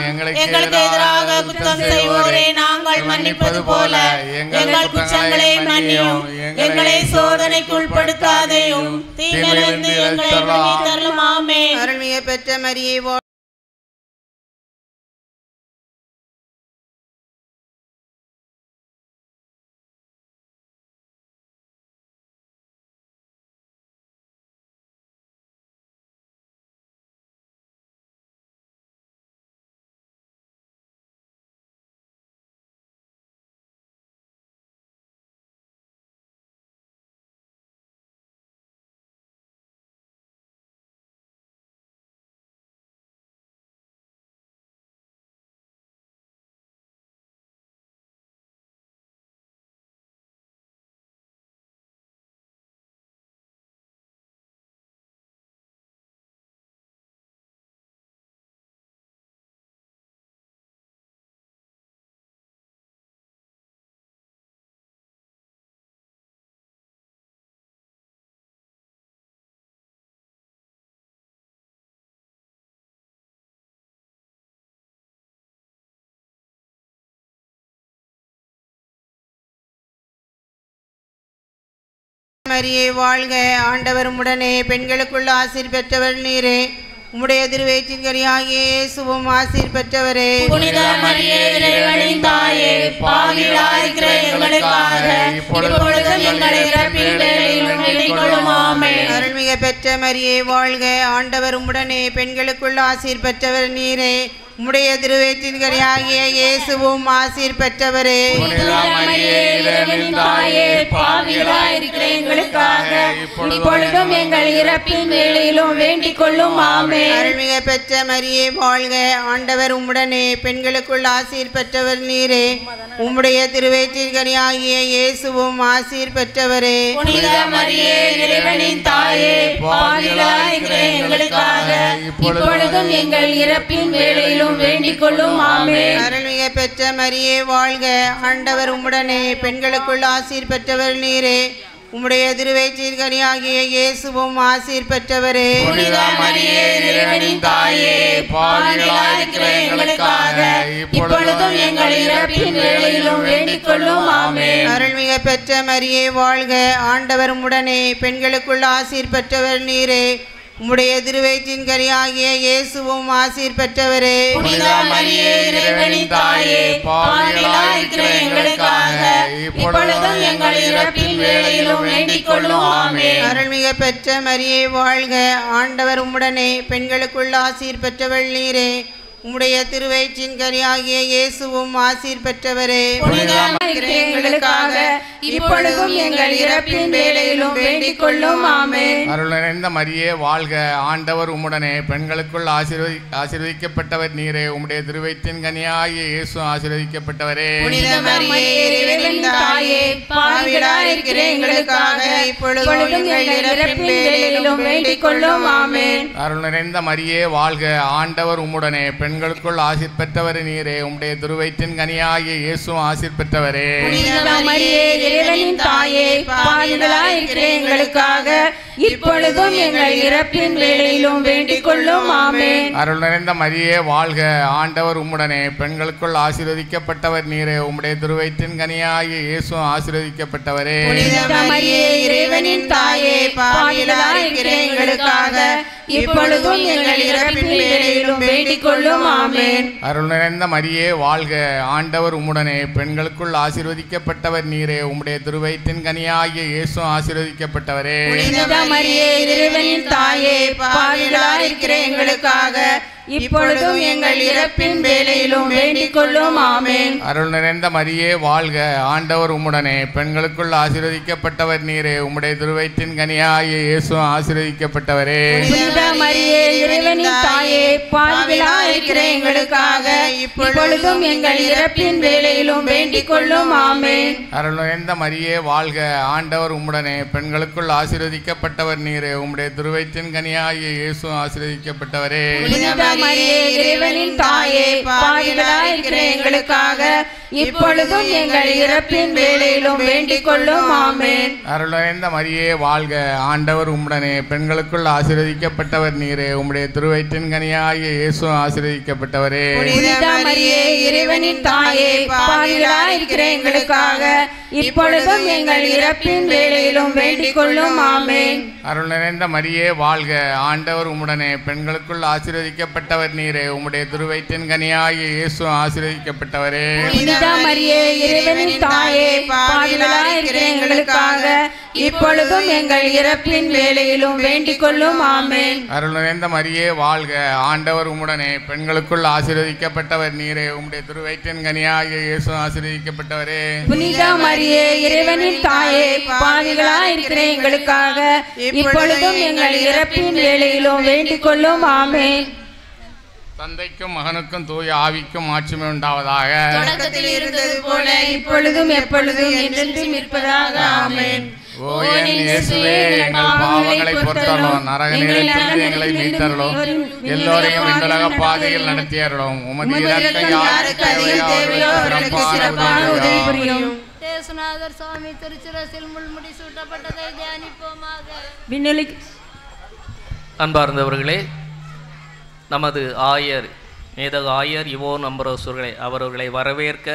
எங்களுக்கு எங்களுக்கு எதிராக குற்றம் செய்வோரை நாங்கள் மன்னிப்பது போல எங்கள் குற்றங்களை மன்னியும் எங்களை சோதனைக்கு உட்படுத்தாதேயும் தீமையிலிருந்து எங்களை விடுவித்தருளும் ஆமென் அருள்மிக பெற்ற மரியே வாழ்க மரியே வாழ்க ஆண்டவர் உடனே பெண்களுக்குள்ள ஆசீர் பெற்றவர் நீரே உம்முடைய திருவேற்றின் கனியாகிய இயேசுவும் ஆசீர் பெற்றவரே புனித மரியே இறைவனின் தாயே பாவிகளாயிருக்கிற எங்களுக்காக இப்பொழுதும் எங்களை இறப்பின் வேளையிலும் வேண்டிக் கொள்ளும் ஆமென் அருள்மிக பெற்ற மரியே வாழ்க ஆண்டவர் உம்முடனே பெண்களுக்குள்ள ஆசீர் பெற்றவர் நீரே உம்முடைய திருவேற்றின் கனியாகிய இயேசுவும் ஆசீர் பெற்றவரே புனித மரியே இறைவனின் தாயே பாவிகளாயிருக்கிற எங்களுக்காக இப்பொழுதும் எங்கள் இறப்பின் வேளையிலும் வேண்டிக் கொள்ளும் ஆமென் அருள்மிக பெற்ற மரியே வாழ்க ஆண்டவர் உம்முடனே பெண்களுக்குள் ஆசீர் பெற்றவர் நீரே உம்முடைய திருவேற்றின் கனியாகிய இயேசுவும் ஆசீர் பெற்றவரே புனித மரியே இறைவனின் தாயே பாவிகளாயிருக்கிற எங்களுக்காக இப்பொழுதும் எங்கள் இறப்பின் வேளையிலும் வேண்டிக் கொள்ளும் ஆமென் அருள்மிக பெற்ற மரியே வாழ்க ஆண்டவர் உம்முடனே பெண்களுக்குள் ஆசீர் பெற்றவர் நீரே உம்முடைய திருவேற்றின் கனியாகிய இயேசுவும் ஆசீர் பெற்றவரே புனித மரியே இறைவனின் தாயே பாவிகளாயிருக்கிற எங்களுக்காக இப்பொழுதும் எங்கள் இறப்பின் வேளையிலும் வேண்டிக் கொள்ளும் ஆமென் அருள்மிக பெற்ற மரியே வாழ்க ஆண்டவர் உம்முடனே பெண்களுக்குள் ஆசீர் பெற்றவர் நீரே உம்முடைய திருவயிற்றின் கனியாகிய இயேசுவும் ஆசீர் பெற்றவரே புனித மரியே இறைவனின் தாயே பாவிகளாயிருக்கிற எங்களுக்காக இப்பொழுதும் எங்கள் இறப்பின் வேளையிலும் வேண்டிக் கொள்ளும் ஆமென் அருள்மிக பெற்ற மரியே வாழ்க ஆண்டவர் உம்முடனே பெண்களுக்குள் ஆசீர் பெற்றவள் நீரே உம்முடைய திருவயிற்றின் கனியாகிய இயேசுவும் ஆசீர் பெற்றவரே புனித மரியே எங்களுக்காக இப்பொழுதும் எங்கள் இறப்பின் வேளையிலும் வேண்டிக் கொள்ளும் ஆமென் அருள் நிறைந்த மரியே வாழ்க ஆண்டவர் உம்முடனே பெண்களுக்குள் ஆசீர்வதி ஆசீர்வதிக்கப்பட்டவர் நீரே உம்முடைய திருவயிற்றின் கனியாகிய இயேசு ஆசீர்வதிக்கப்பட்டவரே புனித மரியே இறைவனின் தாயே பாவிகளாயிருக்கிற எங்களுக்காக இப்பொழுதும் எங்கள் இறப்பின் வேளையிலும் வேண்டிக் கொள்ளும் ஆமென் அருள் நிறைந்த மரியே வாழ்க ஆண்டவர் உம்முடனே பெண்களுக்குள் ஆசீர் பெற்றவர் நீரே உம்முடைய திருவயிற்றின் கனியாகிய இயேசு ஆசீர் பெற்றவரே புனித மரியே இறைவனின் தாயே பாவிகளாயிருக்கிற எங்களுக்காக இப்பொழுதும் எங்கள் இறப்பின் வேளையிலும் வேண்டிக் கொள்ளும் ஆமென் அருள் நிறைந்த மரியே வாழ்க ஆண்டவர் உம்முடனே பெண்களுக்குள் ஆசீர்வதிக்கப்பட்டவர் நீரே உம்முடைய திருவயிற்றின் கனியாகிய இயேசு ஆசீர்வதிக்கப்பட்டவரே புனித மரியே இறைவனின் தாயே பாவிகளாயிருக்கிற எங்களுக்காக இப்பொழுதும் எங்கள் இறப்பின் வேளையிலும் வேண்டிக் கொள்ளும் ஆமென் அருள் நிறைந்த மரியே வாழ்க ஆண்டவர் உம்முடனே பெண்களுக்குள் ஆசீர்வதிக்கப்பட்டவர் நீரே உம்முடைய திருவயிற்றின் கனியாகிய இயேசு ஆசீர்வதிக்கப்பட்டவரே புனித மரியே இறைவனின் தாயே பாவிகளாயிருக்கிற எங்களுக்காக இப்பொழுதும் எங்கள் இறப்பின் வேளையிலும் வேண்டிக் கொள்ளும் ஆமென் அருள் நிறைந்த மரியே வாழ்க ஆண்டவர் உம்முடனே பெண்களுக்குள் ஆசீர்வதிக்கப்பட்டவர் நீரே உம்முடைய திருவயிற்றின் கனியாகிய இயேசு ஆசீர்வதிக்கப்பட்டவரே புனித மரியே இறைவனின் தாயே பாவிகளாயிருக்கிற எங்களுக்காக இப்பொழுதும் எங்கள் இறப்பின் வேளையிலும் வேண்டிக் கொள்ளும் ஆமென் அருள் நிறைந்த மரியே வாழ்க ஆண்டவர் உம்முடனே பெண்களுக்குள் ஆசீர்வதிக்கப்பட்டவர் நீரே உம்முடைய திருவயிற்றின் கனியாகிய இயேசு ஆசீர்வதிக்கப்பட்டவரே புனித மரியே இறைவனின் தாயே பாவிகளாயிருக்கிற எங்களுக்காக இப்பொழுதும் எங்கள் இறப்பின் வேளையிலும் வேண்டிக் கொள்ளும் ஆமென் அருளறிந்த மரியே வாழ்க ஆண்டவர் உம்முடனே பெண்களுக்குள் ஆசீர்வதிக்கப்பட்டவர் நீரே உம்முடைய திருவயிற்றின் கனியாகிய இயேசு ஆசீர்வதிக்கப்பட்டவரே புனித மரியே இறைவனின் தாயே பாவிகளாய் இருக்கிற எங்களுக்காக இப்பொழுதும் எங்கள் இறப்பின் வேளையிலும் வேண்டிக் கொள்ளும் ஆமென் அருள் நிறைந்த மரியே வாழ்க ஆண்டவர் உம்முடனே பெண்களுக்குள் ஆசீர்வதிக்கப்பட்டவர் நீரே உம்முடைய திருவயிற்றின் கனியாகிய இயேசு ஆசீர்வதிக்கப்பட்டவரே புனித மரியே இறைவனின் தாயே பாவிகளாய் இருக்கிற எங்களுக்காக இப்பொழுதும் எங்கள் இறப்பின் வேளையிலும் வேண்டிக் கொள்ளும் ஆமென் அருள் நிறைந்த மரியே வாழ்க ஆண்டவர் உம்முடனே பெண்களுக்குள் ஆசீர்வதிக்கப்பட்டவர் நீரே உம்முடைய திருவயிற்றின் கனியாகிய இயேசு ஆசீர்வதிக்கப்பட்டவரே புனித மரியே இறைவனின் தாயே பாவிகளாய் இருக்கிற எங்களுக்காக இப்பொழுதும் எங்கள் இறப்பின் வேளையிலும் வேண்டிக் கொள்ளும் ஆமென் தந்தைக்கும் மகனுக்கும் தூய ஆவிக்கும் ஆட்சிமை உண்டாவதாக தொடக்கத்தில் இருந்தது போல இப்பொழுதும் எப்பொழுதும் என்றென்றும் இருப்பதாக ஆமென் ஓ என் இயேசுவே எங்கள் பாவங்களை பொறுத்தருளும் நரக நிலையத்தில் எங்களை மீட்டருளும் எல்லோரையும் விண்ணுலக பாதையில் நடத்தியருளும் உமது இரக்கம் யாருக்கு தேவையோ அவர்களுக்கு சிறப்பான உதவி புரியும் தேசுநாதர் சுவாமி திருச்சிரசில் முள்முடி சூட்டப்பட்டதை தியானிப்போமாக விண்ணுலி அன்பார்ந்தவர்களே நமது ஆயர் மேதகு ஆயர் இவோ நம்பரோசர்களை அவர்களை வரவேற்க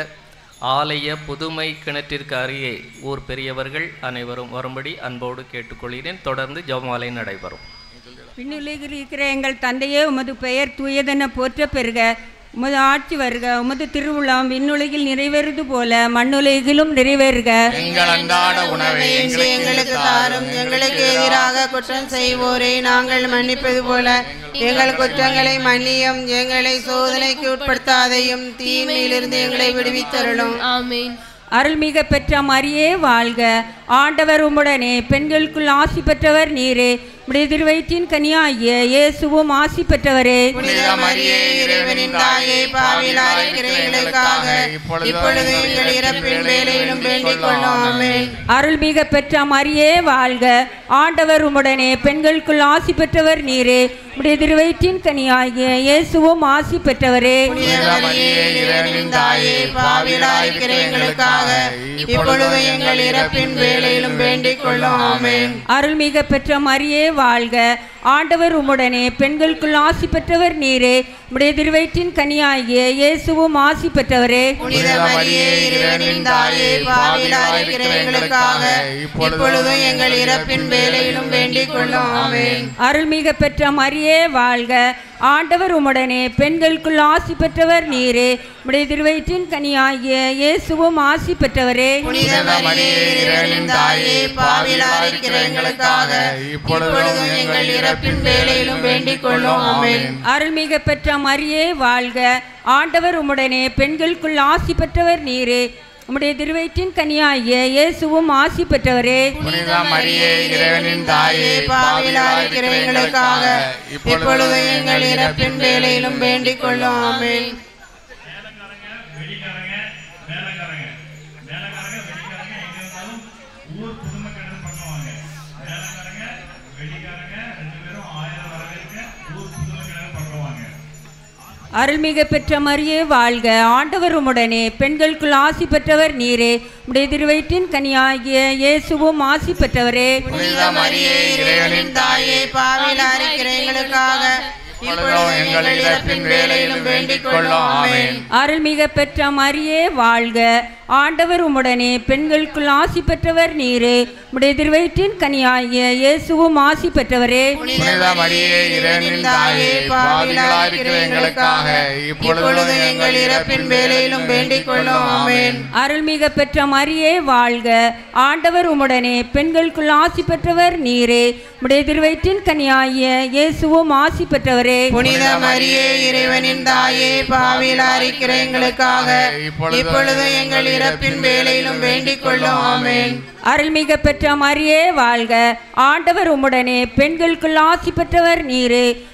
ஆலய புதுமை கிணற்றிற்கு அருகே ஊர் பெரியவர்கள் அனைவரும் வரும்படி அன்போடு கேட்டுக்கொள்கிறேன் தொடர்ந்து ஜெபமாலை நடைபெறும் விண்ணுலகில் இருக்கிற எங்கள் தந்தையே உமது பெயர் தூயதென போற்ற பெறுக உமது ஆட்சி வருக உமது திருவுளம் விண்ணுலகில் நிறைவேறுவது போல மண்ணுலகிலும் நிறைவேறுக எங்கள் அன்றாட உணவை இன்று எங்களுக்கு தாரும் எங்களுக்கு எதிராக குற்றம் செய்வோரை நாங்கள் மன்னிப்பது போல எங்கள் குற்றங்களை மன்னியும் எங்களை சோதனைக்கு உட்படுத்தாதையும் தீமையிலிருந்து எங்களை விடுவித்தருளும் ஆமீன் அருள்மிக பெற்ற மரியே வாழ்க ஆண்டவர் உம்முடனே பெண்களுக்குள் ஆசி பெற்றவர் நீரே உடைய திருவயிற்றின் கனியாகிய இயேசுவும் ஆசி பெற்றவரே புனித மரியே இறைவனின் தாயே பாவிலார் இருக்கிற எங்களுக்காக இப்பொழுது எங்கள் இறப்பின் வேலையிலும் வேண்டிக் கொள்ளும் ஆமென் அருள்மிக பெற்ற மரியே வாழ்க ஆண்டவர் உம்முடனே பெண்களுக்குள் ஆசி பெற்றவர் நீரே உடைய திருவயிற்றின் கனியாகிய இயேசுவும் ஆசி பெற்றவரே புனித மரியே இறைவனின் தாயே பாவிலார் இருக்கிற எங்களுக்காக இப்பொழுது எங்கள் இறப்பின் வேலையிலும் வேண்டிக் கொள்ளும் ஆமென் அருள்மிக பெற்ற மரியே வாழ்க ஆண்டவர் உம்முடனே பெண்களுக்குள் ஆசி பெற்றவர் நீரே உடைய திருவயிற்றின் கனியாகிய இயேசுவும் ஆசி பெற்றவரே புனித மரியே இறைவனின் தாயே பாவிலார் இருக்கிற எங்களுக்காக இப்பொழுது எங்கள் இறப்பின் வேலையிலும் வேண்டிக் கொள்ளும் ஆமென் அருள்மிக பெற்ற மரியே வாழ்க ஆண்டவர் உம்முடனே பெண்களுக்குள் ஆசி பெற்றவர் நீரே உடைய திருவயிற்றின் கனியாகிய இயேசுவும் ஆசி பெற்றவரே புனித மரியே இறைவனின் தாயே பாவிலார் இருக்கிற எங்களுக்காக இப்பொழுது எங்கள் இறப்பின் வேலையிலும் வேண்டிக் கொள்ளும் ஆமென் அருள்மிக பெற்ற மரியே வாழ்க ஆண்டவர் உம்முடனே பெண்களுக்குள் ஆசி பெற்றவர் நீரே உம்முடைய திருவயிற்றின் கனியாகிய இயேசுவும் ஆசி பெற்றவரே புனித மரியே இறைவனின் தாயே பாவிலார் இருக்கிற எங்களுக்காக இப்பொழுது எங்கள் இறப்பின் வேலையிலும் வேண்டிக் கொள்ளும் ஆமென் அருள்மிக பெற்ற மரியே வாழ்க ஆண்டவர் உம்முடனே பெண்களுக்குள் ஆசி பெற்றவர் நீரே உடைய திருவயிற்றின் கனியாகிய இயேசுவும் ஆசி பெற்றவரே புனித மரியே இறைவனின் தாயே பாவிலார் இருக்கிற எங்களுக்காக இப்பொழுது எங்கள் இறப்பின் வேலையிலும் வேண்டிக் கொள்ளும் ஆமென் அருள்மிக பெற்ற மரியே வாழ்க ஆண்டவர் உம்முடனே பெண்களுக்குள் ஆசி பெற்றவர் நீரே உடைய திருவயிற்றின் கனியாகிய இயேசுவும் ஆசி பெற்றவரே புனித மரியே இறைவனின் தாயே பாவிலார் இருக்கிற எங்களுக்காக இப்பொழுது எங்கள் இறப்பின் வேலையிலும் வேண்டிக் கொள்ளும் ஆமென் அருள்மிக பெற்ற மரியே வாழ்க ஆண்டவர் உம்முடனே பெண்களுக்குள் ஆசி பெற்றவர் நீரே உடைய திருவயிற்றின் கனியாகிய இயேசுவும் ஆசி பெற்றவரே புனித மரியே இறைவனின் தாயே பாவிலார் இருக்கிற எங்களுக்காக இப்பொழுது எங்கள் இறப்பின் வேலையிலும் வேண்டிக் கொள்ளும் ஆமென் அருள்மிக பெற்ற மரியே வாழ்க ஆண்டவர் உம்முடனே பெண்களுக்குள் ஆசி பெற்றவர் நீரே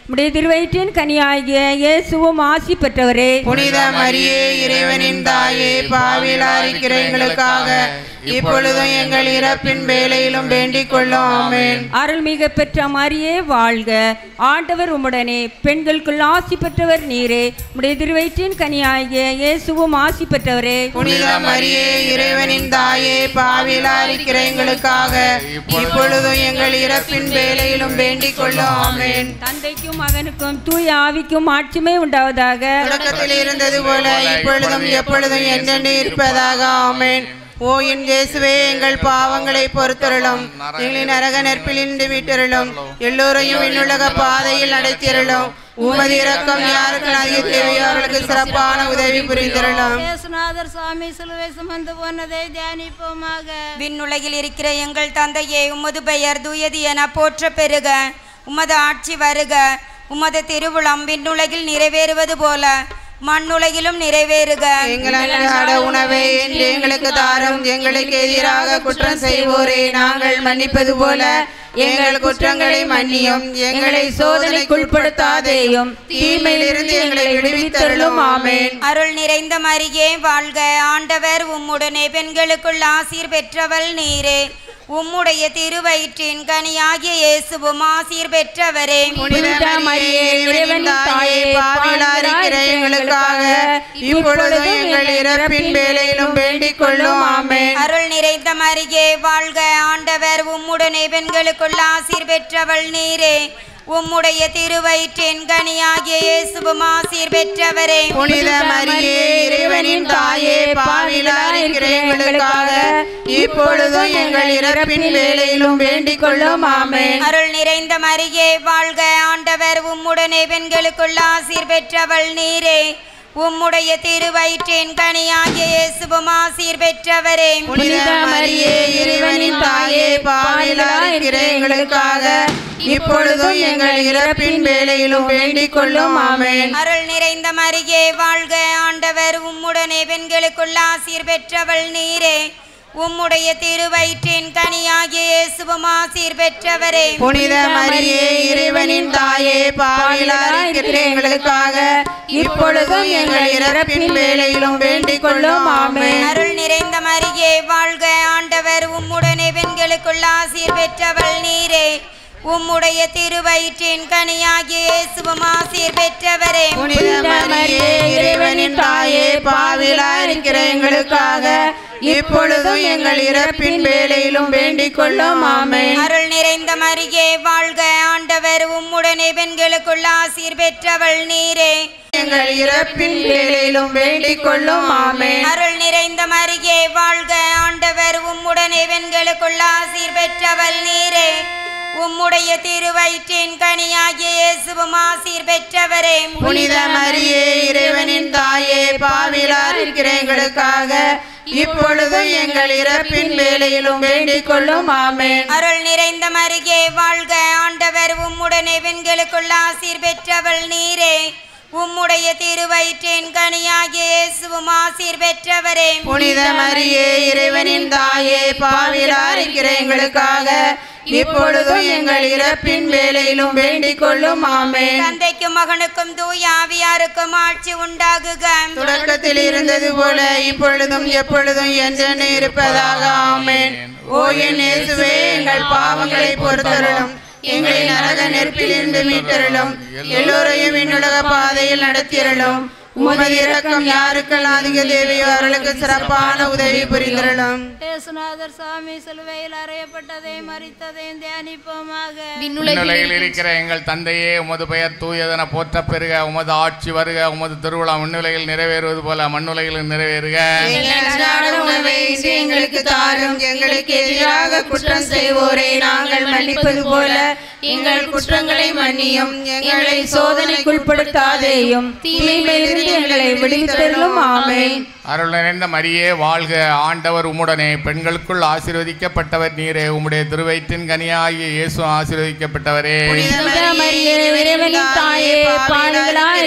உடைய திருவயிற்றின் கனியாகிய இயேசுவும் ஆசி பெற்றவரே புனித மரியே இறைவனின் தாயே பாவிலார் இருக்கிற எங்களுக்காக இப்பொழுதும் எங்கள் இறப்பின் வேலையிலும் வேண்டிக் கொள்ளும் ஆமென் அருள்மிக பெற்ற மரியே வாழ்க ஆண்டவர் உம்முடனே பெண்களுக்குள் ஆசி பெற்றவர் நீரே உடைய திருவயிற்றின் கனியாகிய இயேசுவும் ஆசி பெற்றவரே புனித மரியே இறைவனின் தாயே பாவிலார் இருக்கிற எங்களுக்காக இப்பொழுதும் எங்கள் இறப்பின் வேலையிலும் வேண்டிக் கொள்ளும் ஆமென் தந்தைக்கும் மகனுக்கும் தூய ஆவிக்கும் ஆட்சிமை உண்டாவதாக தொடக்கத்தில் இருந்தது போல இப்பொழுதும் எப்பொழுதும் என்றென்று இருப்பதாக ஆமென் ஓ என் இயேசுவே எங்கள் பாவங்களை பொறுத்தருளும் எங்களின் நரக நெற்பிலிருந்து விட்டருளும் எல்லோரையும் விண்ணுலக பாதையில் நடத்தியருளும் உமது இரக்கம் யாருக்கு அதிக தேவையோ அவர்களுக்கு சிறப்பான உதவி புரிந்தருளும் இயேசுநாதர் சுவாமி சிலுவை சுமந்து போனதை தியானிப்போமாக விண்ணுலகில் இருக்கிற எங்கள் தந்தையே உமது பெயர் தூயது என போற்ற பெருக உமது ஆட்சி வருக உமது திருவுளம் விண்ணுலகில் நிறைவேறுவது போல மண்ணுலகிலும் நிறைவேறுக எங்கள் அன்றாட உணவை என்று எங்களுக்கு தாரும் எங்களுக்கு எதிராக குற்றம் செய்வோரை நாங்கள் மன்னிப்பது போல எங்கள் குற்றங்களை மன்னியும் எங்களை சோதனைக்குட்படுத்தாதேயும் தீமையிலிருந்து எங்களை விடுவித்தருளும் ஆமென் அருள் நிறைந்த மரியே வாழ்க ஆண்டவர் உம்முடனே பெண்களுக்குள் ஆசீர் பெற்றவள் நீரே உம்முடைய திருவயிற்றின் கனியாகிய இயேசுவும் ஆசீர் பெற்றவரே புனித மரியே இறைவனின் தாயே பாவிலார் இருக்கிற எங்களுக்காக இப்பொழுதும் எங்கள் இறப்பின் வேலையிலும் வேண்டிக் கொள்ளும் ஆமென் அருள் நிறைந்த மரியே வாழ்க ஆண்டவர் உம்முடனே பெண்களுக்குள் ஆசீர் பெற்றவள் நீரே உம்முடைய திருவயிற்றின் கனியாகிய இயேசுவும் ஆசீர் பெற்றவரே புனித மரியே இறைவனின் தாயே பாவிலார் இருக்கிற எங்களுக்காக இப்பொழுதும் எங்கள் இறப்பின் வேலையிலும் வேண்டிக் கொள்ளும் ஆமென் அருள் நிறைந்த மரியே வாழ்க ஆண்டவர் உம்முடனே பெண்களுக்குள் ஆசீர் பெற்றவள் நீரே உம்முடைய திருவயிற்றின் கனியாகிய இயேசுவும் ஆசீர் பெற்றவரே புனித மரியே இறைவனின் தாயே பாவிலார் இருக்கிற எங்களுக்காக இப்பொழுதும் எங்கள் இறப்பின் வேலையிலும் வேண்டிக் கொள்ளும் ஆமென் அருள் நிறைந்த மரியே வாழ்க ஆண்டவர் உம்முடனே பெண்களுக்குள் ஆசீர் பெற்றவள் நீரே உம்முடைய திருவயிற்றின் கனியாகிய இயேசுவும் ஆசீர் பெற்றவரே புனித மரியே இறைவனின் தாயே பாவிலார் இருக்கிற எங்களுக்காக இப்பொழுதும் எங்கள் இறப்பின் வேலையிலும் வேண்டிக் கொள்ளும் ஆமென் அருள் நிறைந்த மரியே வாழ்க ஆண்டவர் உம்முடனே பெண்களுக்குள் ஆசீர் பெற்றவள் நீரே உம்முடைய திருவயிற்றின் கனியாகிய இயேசுவும் ஆசீர் பெற்றவரே புனித மரியே இறைவனின் தாயே பாவிலார் இருக்கிற எங்களுக்காக இப்பொழுதும் எங்கள் இறப்பின் வேலையிலும் வேண்டிக் கொள்ளும் ஆமென் அருள் நிறைந்த மரியே வாழ்க ஆண்டவர் உம்முடனே பெண்களுக்குள் ஆசீர் பெற்றவள் நீரே எங்கள் இறப்பின் வேலையிலும் வேண்டிக் கொள்ளும் ஆமென் அருள் நிறைந்த மரியே வாழ்க ஆண்டவர் உம்முடனே பெண்களுக்குள் ஆசீர் பெற்றவள் நீரே உம்முடைய திருவயிற்றின் கனியாகிய இயேசுவும் ஆசீர் பெற்றவரே புனித மரியே இறைவனின் தாயே பாவிலார் இருக்கிற எங்களுக்காக இப்பொழுதும் எங்கள் இறப்பின் வேலையிலும் வேண்டிக் கொள்ளும் ஆமென் அருள் நிறைந்த மரியே வாழ்க ஆண்டவர் உம்முடனே பெண்களுக்குள் ஆசீர் பெற்றவள் நீரே உம்முடைய திருவயிற்றின் கனியாகிய இயேசுவும் ஆசீர் பெற்றவரே புனித மரியே இறைவனின் தாயே பாவிலார் இருக்கிற எங்களுக்காக இப்பொழுதும் எங்கள் இறப்பின் வேலையிலும் வேண்டிக் கொள்ளும் ஆமென் தந்தைக்கும் மகனுக்கும் தூய ஆவியாருக்கும் ஆட்சி உண்டாகுக தொடக்கத்தில் இருந்தது போல இப்பொழுதும் எப்பொழுதும் என்றென்று இருப்பதாக ஆமென் ஓ என் இயேசுவே எங்கள் பாவங்களை பொறுத்தருளும் எங்களை நரக நெருப்பிலிருந்து மீட்டருளும் எல்லோரையும் விண்ணுலக பாதையில் நடத்தியருளும் உமது இரக்கம் யாருக்கெல்லாம் அதிக தேவையோ அவர்களுக்கு சிறப்பான உதவி புரிந்தருளும் இயேசுநாதர் சுவாமி சிலுவையில் அறையப்பட்டதையும் மறித்ததையும் தியானிப்போமாக விண்ணுலகில் இருக்கிற எங்கள் தந்தையே உமது பெயர் தூயதென போற்ற பெறுக உமது ஆட்சி வருக உமது திருவிழா விண்ணுலகில் நிறைவேறுவது போல மண்ணுலகிலும் நிறைவேறுக எங்கள் அன்றாட உணவை இன்று எங்களுக்கு தாரும் எங்களுக்கு எதிராக குற்றம் செய்வோரை நாங்கள் மன்னிப்பது போல எங்கள் குற்றங்களை மன்னியும் எங்களை சோதனைக்குட்படுத்தாதேயும் தீமையிலிருந்து எங்களை விடுவித்தருளும் ஆமென் அருள் நிறைந்த மரியே வாழ்க ஆண்டவர் உம்முடனே பெண்களுக்குள் ஆசீர்வதிக்கப்பட்டவர் நீரே உம்முடைய திருவயிற்றின் கனியாகிய இயேசு ஆசீர்வதிக்கப்பட்டவரே புனித மரியே இறைவனின் தாயே பாவிகளாய் இருக்கிற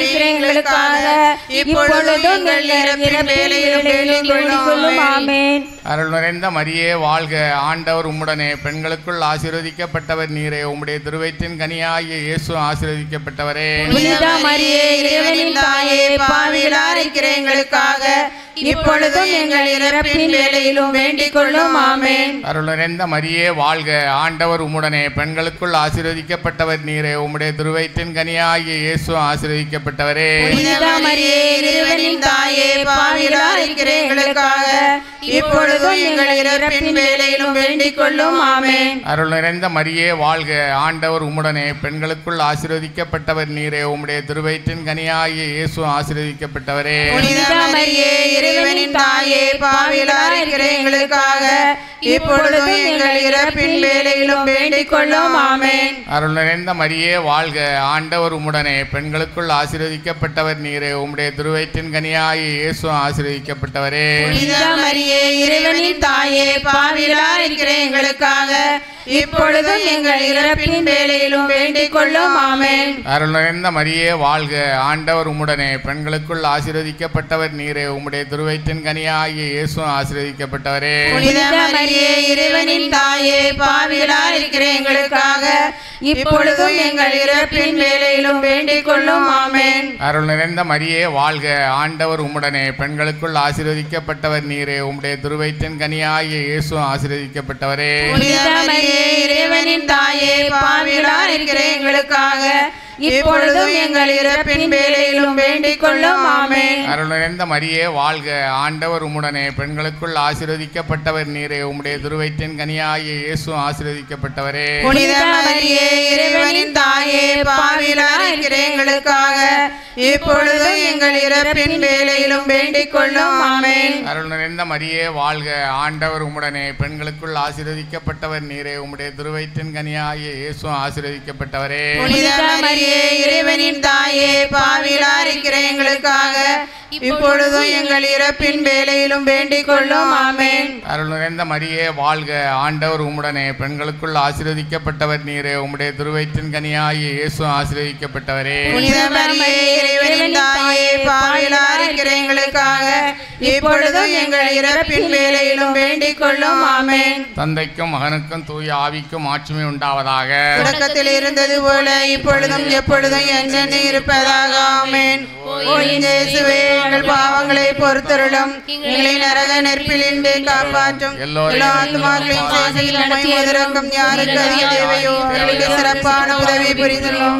எங்களுக்காக இப்பொழுதும் எங்கள் இறப்பின் வேலையிலும் வேண்டிக் கொள்ளும் ஆமென் அருள் நிறைந்த மரியே வாழ்க ஆண்டவர் உம்முடனே பெண்களுக்குள் ஆசீர்வதிக்கப்பட்டவர் நீரே உம்முடைய திருவயிற்றின் கனியாகிய இயேசு ஆசீர்வதிக்கப்பட்டவரே புனித மரியே இறைவனின் தாயே பாவிகளார் இருக்கிற எங்களுக்காக இப்பொழுதும் எங்கள் இறப்பின் வேலையிலும் வேண்டிக் கொள்ளும் ஆமென் அருள் நிறைந்த மரியே வாழ்க ஆண்டவர் உம்முடனே பெண்களுக்குள் ஆசீர்வதிக்கப்பட்டவர் நீரே உம்முடைய திருவயிற்றின் கனியாகிய இயேசு ஆசீர்வதிக்கப்பட்டவரே புனித மரியே இறைவனின் தாயே பாவிகளார் இருக்கிற எங்களுக்காக இப்பொழுதும் எங்கள் இறப்பின் வேலையிலும் வேண்டிக் கொள்ளும் ஆமென் அருள் நிறைந்த மரியே வாழ்க ஆண்டவர் உம்முடனே பெண்களுக்குள் ஆசீர்வதிக்கப்பட்டவர் நீரே உம்முடைய திருவயிற்றின் கனியாகிய இயேசு ஆசீர்வதிக்கப்பட்டவரே புனித மரியே இறைவனின் தாயே பாவிகளார் இருக்கிற எங்களுக்காக இப்பொழுதும் எங்கள் இறப்பின் வேலையிலும் வேண்டிக் கொள்ளும் ஆமென் அருள் நிறைந்த மரியே வாழ்க ஆண்டவர் உம்முடனே பெண்களுக்குள் ஆசீர்வதிக்கப்பட்டவர் நீரே உம்முடைய திருவயிற்றின் கனியாகிய இயேசு ஆசீர்வதிக்கப்பட்டவரே புனித மரியே இறைவனின் தாயே பாவிகளார் இருக்கிற எங்களுக்காக இப்பொழுதும் எங்கள் இறப்பின் வேலையிலும் வேண்டிக் கொள்ளும் ஆமென் அருள் நிறைந்த மரியே வாழ்க ஆண்டவர் உம்முடனே பெண்களுக்குள் ஆசீர்வதிக்கப்பட்டவர் நீரே உம்முடைய திருவயிற்றின் கனியாகிய இயேசு ஆசீர்வதிக்கப்பட்டவரே புனித மரியே இறைவனின் தாயே பாவிகளார் இருக்கிற எங்களுக்காக இப்பொழுதும் எங்கள் இறப்பின் வேலையிலும் வேண்டிக் கொள்ளும் ஆமென் அருள் நிறைந்த மரியே வாழ்க ஆண்டவர் உம்முடனே பெண்களுக்குள் ஆசீர்வதிக்கப்பட்டவர் நீரே உம்முடைய திருவயிற்றின் கனியாகிய இயேசு ஆசீர்வதிக்கப்பட்டவரே புனித மரியே இறைவனின் தாயே பாவிகளார் இருக்கிற எங்களுக்காக இப்பொழுதும் எங்கள் இறப்பின் வேலையிலும் வேண்டிக் கொள்ளும் ஆமென் அருள் நிறைந்த மரியே வாழ்க ஆண்டவர் உம்முடனே பெண்களுக்குள் ஆசீர்வதிக்கப்பட்டவர் நீரே உம்முடைய திருவயிற்றின் கனியாகிய இயேசு ஆசீர்வதிக்கப்பட்டவரே புனித மரியே இறைவனின் தாயே பாவிகளார் இருக்கிற எங்களுக்காக இப்பொழுதும் எங்கள் இறப்பின் வேலையிலும் வேண்டிக் கொள்ளும் ஆமென் அருள் நிறைந்த மரியே வாழ்க ஆண்டவர் உம்முடனே பெண்களுக்குள் ஆசீர்வதிக்கப்பட்டவர் நீரே உம்முடைய திருவயிற்றின் கனியாகிய இயேசு ஆசீர்வதிக்கப்பட்டவரே புனித மரியே இறைவனின் தாயே பாவிகளார் இருக்கிற எங்களுக்காக இப்பொழுதும் எங்கள் இறப்பின் வேலையிலும் வேண்டிக் கொள்ளும் ஆமென் அருள் நிறைந்த மரியே வாழ்க ஆண்டவர் உம்முடனே பெண்களுக்குள் ஆசீர்வதிக்கப்பட்டவர் நீரே உம்முடைய திருவயிற்றின் கனியாகிய இயேசு ஆசீர்வதிக்கப்பட்டவரே புனித மரியே இறைவனின் தாயே பாவிகளார் இருக்கிற எங்களுக்காக இப்பொழுதும் எங்கள் இறப்பின் வேலையிலும் வேண்டிக் கொள்ளும் ஆமென் தந்தைக்கும் மகனுக்கும் தூய ஆவிக்கும் ஆட்சிமை உண்டாவதாக தொடக்கத்தில் இருந்தது போல இப்பொழுதும் எப்பொழுதும் என்றென்று இருப்பதாக ஆமென் ஓ இயேசுவே எங்கள் பாவங்களை பொறுத்தருளும் எங்களை நரக நெருப்பிலிருந்து காப்பாற்றும் எல்லா ஆத்மாக்களையும் சேசையில் நம்மை முதரங்கம் யாருக்கு அதிக தேவையோ அவர்களுக்கு சிறப்பான உதவி புரிந்துள்ளோம்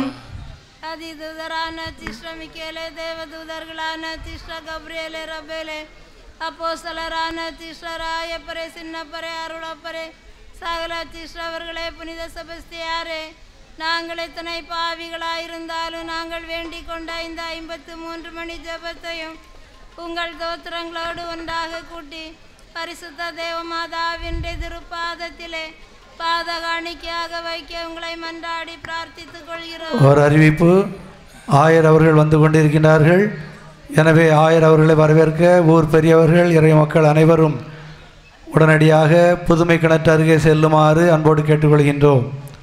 அதிதூதரான திஷ்ட மிக்கேலே தேவதூதர்களான திஷ்ட கப்ரியேலே ரபேலே அப்போஸ்தலரான திஷ்டராயப்பரே சின்னப்பரே அருளப்பரே சகல திஷ்டவர்களே புனித செபஸ்தியாரே நாங்கள் எத்தனை பாவிகளாயிருந்தாலும் நாங்கள் வேண்டிக் கொண்ட இந்த ஐம்பத்து மூன்று மணி ஜெபத்தையும் உங்கள் தோத்திரங்களோடு ஒன்றாக கூட்டி பரிசுத்த தேவமாதாவின் திருப்பாதத்திலே பாதகாணிக்கையாக வைக்க உங்களை மன்றாடி பிரார்த்தித்துக் கொள்கிறோம் ஒரு அறிவிப்பு ஆயர் அவர்கள் வந்து கொண்டிருக்கிறார்கள் எனவே ஆயர் அவர்களை வரவேற்க ஊர் பெரியவர்கள் இறை மக்கள் அனைவரும் உடனடியாக புதுமை கிணற்று அருகே செல்லுமாறு அன்போடு கேட்டுக்கொள்கின்றோம்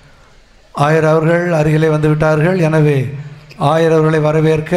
ஆயர் அவர்கள் அருகிலே வந்துவிட்டார்கள் எனவே ஆயர் அவர்களை வரவேற்க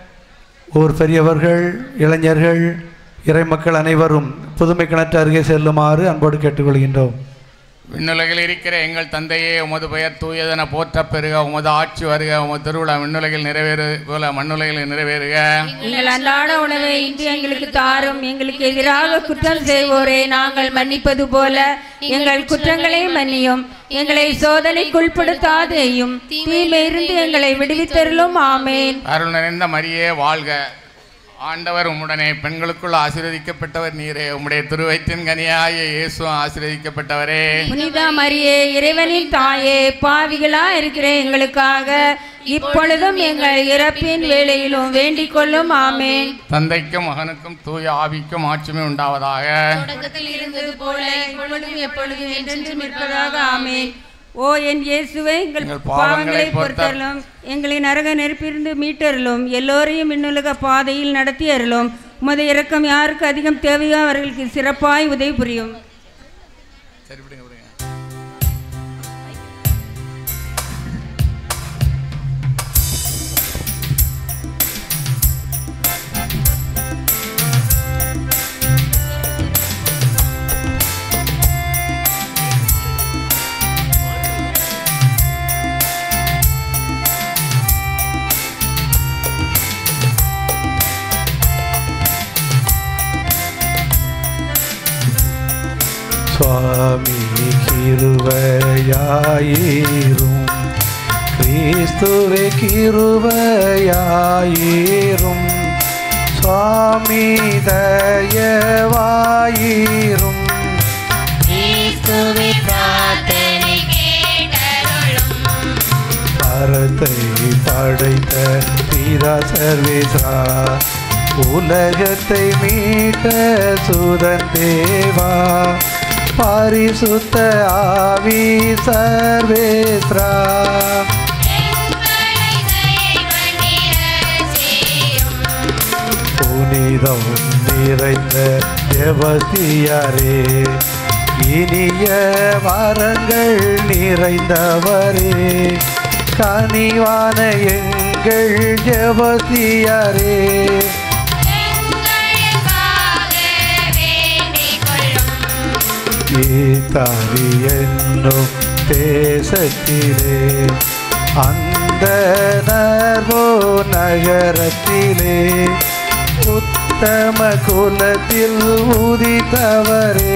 ஊர் பெரியவர்கள் இளைஞர்கள் இறைமக்கள் அனைவரும் புதுமை கிணற்று அருகே செல்லுமாறு அன்போடு கேட்டுக்கொள்கின்றோம் விண்ணுலகில் இருக்கிற எங்கள் தந்தையே உமது பெயர் தூயதென போற்றப் பெறுக உமது ஆட்சி வருக உமது திருவிழா விண்ணுலகில் நிறைவேறு போல மண்ணுலகில் நிறைவேறுக எங்கள் அன்றாட உணவை இன்று எங்களுக்கு தாரும் எங்களுக்கு எதிராக குற்றம் செய்வோரை நாங்கள் மன்னிப்பது போல எங்கள் குற்றங்களை மன்னியும் எங்களை சோதனைக்குட்படுத்தாதேயும் தீமையிருந்து எங்களை விடுவித்தருளும் ஆமேன் அருள் நிறைந்த மரியே வாழ்க ஆண்டவர் உம்முடனே பெண்களுக்குள் ஆசீர்வதிக்கப்பட்டவர் நீரே உம்முடைய திருவயிற்றின் கனியாய இயேசு ஆசீர்வதிக்கப்பட்டவரே புனித மரியே இறைவனின் தாயே பாவிகளா இருக்கிற எங்களுக்காக இப்பொழுதும் எங்கள் இறப்பின் வேளையிலும் வேண்டிக் கொள்ளும் ஆமேன் தந்தைக்கும் மகனுக்கும் தூய ஆவிக்கும் ஆட்சிமை உண்டாவதாக தொடக்கத்தில் இருந்தது போல இப்பொழுதும் எப்பொழுதும் என்றென்றும் இருப்பதாக ஆமேன் ஓ என் இயேசுவே எங்கள் எங்கள் பாவங்களை பாவங்களை பொறுத்தருளும் எங்களை நரக நெருப்பிலிருந்து மீட்டருளும் எல்லோரையும் விண்ணுலக பாதையில் நடத்தி அருளும் உமது இரக்கம் யாருக்கு அதிகம் தேவையோ அவர்களுக்கு சிறப்பாய் உதவி புரியும் சரி விடுங்க விடுங்க சுவாமி கிருபையாயிரும் கிறிஸ்துவே கிருபையாயிரும் சுவாமி தயவாயிரும் கிறிஸ்துவே பிரார்த்தனை கேட்டருளும் பாரத்தை படைத்த பிதா சர்வேஸ்வரா உலகத்தை மீட்ட சுதன் தேவா பரிசுத்த ஆவி சர்வேஸ்வரா எங்களை தயை பண்ணிடச் செய்யும் புனிதம் நிறைந்த தேவசியாரே இனிய வரங்கள் நிறைந்தவரே கனிவான எங்கள் ஜெபசியாரே எங்களுக்காக வேண்டிக் கொள்ளும் ஈத்தாரி என்னும் தேசத்திலே அந்த நர்வோ நகரத்திலே உத்தம குலத்தில் உதித்தவரே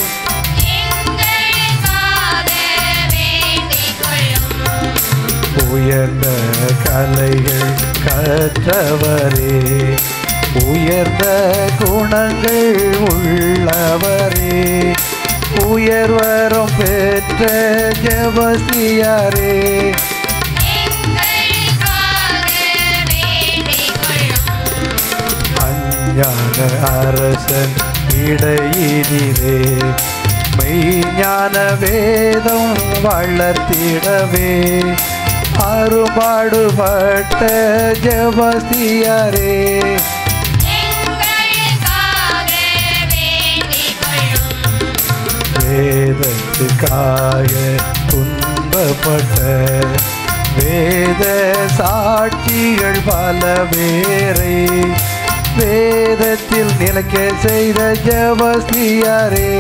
எங்களுக்காக வேண்டிக் கொள்ளும் உயர்ந்த கலைகள் கற்றவரே உயர்ந்த குணங்கள் உள்ளவரே உயர்வரம் பெற்ற ஜபசியாரே எங்களுக்காக வேண்டிக் கொள்ளும் அஞ்ஞான அரசன் இடையினிலே மெய்ஞான வேதம் வளர்த்திடவே அருபாடுபட்ட ஜபசியாரே எங்களுக்காக வேண்டிக் கொள்ளும் வேதத்துக்காக துன்பப்பட்ட வேத சாட்சிகள் பல பேரை வேதத்தில் நிலைக்க செய்த ஜபஸ்தியாரே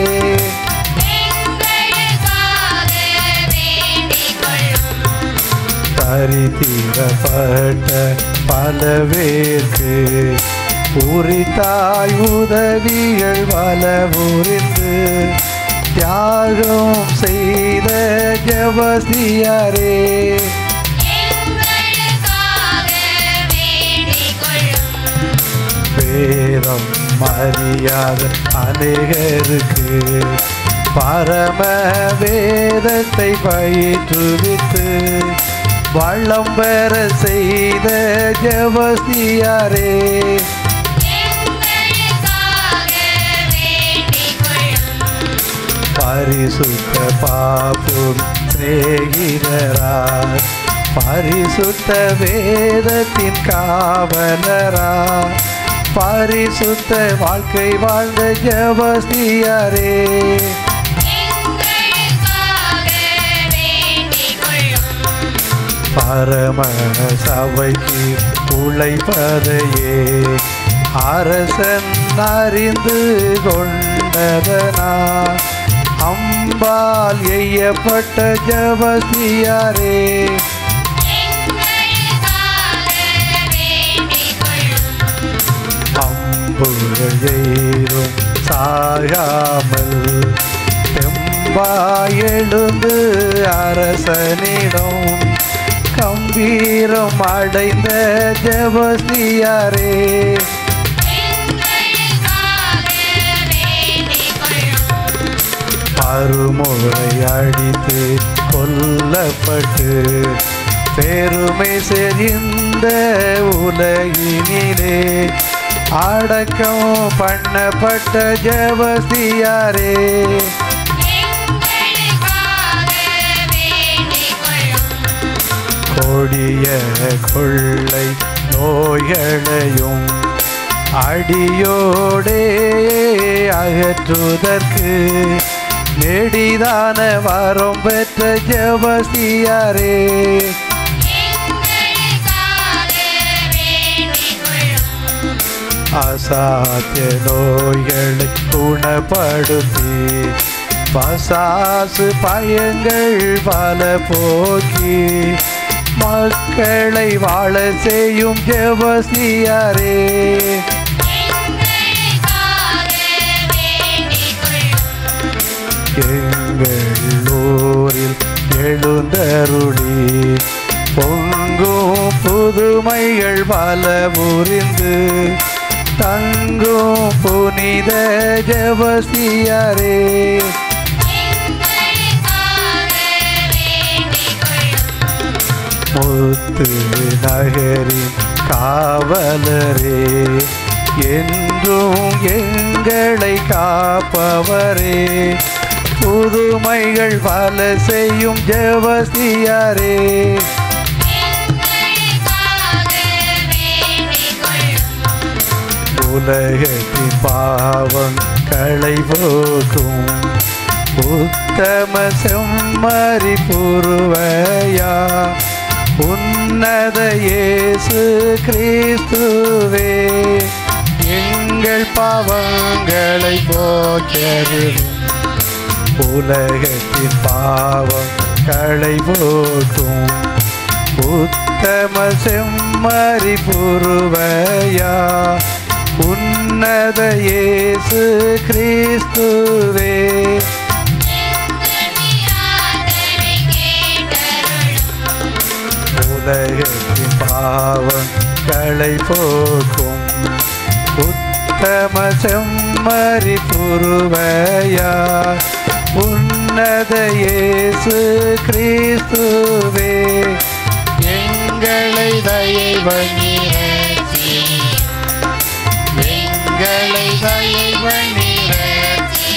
எங்களுக்காக வேண்டிக் கொள்ளும் தரித்திரப்பட்ட பல பேருக்கு உரித்தாய் உதவிகள் பல புரிந்து தியாகம் செய்த ஜபஸ்தியாரே எங்களுக்காக வேண்டிக் கொள்ளும் வேதம் அறியாத அநேகருக்கு பரம வேதத்தை பயிற்றுவித்து வள்ளம் பெற செய்த ஜபஸ்தியாரே எங்களுக்காக வேண்டிக் கொள்ளும் பரிசுத்த பாப்பும் சிநேகிதரார் பரிசுத்த வேதத்தின் காவலரா பரிசுத்த வாழ்க்கை வாழ்ந்த ஜபஸ்தியாரே எங்களுக்காக வேண்டிக் கொள்ளும் பரம சபைக்கு உழைப்பதையே அரசன் அறிந்து கொண்டதனா அம்பால் எய்யப்பட்ட ஜபஸ்தியாரே எங்களுக்காக வேண்டிக் கொள்ளும் அம்புழையேறும் சாயாமல் செம்பாயெழுந்து அரசனிடம் கம்பீரம் அடைந்த ஜபஸ்தியாரே எங்களுக்காக வேண்டிக் கொள்ளும் மறுமுறை அடித்து கொல்லப்பட்டு பெருமை செறிந்த உலகினிலே அடக்கம் பண்ணப்பட்ட ஜபஸ்தியாரே எங்களுக்காக வேண்டிக் கொள்ளும் கொடிய கொள்ளை நோய்களையும் அடியோடே அகற்றுவதற்கு நெடிதான வரம் பெற்ற ஜபஸ்தியாரே எங்களுக்காக வேண்டிக் கொள்ளும் அசாத்திய நோய்களை குணப்படுத்தி பசாசு பயங்கள் பல போக்கி மக்களை வாழ செய்யும் ஜபஸ்தியாரே எங்களுக்காக வேண்டிக் கொள்ளும் எங்களூரில் எழுந்தருளி பொங்கும் புதுமைகள் பல புரிந்து தங்கும் புனித ஜபசியாரே முத்து நகரின் காவலரே என்றும் எங்களை காப்பவரே புதுமைகள் பல செய்யும் ஜெவசியாரே உலகத்தின் பாவங்களை போக்கும் உத்தம செம்மறி புருவையா உன்னத இயேசு கிறிஸ்துவே எங்கள் பாவங்களை போக்கரும் உலகத்தின் பாவம் களை போக்கும் உத்தம செம்மறி புருவையா உன்னத இயேசு கிறிஸ்துவே உலகத்தின் பாவம் களை போக்கும் உத்தம செம்மறி புருவையா உன்னத இயேசு கிறிஸ்துவே எங்களை தயை வண்ணீரட்சி எங்களை தயை வண்ணீரட்சி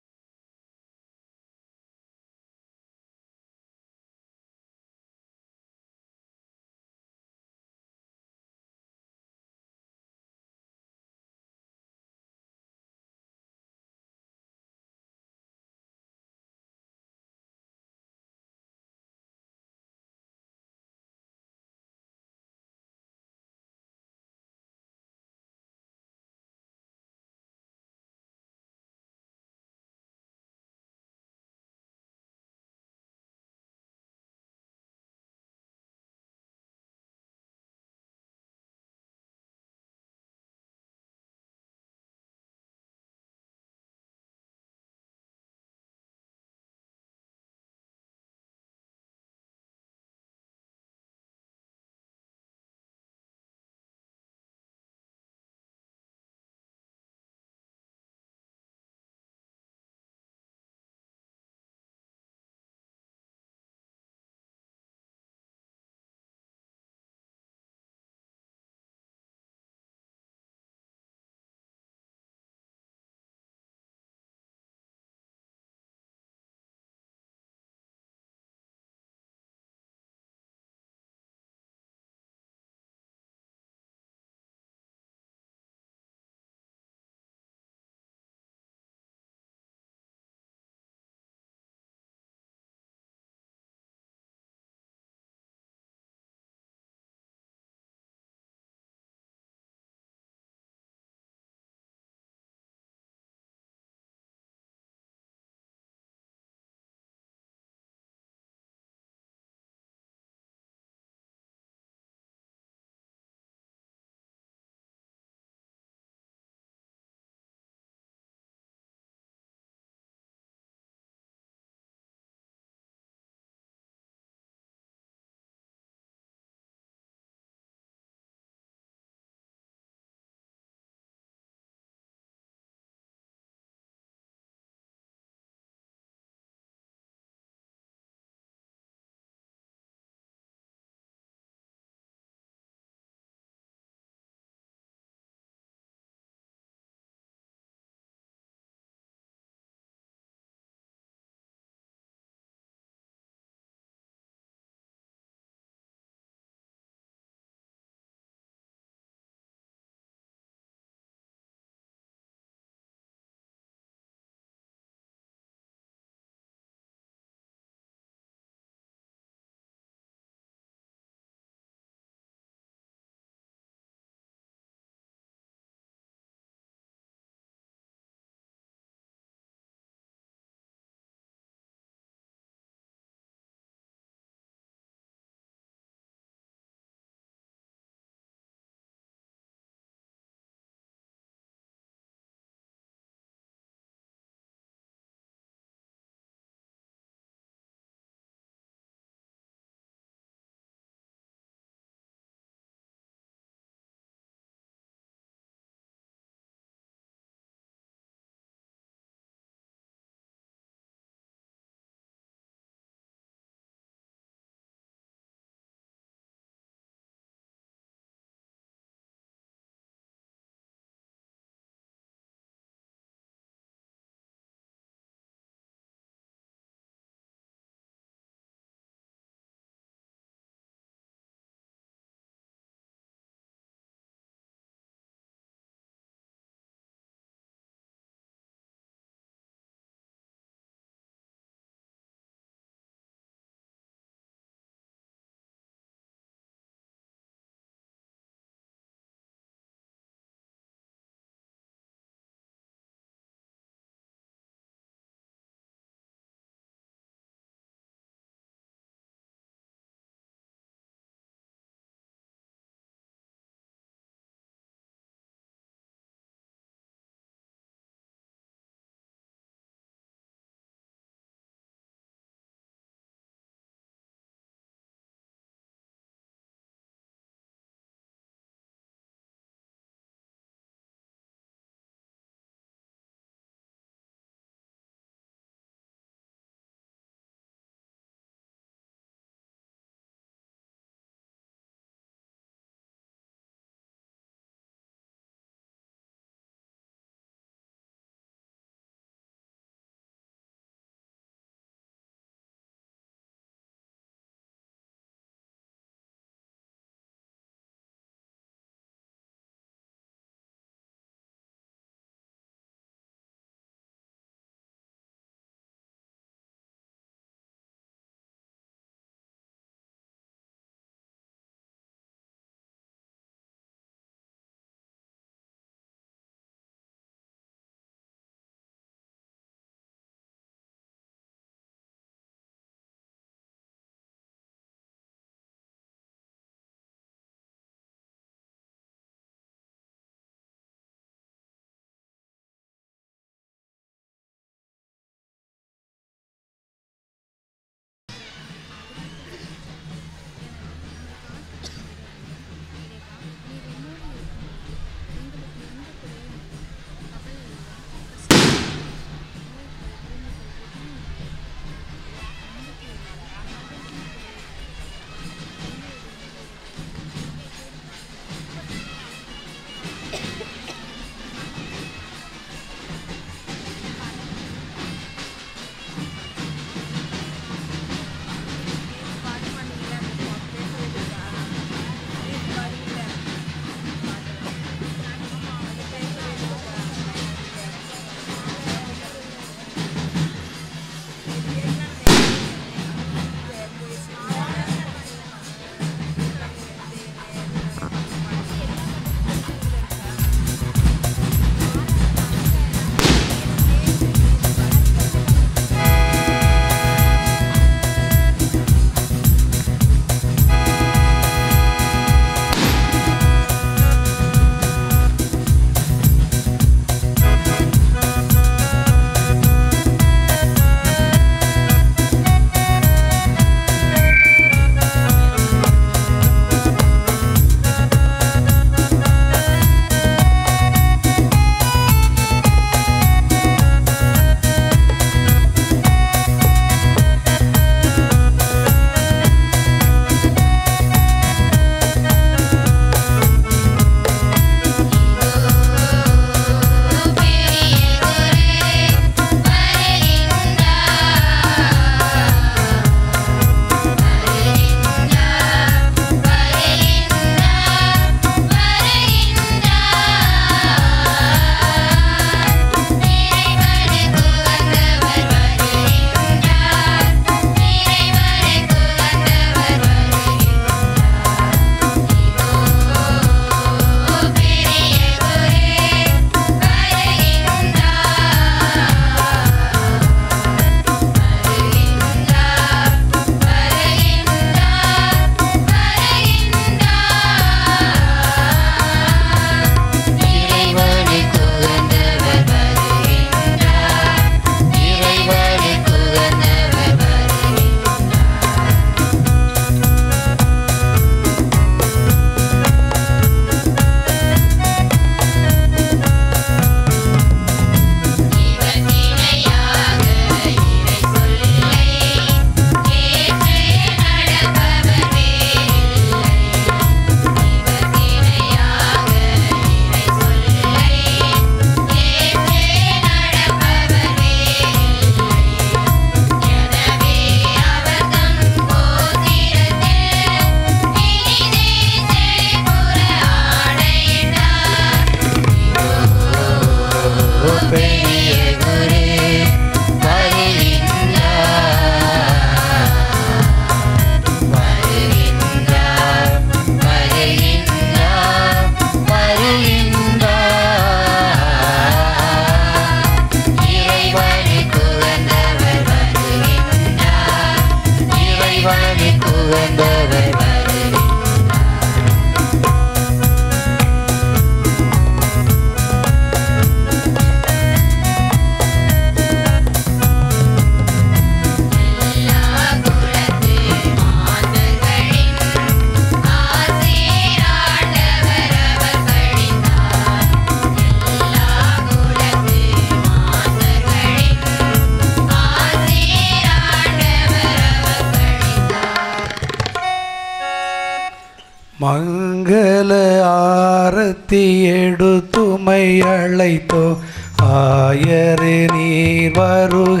மங்கள ஆரத்தி எடுத்துமை அழைத்தோ ஆயரே நீர் வருக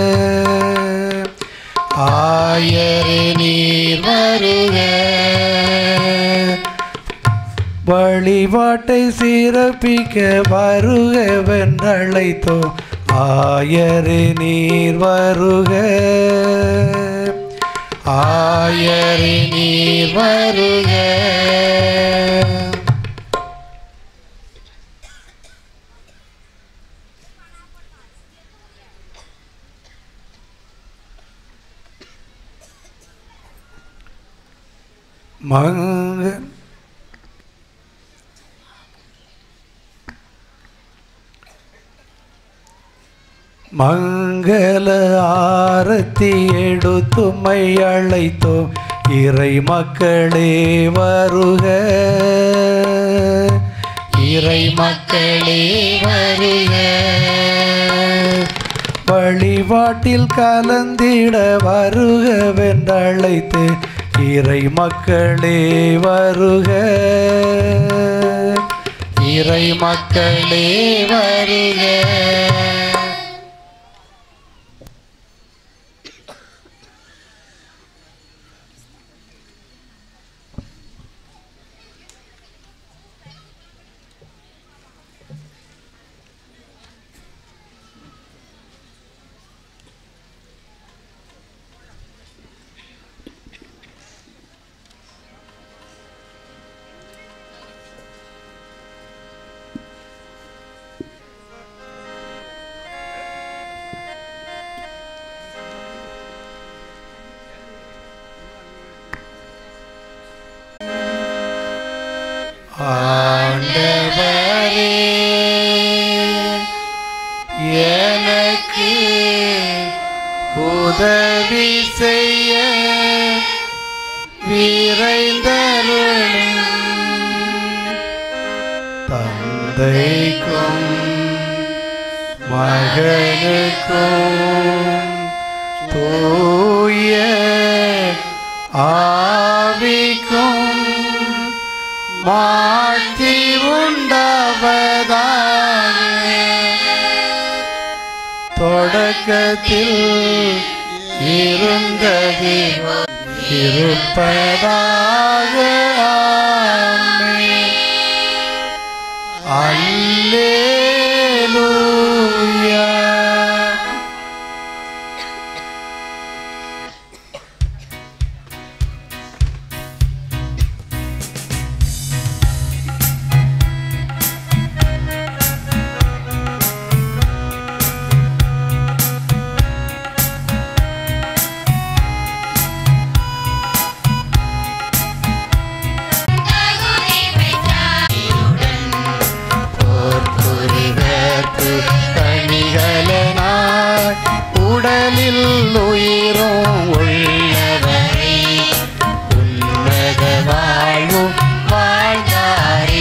ஆயரே நீர் வருக வழிபாட்டை சிறப்பிக்க வருகவென்றழைத்தோ ஆயரே நீர் வருக ஆயரே நீர் வருக மங்க மங்கள ஆரத்தி எடுத்துமை அழைத்தோ இறை மக்களே வருக இறை மக்களே வருக வழிபாட்டில் கலந்திட வருகவென்றழைத்து இறை மக்களே வருக இறை மக்களே வருக ஆண்டவரே எனக்கு உதவி செய்ய விரைந்தருளும் தந்தைக்கும் மகனுக்கும் தூய ஆவிக்கும் மாற்றி உண்டவதாக தொடக்கத்தில் இருந்தது இருப்பதாக ஆமென். அல்லேலூயா பொற்குருகத்து கனிகளனாய் உடலில் உயிரும் உள்ளவரை உன்னத வாழ்வும் வாழ்ந்தாரே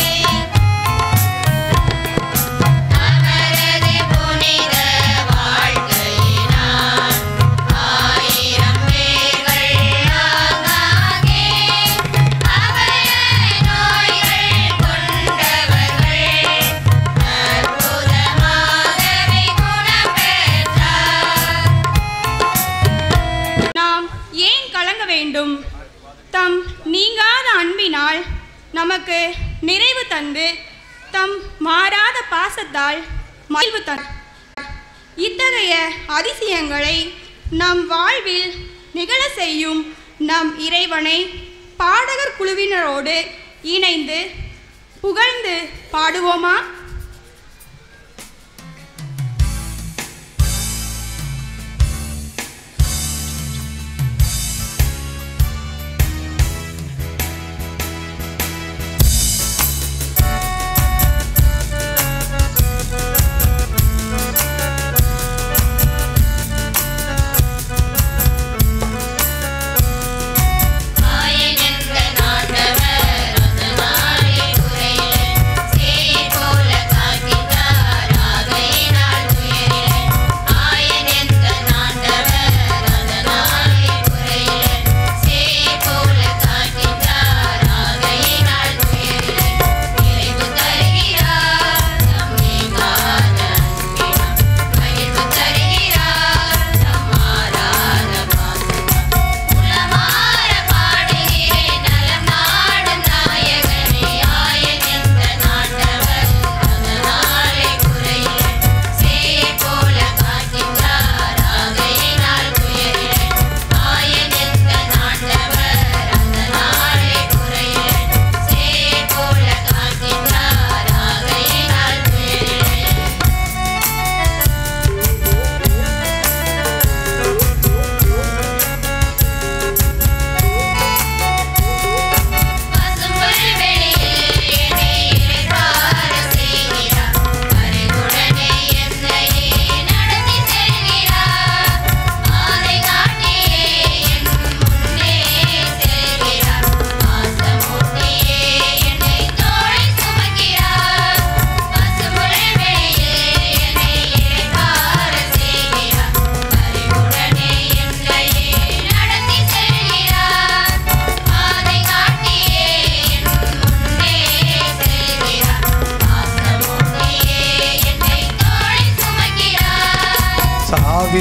நாம் ஏன் கலங்க வேண்டும் தம் நீங்காத அன்பினால் நமக்கு நிறைவு தந்து தம் மாறாத பாசத்தால் மகிழ்வு தன் இத்தகைய அதிசயங்களை நம் வாழ்வில் நிகழ செய்யும் நம் இறைவனை பாடகர் குழுவினரோடு இணைந்து புகழ்ந்து பாடுவோமா ஆயனென்ற நாட்டவர் ஒசமாரி உரையிலே சேய் போல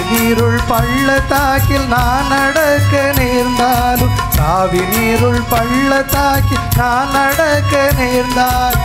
நீருள் பள்ளத்தாக்கில் நான் நடக்க நேர்ந்தாலும் காவி நீருள் பள்ளத்தாக்கில் நான் நடக்க நேர்ந்தால்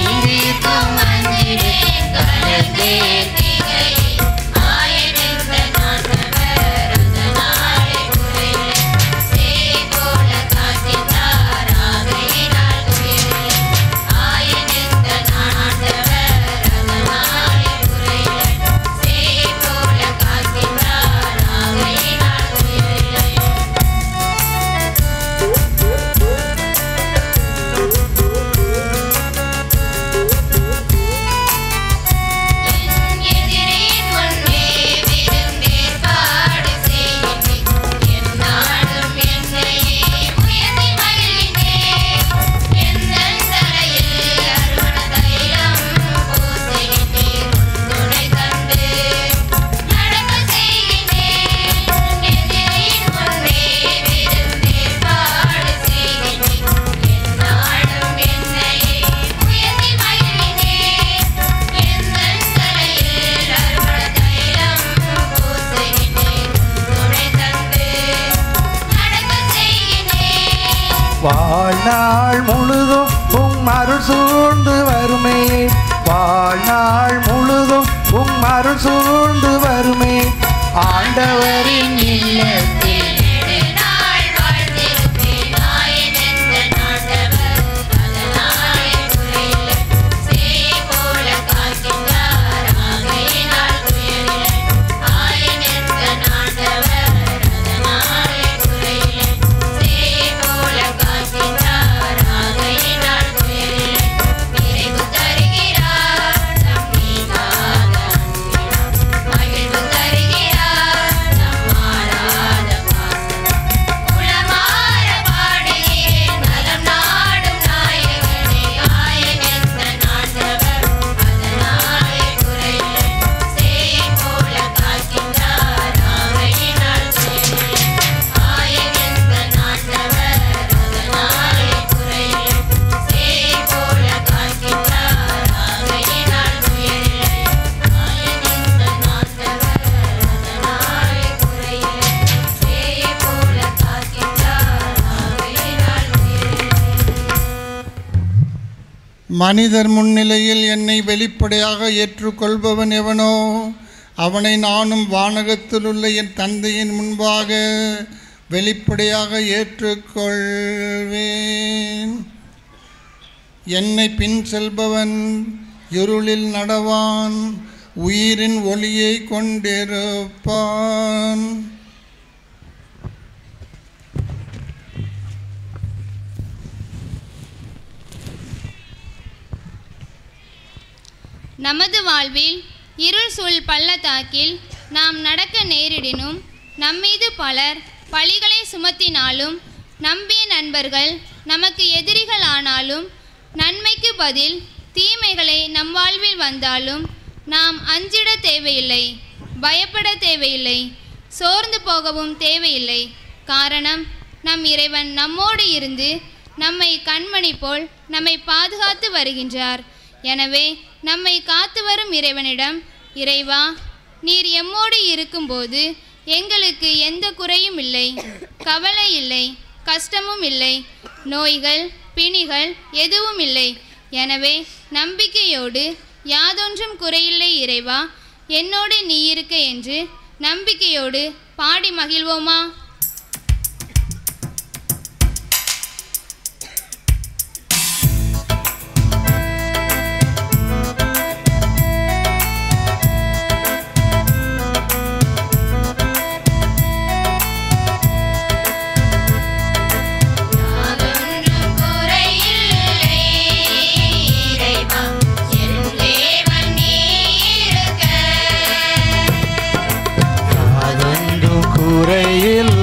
வாழ்நாள் முழுதும் உம் அருள் சூழ்ந்து வருமே வாழ்நாள் முழுதும் உம் அருள் சூழ்ந்து வருமே ஆண்டவரின் இல்லத்தில் மனிதர் முன்னிலையில் என்னை வெளிப்படையாக ஏற்றுக்கொள்பவன் எவனோ அவனை நானும் வானகத்தில் உள்ள என் தந்தையின் முன்பாக வெளிப்படையாக ஏற்றுக்கொள்வேன் என்னை பின் செல்பவன் இருளில் நடவான் உயிரின் ஒளியை கொண்டிருப்பான் நமது வாழ்வில் இருள் சூழ் பள்ளத்தாக்கில் நாம் நடக்க நேரிடினும் நம்மீது பலர் பழிகளை சுமத்தினாலும் நம்பிய நண்பர்கள் நமக்கு எதிரிகள் ஆனாலும் நன்மைக்கு பதில் தீமைகளை நம் வாழ்வில் வந்தாலும் நாம் அஞ்சிட தேவையில்லை பயப்பட தேவையில்லை சோர்ந்து போகவும் தேவையில்லை காரணம் நம் இறைவன் நம்மோடு இருந்து நம்மை கண்மணி போல் நம்மை பாதுகாத்து வருகின்றார் எனவே நம்மை காத்து வரும் இறைவனிடம் இறைவா நீர் எம்மோடு இருக்கும்போது எங்களுக்கு எந்த குறையும் இல்லை கவலை இல்லை கஷ்டமும் இல்லை நோய்கள் பிணிகள் எதுவும் இல்லை எனவே நம்பிக்கையோடு யாதொன்றும் குறையில்லை இறைவா என்னோடு நீ இருக்க என்று நம்பிக்கையோடு பாடி மகிழ்வோமா அதொன்று குறையில்லை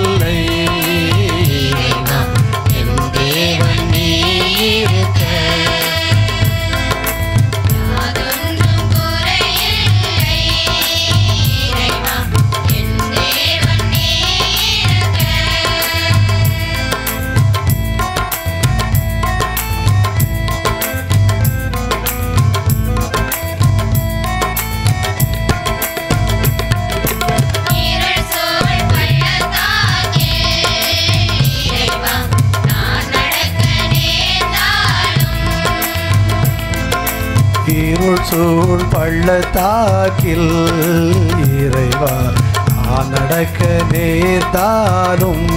இருள் சூழ் பள்ளத்தாக்கில் இறைவா நான் நடக்க நேர்ந்தாலும்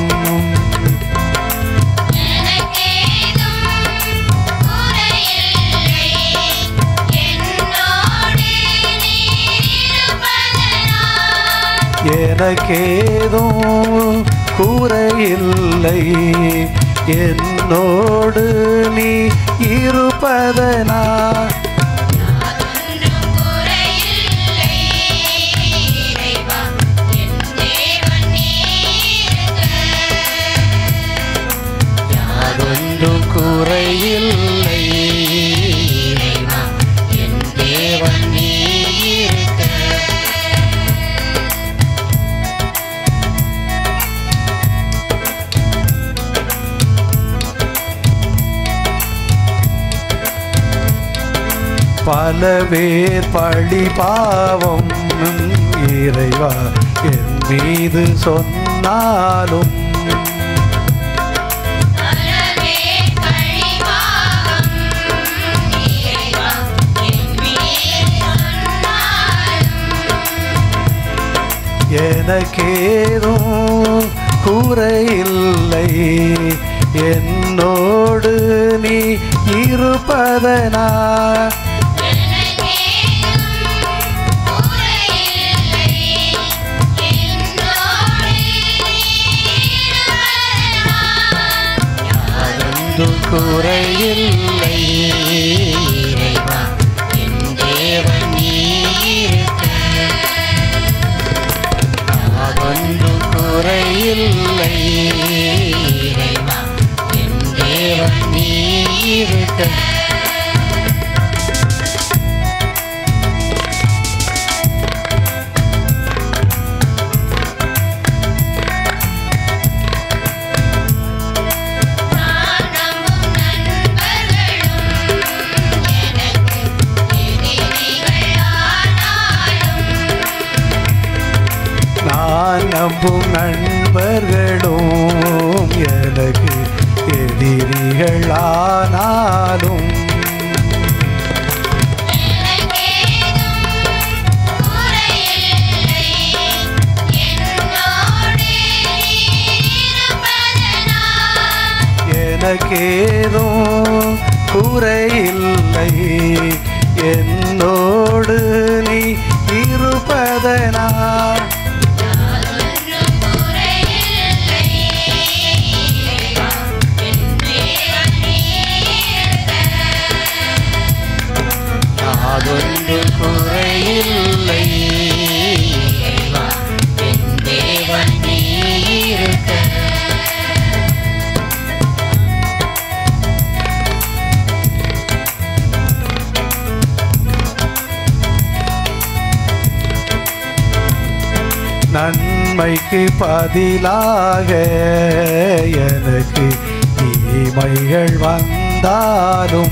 எனக்கேதும் கூரையில்லை என்னோடு நீ இருப்பதனா யாதொன்றும் குறையில்லை இறைவா, என் தேவன் நீ இருக்க பல பேர் பழி பாவம் இறைவா என் மீது சொன்னாலும் எனக்கேதும் குறையில்லை என்னோடு நீ இருப்பதனா யாதொன்றும் குறையில்லை இறைவா, என் தேவன் நீ இருக்க. யாதொன்றும் குறையில்லை இறைவா, என் தேவன் நீ இருக்க நான் நம்பும் நண்பர்களும் எனக்கு எதிரிகளானாலும் எனக்கேதும் குறையில்லை என்னோடு நீ இருப்பதனா யாதொன்று குறையில்லை இறைவா, என் தேவன் நீ இருக்க நன்மைக்கு பதிலாக எனக்கு தீமைகள் வந்தாலும்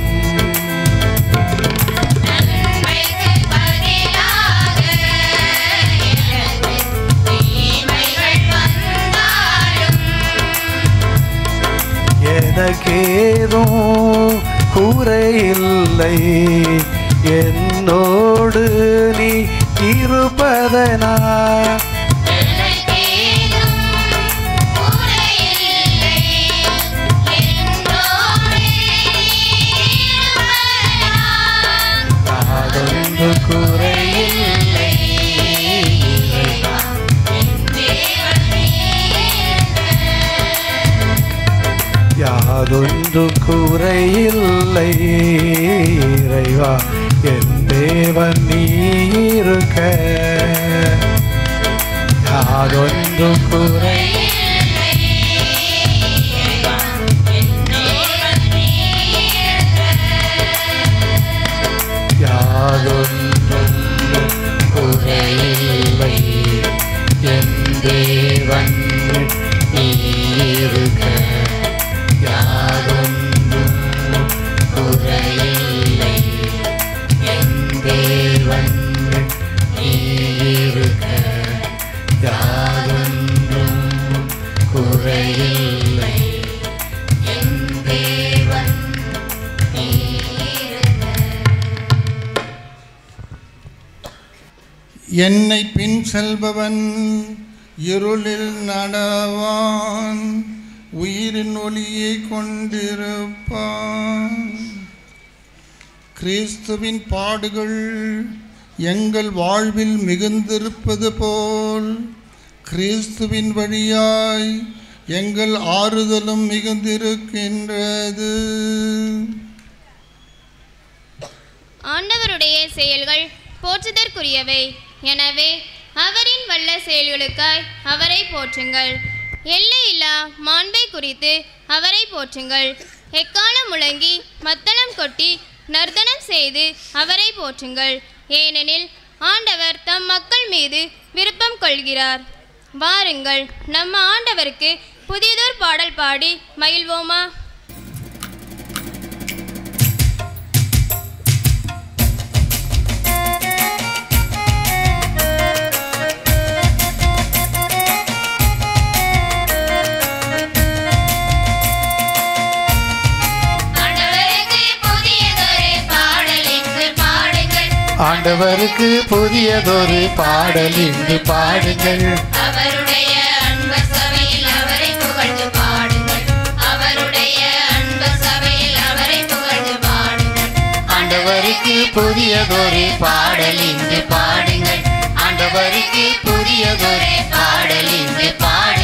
எனக்கேதும் குறையில்லை என்னோடு நீ இருப்பதனா யாதொன்று குறையில்லை இறைவா, யாதொன்று குறையில்லை இறைவா என் தேவன் நீ இருக்க யாதொன்று குறை யாதொன்றும் குறையில்லை என் தேவன் நீ இருக்க யாதொன்றும் குறையில்லை என் தேவன் நீ இருக்க யாதொன்றும் குறையில்லை என் தேவன் நீ இருக்க என்னை பின் செல்பவன் இருளில் நடவான் உயிரின் ஒளியை கொண்டிருப்பான் கிறிஸ்துவின் பாடுகள் எங்கள் வாழ்வில் மிகுந்திருப்பது போல் கிறிஸ்துவின் வழியாய் எங்கள் ஆறுதலும் மிகுந்திருக்கின்றது ஆண்டவருடைய செயல்கள் போற்றுதற்குரியவை எனவே அவரின் வல்ல செயல்களுக்காய் அவரை போற்றுங்கள் எல்லையில்லா மாண்பை குறித்து அவரை போற்றுங்கள் எக்காலம் முழங்கி மத்தளம் கொட்டி நர்த்தனம் செய்து அவரை போற்றுங்கள் ஏனெனில் ஆண்டவர் தம் மக்கள் மீது விருப்பம் கொள்கிறார் வாருங்கள் நம்ம ஆண்டவருக்கு புதியதோர் பாடல் பாடி மகிழ்வோமா ஆண்டவருக்கு புதியதொரு பாடல் இன்று பாடுங்கள் அவருடைய அன்பு சபையில் அவரை புகழ்ந்து பாடுங்கள் அவருடைய அன்பு சபையில் அவரை புகழ்ந்து பாடுங்கள் ஆண்டவருக்கு புதியதொரு பாடல் இன்று பாடுங்கள் ஆண்டவருக்கு புதியதொரு பாடல் இன்று பாடுங்கள்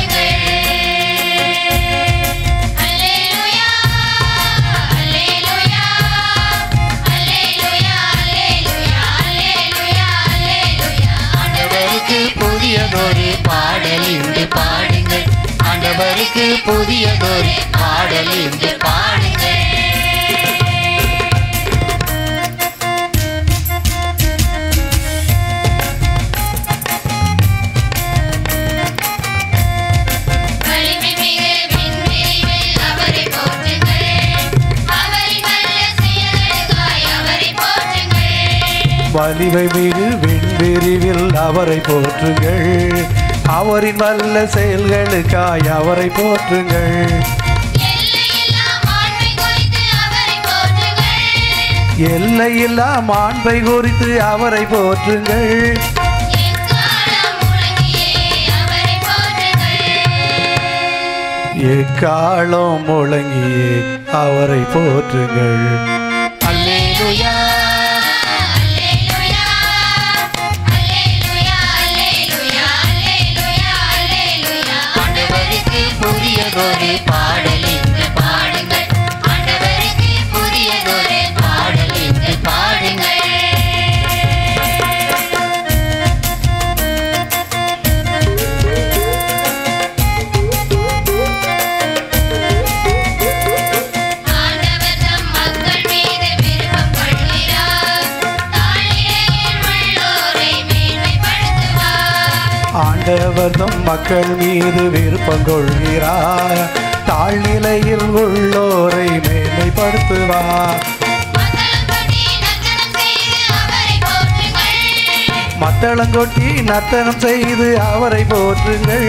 அல்லேலூயா அல்லேலூயா அல்லேலூயா அல்லேலூயா அல்லேலூயா அல்லேலூயா ஆண்டவருக்கு புதியதொரு பாடல் இன்று பாடுங்கள் ஆண்டவருக்கு புதியதொரு பாடல் இன்று பாடுங்கள் வலிமை மிகு விண்வெளியில் அவரை போற்றுங்கள் அவரின் வல்ல செயல்களுக்காய் அவரை போற்றுங்கள் வலிமை மிகு விண்வெறிவில் அவரை போற்றுங்கள் அவரின் வல்ல செயல்களுக்காய் அவரை போற்றுங்கள் எல்லையில்லா மாண்பை குறித்து அவரை போற்றுங்கள் எல்லையில்லா மாண்பை குறித்து அவரை போற்றுங்கள் எக்காலம் முழங்கியே அவரை போற்றுங்கள் எக்காலம் முழங்கியே அவரை போற்றுங்கள் அல்லேலூயா அல்லேலூயா அல்லேலூயா அல்லேலூயா அல்லேலூயா அல்லேலூயா ஆண்டவருக்கு புதியதொரு பாடல் இன்று பாடுங்கள் ஆண்டவருக்கு புதியதொரு பாடல் இன்று பாடுங்கள் ஆண்டவர் தம் மக்கள் மீது விருப்பம் கொள்கிறார் தாழ்நிலையில் உள்ளோரை மேன்மைப்படுத்துவார் ஆண்டவர் தம் மக்கள் மீது விருப்பம் கொள்கிறார் தாழ்நிலையில் உள்ளோரை மேன்மைப்படுத்துவார் மத்தளம் கொட்டி நர்த்தனம் செய்து அவரை போற்றுங்கள்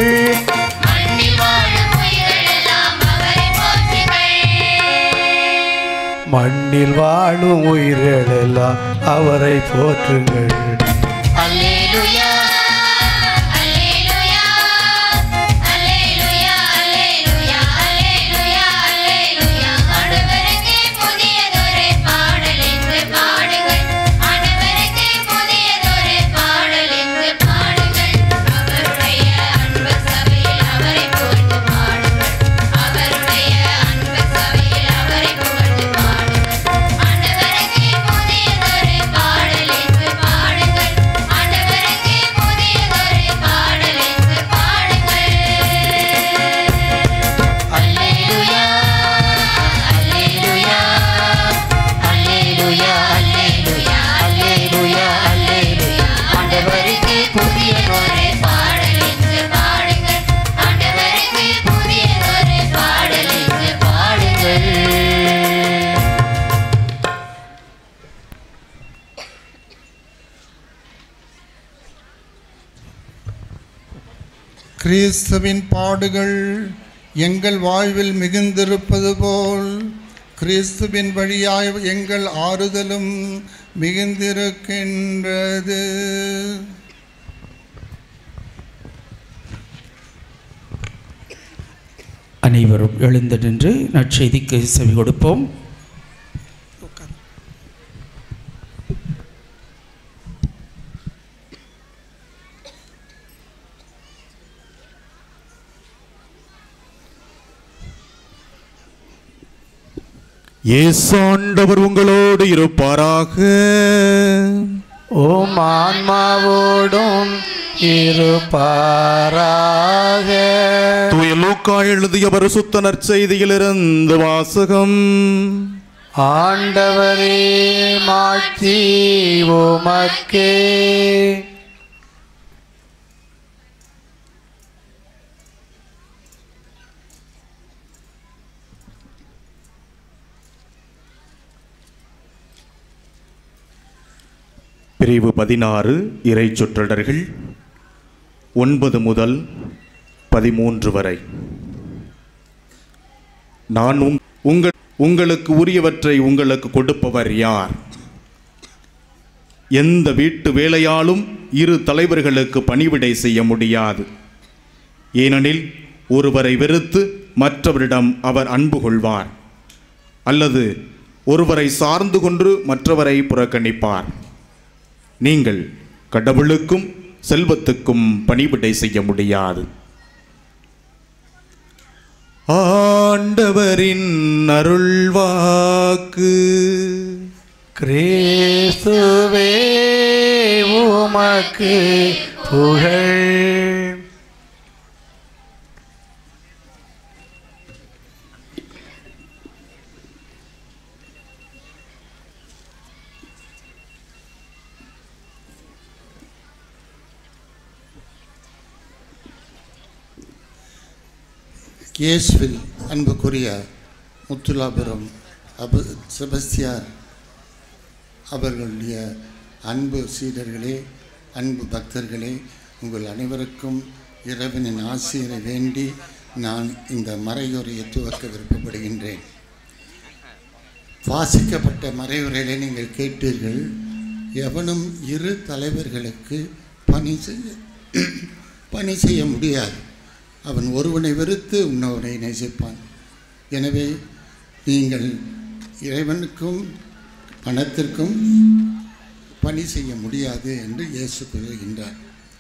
மண்ணில் வாழும் உயிர்கள் எல்லாம் அவரை போற்றுங்கள் மண்ணில் வாழும் உயிர்களெல்லாம் அவரை போற்றுங்கள் அல்லேலூயா அல்லேலூயா அல்லேலூயா அல்லேலூயா அல்லேலூயா அல்லேலூயா ஆண்டவருக்கே புதியதொரு பாடல் என்று பாடுங்கள் ஆண்டவருக்கே புதியதொரு பாடல் என்று பாடுங்கள் அவருடைய அன்பு சபையில் அவரை புகழ்ந்து பாடுங்கள் அவருடைய அன்பு சபையில் அவரை புகழ்ந்து பாடுங்கள் ஆண்டவருக்கே புதியதொரு பாடல் என்று பாடுங்கள் ஆண்டவருக்கே புதியதொரு பாடல் என்று பாடுங்கள் அல்லேலூயா அல்லேலூயா அல்லேலூயா அல்லேலூயா அல்லேலூயா அல்லேலூயா ஆண்டவருக்கு புதியதொரு பாடல் என்று பாடுங்கள் ஆண்டவருக்கே புதியதொரு பாடல் என்று பாடுங்கள் கிறிஸ்துவின் பாடுகள் எங்கள் வாழ்வில் மிகுந்திருப்பது போல் கிறிஸ்துவின் வழியாய் எங்கள் ஆறுதலும் மிகுந்திருக்கின்றது அனைவரும் எழுந்து நின்று நற்செய்திக்கு செவி கொடுப்போம் ஏசாண்டவர் உங்களோடு இருப்பாராக ஓம் ஆன்மாவோடும் இருப்பாராக தூய லூக்கா எழுதிய பரிசுத்த நற்செய்தியிலிருந்து வாசகம் ஆண்டவரே மாட்சி உமக்கே பிரிவு பதினாறு இறை சொற்றொடர்கள் ஒன்பது முதல் பதிமூன்று வரை நான் உங் உங்கள் உங்களுக்கு உரியவற்றை உங்களுக்கு கொடுப்பவர் யார் எந்த வீட்டு வேலையாலும் இரு தலைவர்களுக்கு பணிவிடை செய்ய முடியாது ஏனெனில் ஒருவரை வெறுத்து மற்றவரிடம் அவர் அன்பு கொள்வார் அல்லது ஒருவரை சார்ந்து கொண்டு மற்றவரை புறக்கணிப்பார் நீங்கள் கடவுளுக்கும் செல்வத்துக்கும் பணிவிடை செய்ய முடியாது ஆண்டவரின் அருள்வாக்கு கிறிஸ்துவே உமக்கு புகழ் இயேசுவில் அன்புக்குரிய முத்துலாபுரம் அபு செபஸ்தியார் அவர்களுடைய அன்பு சீடர்களே அன்பு பக்தர்களே உங்கள் அனைவருக்கும் இறைவனின் ஆசிரியரை வேண்டி நான் இந்த மறையுரையை துவக்க விருப்பப்படுகின்றேன் வாசிக்கப்பட்ட மறையுரையிலே நீங்கள் கேட்டீர்கள் எவனும் இரு தலைவர்களுக்கு பணி செய்ய பணி செய்ய முடியாது அவன் ஒருவனை வெறுத்து இன்னொருவனை நேசிப்பான் எனவே நீங்கள் இறைவனுக்கும் பணத்திற்கும் பணி செய்ய முடியாது என்று இயேசு கூறுகின்றார்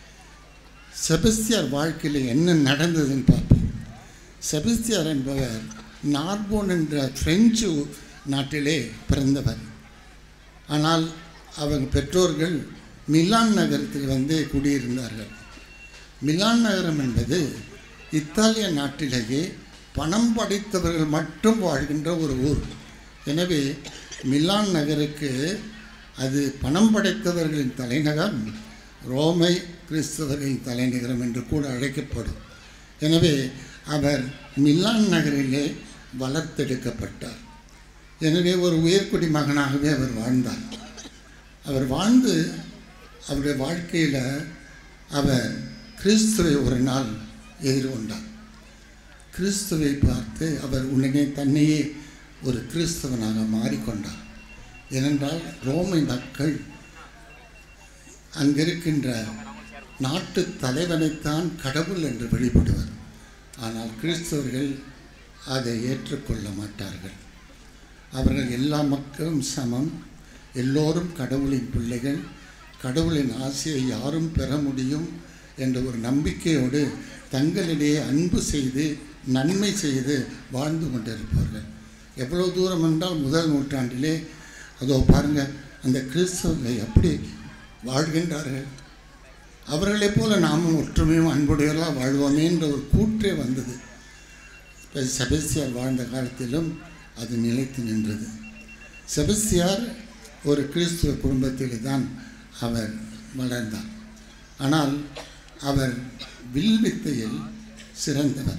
செபஸ்தியார் வாழ்க்கையில் என்ன நடந்ததுன்னு பார்ப்போம் செபஸ்தியார் என்பவர் நார்போன் என்ற பிரெஞ்சு நாட்டிலே பிறந்தவர் ஆனால் அவங்க பெற்றோர்கள் மிலான் நகரத்தில் வந்து குடியிருந்தார்கள் மிலான் நகரம் என்பது இத்தாலிய நாட்டிலேயே பணம் படைத்தவர்கள் மட்டும் வாழ்கின்ற ஒரு ஊர் எனவே மிலான் நகருக்கு அது பணம் படைத்தவர்களின் தலைநகரம் ரோமை கிறிஸ்தவர்களின் தலைநகரம் என்று கூட அழைக்கப்படும் எனவே அவர் மிலான் நகரிலே வளர்த்தெடுக்கப்பட்டார் எனவே ஒரு உயர்குடி மகனாகவே அவர் வாழ்ந்தார் அவர் வாழ்ந்து அவருடைய வாழ்க்கையில் அவர் கிறிஸ்துவை ஒரு நாள் எதிர்கொண்டார் கிறிஸ்துவை பார்த்து அவர் உடனே தன்னையே ஒரு கிறிஸ்தவனாக மாறிக்கொண்டார் ஏனென்றால் ரோமை மக்கள் அங்கிருக்கின்ற நாட்டு தலைவனைத்தான் கடவுள் என்று வெளிப்படுவர் ஆனால் கிறிஸ்தவர்கள் அதை ஏற்றுக்கொள்ள மாட்டார்கள் அவர்கள் எல்லா மக்களும் சமம் எல்லோரும் கடவுளின் பிள்ளைகள் கடவுளின் ஆசையை யாரும் பெற முடியும் என்ற ஒரு நம்பிக்கையோடு தங்களிடையே அன்பு செய்து நன்மை செய்து வாழ்ந்து கொண்டிருப்பார்கள் எவ்வளோ தூரம் என்றால் முதல் நூற்றாண்டிலே அதோ பாருங்கள் அந்த கிறிஸ்தவர்கள் எப்படி வாழ்கின்றார்கள் அவர்களைப் போல நாமும் ஒற்றுமையும் அன்புடையவர்களாக வாழ்வோமே என்ற ஒரு கூற்றே வந்தது இப்போ செபஸ்தியார் வாழ்ந்த காலத்திலும் அது நிலைத்து நின்றது செபஸ்தியார் ஒரு கிறிஸ்துவ குடும்பத்தில் தான் அவர் வளர்ந்தார் ஆனால் அவர் வில் வித்தையில் சிறந்தவர்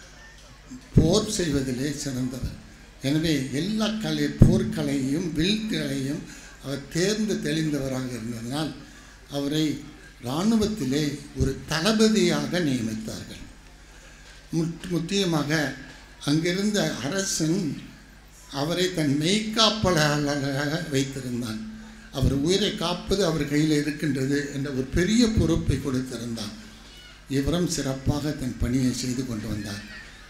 போர் செய்வதிலே சிறந்தவர் எனவே எல்லா கலை போர்க்கலையும் வில்கலையும் அவர் தேர்ந்து தெளிந்தவராக இருந்ததனால் அவரை இராணுவத்திலே ஒரு தளபதியாக நியமித்தார்கள் முத் முக்கியமாக அங்கிருந்த அரசன் அவரை தன் மெய்காப்பலாளராக வைத்திருந்தான் அவர் உயிரை காப்பது அவர் கையில் இருக்கின்றது என்ற ஒரு பெரிய பொறுப்பை கொடுத்திருந்தார் இவரும் சிறப்பாக தன் பணியை செய்து கொண்டு வந்தார்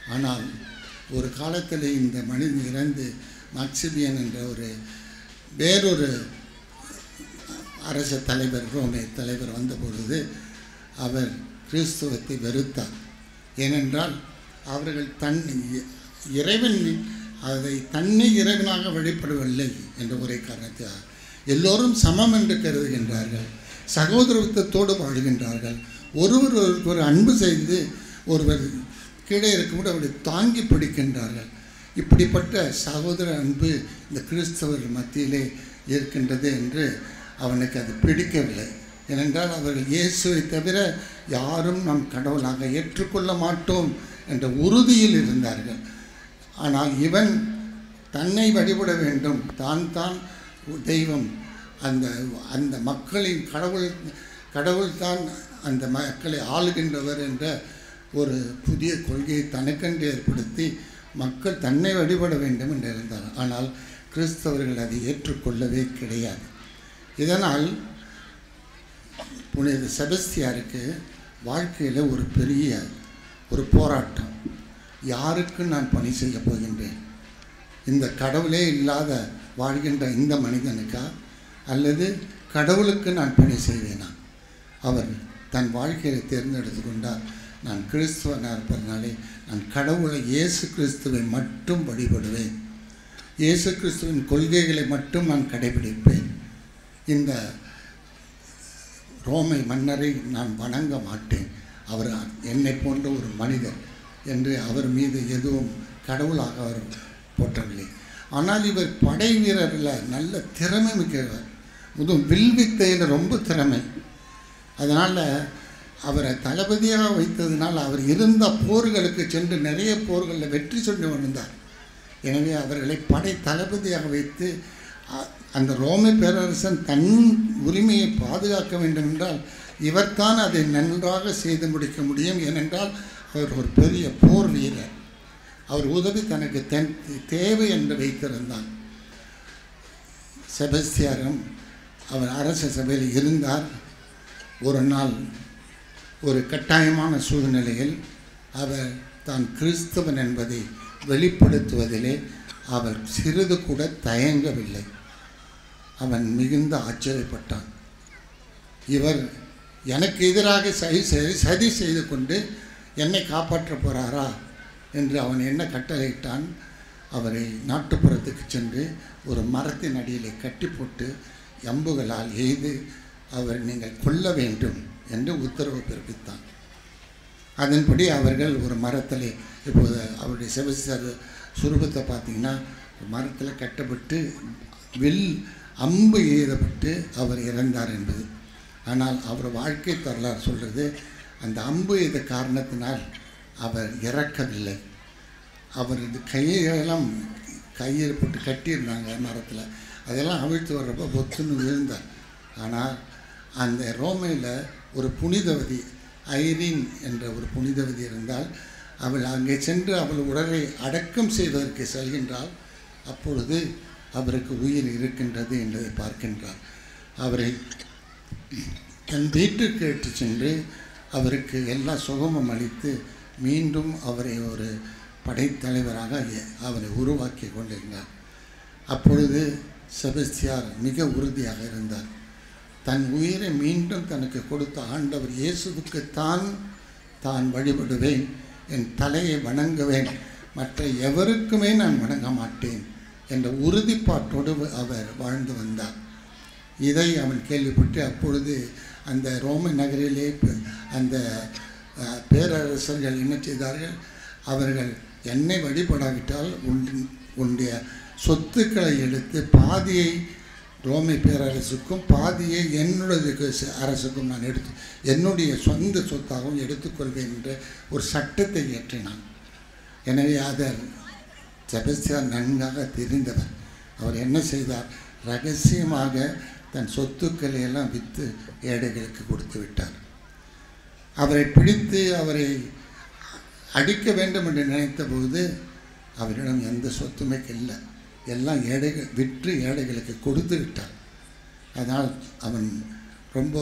ஆனால் ஒரு காலத்தில் இந்த மனிதன் இறந்து மக்சிபியன் என்ற ஒரு வேறொரு அரச தலைவர் ரோமே தலைவர் வந்த பொழுது அவர் கிறிஸ்துவத்தை வெறுத்தார் ஏனென்றால் அவர்கள் தன் இறைவன் அதை தன்னை இறைவனாக வழிபடவில்லை என்ற ஒரே காரணத்தால் எல்லோரும் சமம் என்று கருதுகின்றார்கள் சகோதரத்துவத்தோடு வாழ்கின்றார்கள் ஒருவர் ஒருவர் அன்பு செய்து ஒருவர் கீழே இருக்கும்போது அவரை தாங்கி பிடிக்கின்றார்கள் இப்படிப்பட்ட சகோதர அன்பு இந்த கிறிஸ்தவர் மத்தியிலே இருக்கின்றது என்று அவனுக்கு அது பிடிக்கவில்லை ஏனென்றால் அவர்கள் இயேசுவை தவிர யாரும் நம் கடவுளாக ஏற்றுக்கொள்ள மாட்டோம் என்ற உறுதியில் இருந்தார்கள் ஆனால் இவன் தன்னை வழிபட வேண்டும் தான் தான் தெய்வம் அந்த அந்த மக்களின் கடவுள் கடவுள் தான் அந்த மக்களை ஆளுகின்றவர் என்ற ஒரு புதிய கொள்கையை தனக்கென்று ஏற்படுத்தி மக்கள் தன்னை வழிபட வேண்டும் என்று இருந்தார் ஆனால் கிறிஸ்தவர்கள் அதை ஏற்றுக்கொள்ளவே கிடையாது இதனால் புனித செபஸ்தியாருக்கு வாழ்க்கையில் ஒரு பெரிய ஒரு போராட்டம் யாருக்கு நான் பணி செய்ய போகின்றேன் இந்த கடவுளே இல்லாத வாழ்கின்ற இந்த மனிதனுக்கா அல்லது கடவுளுக்கு நான் பணி செய்வேனா அவர் தன் வாழ்க்கையை தேர்ந்தெடுத்து கொண்டார் நான் கிறிஸ்துவனாக இருப்பதனாலே நான் கடவுளை இயேசு கிறிஸ்துவை மட்டும் வழிபடுவேன் இயேசு கிறிஸ்துவின் கொள்கைகளை மட்டும் நான் கடைபிடிப்பேன் இந்த ரோமை மன்னரை நான் வணங்க மாட்டேன் அவர் என்னை போன்ற ஒரு மனிதர் என்று அவர் மீது எதுவும் கடவுளாக அவர் போற்றவில்லை ஆனால் இவர் படை வீரரில் நல்ல திறமை மிக்கவர் அதுவும் வில்வித்தையில் ரொம்ப திறமை அதனால் அவரை தளபதியாக வைத்ததினால் அவர் இருந்த போர்களுக்கு சென்று நிறைய போர்களில் வெற்றி சொல்லி வந்தார் எனவே அவர்களை படை தளபதியாக வைத்து அ- அந்த ரோமை பேரரசன் தன் உரிமையை பாதுகாக்க வேண்டும் என்றால் இவர்தான் அதை நன்றாக செய்து முடிக்க முடியும் ஏனென்றால் அவர் ஒரு பெரிய போர் வீரர் அவர் உதவி தனக்கு தென் தேவை என்று வைத்திருந்தார் செபஸ்தியாரும் அவர் அரச சபையில் இருந்தார் ஒரு நாள் ஒரு கட்டாயமான சூழ்நிலையில் அவர் தான் கிறிஸ்தவன் என்பதை வெளிப்படுத்துவதிலே அவர் சிறிது கூட தயங்கவில்லை அவன் மிகுந்த ஆச்சரியப்பட்டான் இவர் எனக்கு எதிராக சதி சதி சதி செய்து கொண்டு என்னை காப்பாற்றப் போகிறாரா என்று அவன் என்ன கட்டளையிட்டான் அவரை நாட்டுப்புறத்துக்கு சென்று ஒரு மரத்தின் அடியிலே கட்டி போட்டு எம்புகளால் எய்து அவர் நீங்கள் கொல்ல வேண்டும் என்று உத்தரவு பிறப்பித்தான் அதன்படி அவர்கள் ஒரு மரத்தில் இப்போது அவருடைய சிவசர் சுரூபத்தை பார்த்தீங்கன்னா மரத்தில் கட்டப்பட்டு வில் அம்பு எய்தப்பட்டு அவர் இறந்தார் என்பது ஆனால் அவர் வாழ்க்கை வரலாறு சொல்கிறது அந்த அம்பு எய்த காரணத்தினால் அவர் இறக்கவில்லை அவரது கையெல்லாம் கையில் போட்டு கட்டியிருந்தாங்க மரத்தில் அதெல்லாம் அவிழ்த்து வர்றப்போ பொத்துன்னு விழுந்தார் ஆனால் அந்த ரோமையில் ஒரு புனிதவதி ஐரீன் என்ற ஒரு புனிதவதி இருந்தால் அவள் அங்கே சென்று அவள் உடலை அடக்கம் செய்வதற்கு செல்கின்றாள் அப்பொழுது அவருக்கு உயிர் இருக்கின்றது என்பதை பார்க்கின்றார் அவரை தன் வீட்டுக்கு எடுத்து சென்று அவருக்கு எல்லா சுகமும் அளித்து மீண்டும் அவரை ஒரு படைத்தலைவராக எ- அவரை உருவாக்கி கொண்டிருந்தார் அப்பொழுது செபஸ்தியார் மிக உறுதியாக இருந்தார் தன் உயிரை மீண்டும் தனக்கு கொடுத்த ஆண்டவர் இயேசுவுக்குத்தான் தான் வழிபடுவேன் என் தலையை வணங்குவேன் மற்ற எவருக்குமே நான் வணங்க மாட்டேன் என்ற உறுதிப்பாட்டோடு அவர் வாழ்ந்து வந்தார் இதை அவன் கேள்விப்பட்டு அப்பொழுது அந்த ரோம நகரிலே ப- அந்த அஹ், பேரரசர்கள் என்ன செய்தார்கள் அவர்கள் என்னை வழிபடாவிட்டால் உன் உன்னுடைய சொத்துக்களை எடுத்து பாதியை ரோமை பேரரசுக்கும் பாதியை என்னுடைய அரசுக்கும் நான் எடுத்து என்னுடைய சொந்த சொத்தாகவும் எடுத்துக்கொள்வேன் என்ற ஒரு சட்டத்தை இயற்றினான் எனவே அதை செபஸ்தியார் நன்காக தெரிந்தவர் அவர் என்ன செய்தார் ரகசியமாக தன் சொத்துக்களை எல்லாம் விற்று ஏழைகளுக்கு கொடுத்து விட்டார் அவரை பிடித்து அவரை அடிக்க வேண்டும் என்று நினைத்தபோது அவரிடம் எந்த சொத்துமே இல்லை எல்லாம் ஏழைகள் விற்று ஏழைகளுக்கு கொடுத்து விட்டார் அதனால் அவன் ரொம்ப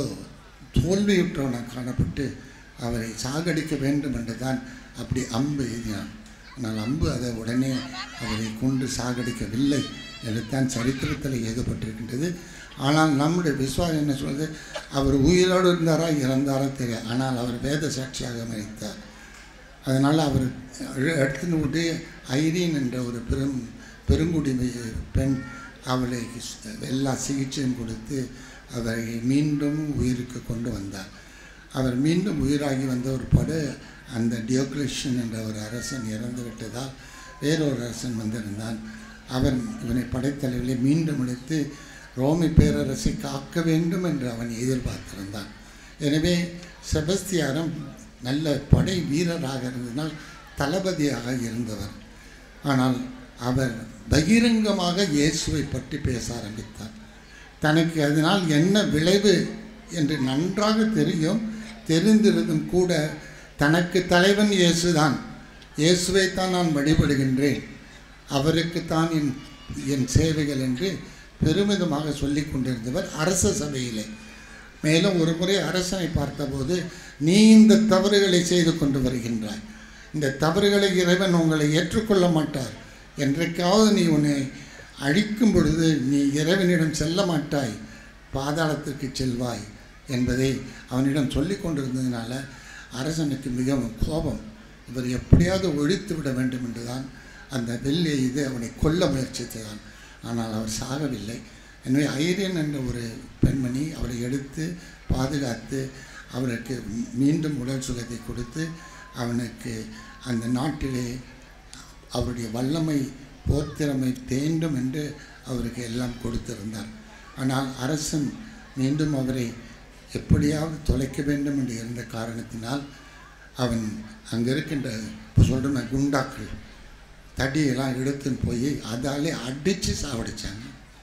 தோல்வியுற்றவனாக காணப்பட்டு அவரை சாகடிக்க வேண்டும் என்று தான் அப்படி அம்பு எய்தினான் ஆனால் அம்பு அதை உடனே அவரை கொண்டு சாகடிக்கவில்லை என்றுத்தான் சரித்திரத்தில் எழுதப்பட்டிருக்கின்றது ஆனால் நம்முடைய விசுவாசம் என்ன சொல்றது அவர் உயிரோடு இருந்தாரா இறந்தாரா தெரியாது ஆனால் அவர் வேத சாட்சியாக மறித்தார் அதனால் அவர் எடுத்துன்னு விட்டு ஐரீன் என்ற ஒரு பெரும் பெருங்குடிமை பெண் அவளை எல்லா சிகிச்சையும் கொடுத்து அவரை மீண்டும் உயிருக்கு கொண்டு வந்தார் அவர் மீண்டும் உயிராகி வந்த ஒரு பட அந்த டியோக்லேஷன் என்ற ஒரு அரசன் இறந்து விட்டதால் வேறொரு அரசன் வந்திருந்தான் அவன் இவனை படைத்தலைவர்களை மீண்டும் எடுத்து ரோமை பேரரசை காக்க வேண்டும் என்று அவன் எதிர்பார்த்திருந்தான் எனவே செபஸ்தியாரம் நல்ல படை வீரராக இருந்ததினால் தளபதியாக இருந்தவர் ஆனால் அவர் பகிரங்கமாக இயேசுவை பற்றி பேச ஆரம்பித்தார் தனக்கு அதனால் என்ன விளைவு என்று நன்றாக தெரியும் தெரிந்திருந்தும் கூட தனக்கு தலைவன் இயேசுதான் இயேசுவைத்தான் நான் வழிபடுகின்றேன் அவருக்குத்தான் என் என் சேவைகள் என்று பெருமிதமாக சொல்லி கொண்டிருந்தவர் அரச சபையிலே மேலும் ஒரு முறை அரசனை பார்த்தபோது நீ இந்த தவறுகளை செய்து கொண்டு வருகின்றாய் இந்த தவறுகளை இறைவன் உங்களை ஏற்றுக்கொள்ள மாட்டார் என்றைக்காவது நீ உன்னை அழிக்கும் பொழுது நீ இறைவனிடம் செல்ல மாட்டாய் பாதாளத்திற்கு செல்வாய் என்பதை அவனிடம் சொல்லி கொண்டிருந்ததுனால அரசனுக்கு மிகவும் கோபம் இவர் எப்படியாவது ஒழித்து விட வேண்டும் என்றுதான் அந்த வெள்ளி இது அவனை கொல்ல முயற்சித்ததான் ஆனால் அவர் சாகவில்லை எனவே ஐரியன் என்ற ஒரு பெண்மணி அவரை எடுத்து பாதுகாத்து அவருக்கு மீண்டும் உடல் சுகத்தை கொடுத்து அவனுக்கு அந்த நாட்டிலே அவருடைய வல்லமை போர்த்திறமை தேண்டும் என்று அவருக்கு எல்லாம் கொடுத்திருந்தார் ஆனால் அரசன் மீண்டும் அவரை எப்படியாவது தொலைக்க வேண்டும் என்று இருந்த காரணத்தினால் அவன் அங்கே இருக்கின்ற இப்போ சொல்கிற குண்டாக்கள் தடியெல்லாம் எடுத்துன்னு போய் அதாலே அடித்து சாவடிச்சாங்க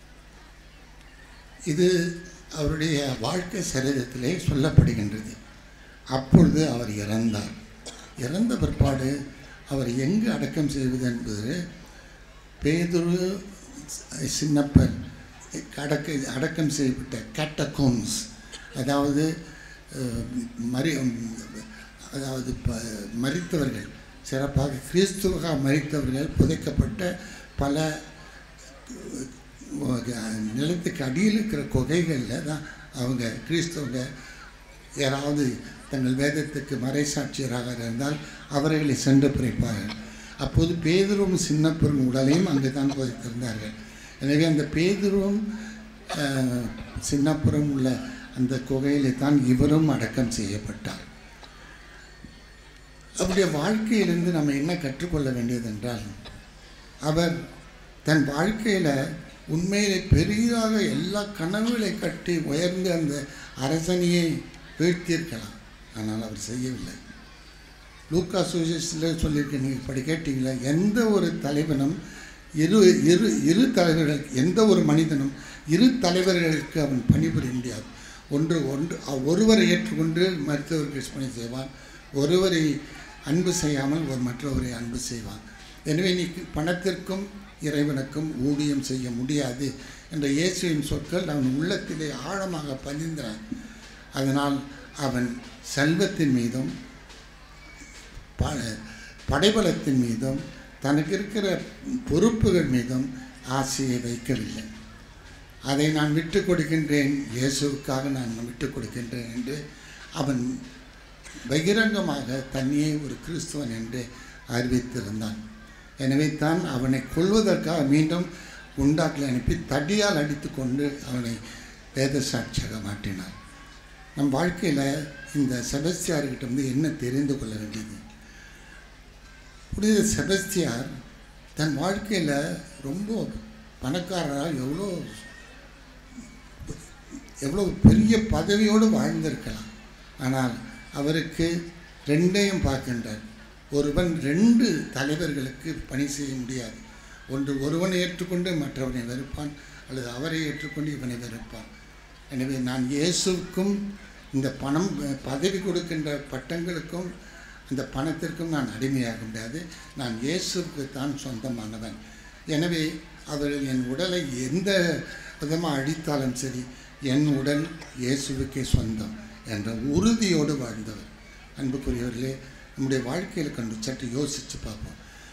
இது அவருடைய வாழ்க்கை சரிதத்திலே சொல்லப்படுகின்றது அப்பொழுது அவர் இறந்தார் இறந்த பிற்பாடு அவர் எங்கு அடக்கம் செய்வது என்பது பேதுரு சின்னப்பன் அடக்க அடக்கம் செய்யப்பட்ட கேட்டகோம்ஸ் அதாவது அஹ், மறி அதாவது ப மறித்தவர்கள் சிறப்பாக கிறிஸ்துவாக மறித்தவர்கள் புதைக்கப்பட்ட பல அஹ், நிலத்துக்கு அடியில் இருக்கிற குகைகளில் தான் அவங்க கிறிஸ்தவங்க யாராவது தங்கள் வேதத்துக்கு மறைசாட்சியராக இருந்தால் அவர்களை சென்று பிரிப்பார்கள் அப்போது பேதுருவும் சின்னப்பெரும் உடலையும் அங்கே தான் புதைத்திருந்தார்கள் எனவே அந்த பேதுருவும் அஹ், சின்னப்புறம் உள்ள அந்த குகையிலே தான் இவரும் அடக்கம் செய்யப்பட்டார் அவருடைய வாழ்க்கையிலிருந்து நம்ம என்ன கற்றுக்கொள்ள வேண்டியது என்றால் அவர் தன் வாழ்க்கையில் உண்மையிலே பெரிதாக எல்லா கனவுகளை கட்டி உயர்ந்து அந்த அரசனையை வீழ்த்தியிருக்கலாம் ஆனால் அவர் செய்யவில்லை லூக்கா சுவிசேஷத்தில் சொல்லியிருக்க நீங்கள் இப்படி கேட்டீங்களா எந்த ஒரு தலைவனும் இரு இரு இரு தலைவர்கள் எந்த ஒரு மனிதனும் இரு தலைவர்களுக்கு அவன் பணிபுரிய முடியாது ஒன்று ஒன்று அ- ஒருவரை ஏற்றுக்கொண்டு மருத்துவருக்கு பணி செய்வான் ஒருவரை அன்பு செய்யாமல் ஒரு மற்றவரை அன்பு செய்வான் எனவே நீ பணத்திற்கும் இறைவனுக்கும் ஊழியம் செய்ய முடியாது என்ற இயேசுவின் சொற்கள் அவன் உள்ளத்திலே ஆழமாக பதிந்தன அதனால் அவன் செல்வத்தின் மீதும் ப படைபலத்தின் மீதும் தனக்கு இருக்கிற பொறுப்புகள் மீதும் ஆசையை வைக்கவில்லை அதை நான் விட்டு கொடுக்கின்றேன் இயேசுவுக்காக நான் விட்டு கொடுக்கின்றேன் என்று அவன் பகிரங்கமாக தன்னையே ஒரு கிறிஸ்துவன் என்று அறிவித்திருந்தான் எனவே தான் அவனை கொல்வதற்காக மீண்டும் குண்டாக்களை அனுப்பி தடியால் அடித்து கொண்டு அவனை வேத சாட்சியாக மாற்றினார் நம் வாழ்க்கையில் இந்த செபஸ்தியார்கிட்ட வந்து என்ன தெரிந்து கொள்ள வேண்டியது புனித செபஸ்தியார் தன் வாழ்க்கையில் ரொம்ப பணக்காரராக எவ்வளோ எவ்வளோ பெரிய பதவியோடு வாழ்ந்திருக்கலாம் ஆனால் அவருக்கு ரெண்டையும் பார்க்கின்றார் ஒருவன் ரெண்டு தலைவர்களுக்கு பணி செய்ய முடியாது ஒன்று ஒருவனை ஏற்றுக்கொண்டு மற்றவனை வெறுப்பான் அல்லது அவரை ஏற்றுக்கொண்டு இவனை வெறுப்பான் எனவே நான் இயேசுவுக்கும் இந்த பணம் பதவி கொடுக்கின்ற பட்டங்களுக்கும் அந்த பணத்திற்கும் நான் அடிமையாக முடியாது நான் இயேசுவுக்கு தான் சொந்தமானவன் எனவே அவர்கள் என் உடலை எந்த விதமாக அடித்தாலும் சரி என் உடல் இயேசுவுக்கே சொந்தம் என்ற உறுதியோடு வாழ்ந்தவர் அன்புக்குரியவர்களே நம்முடைய வாழ்க்கையில் கண்டு சற்று யோசித்து பார்ப்போம்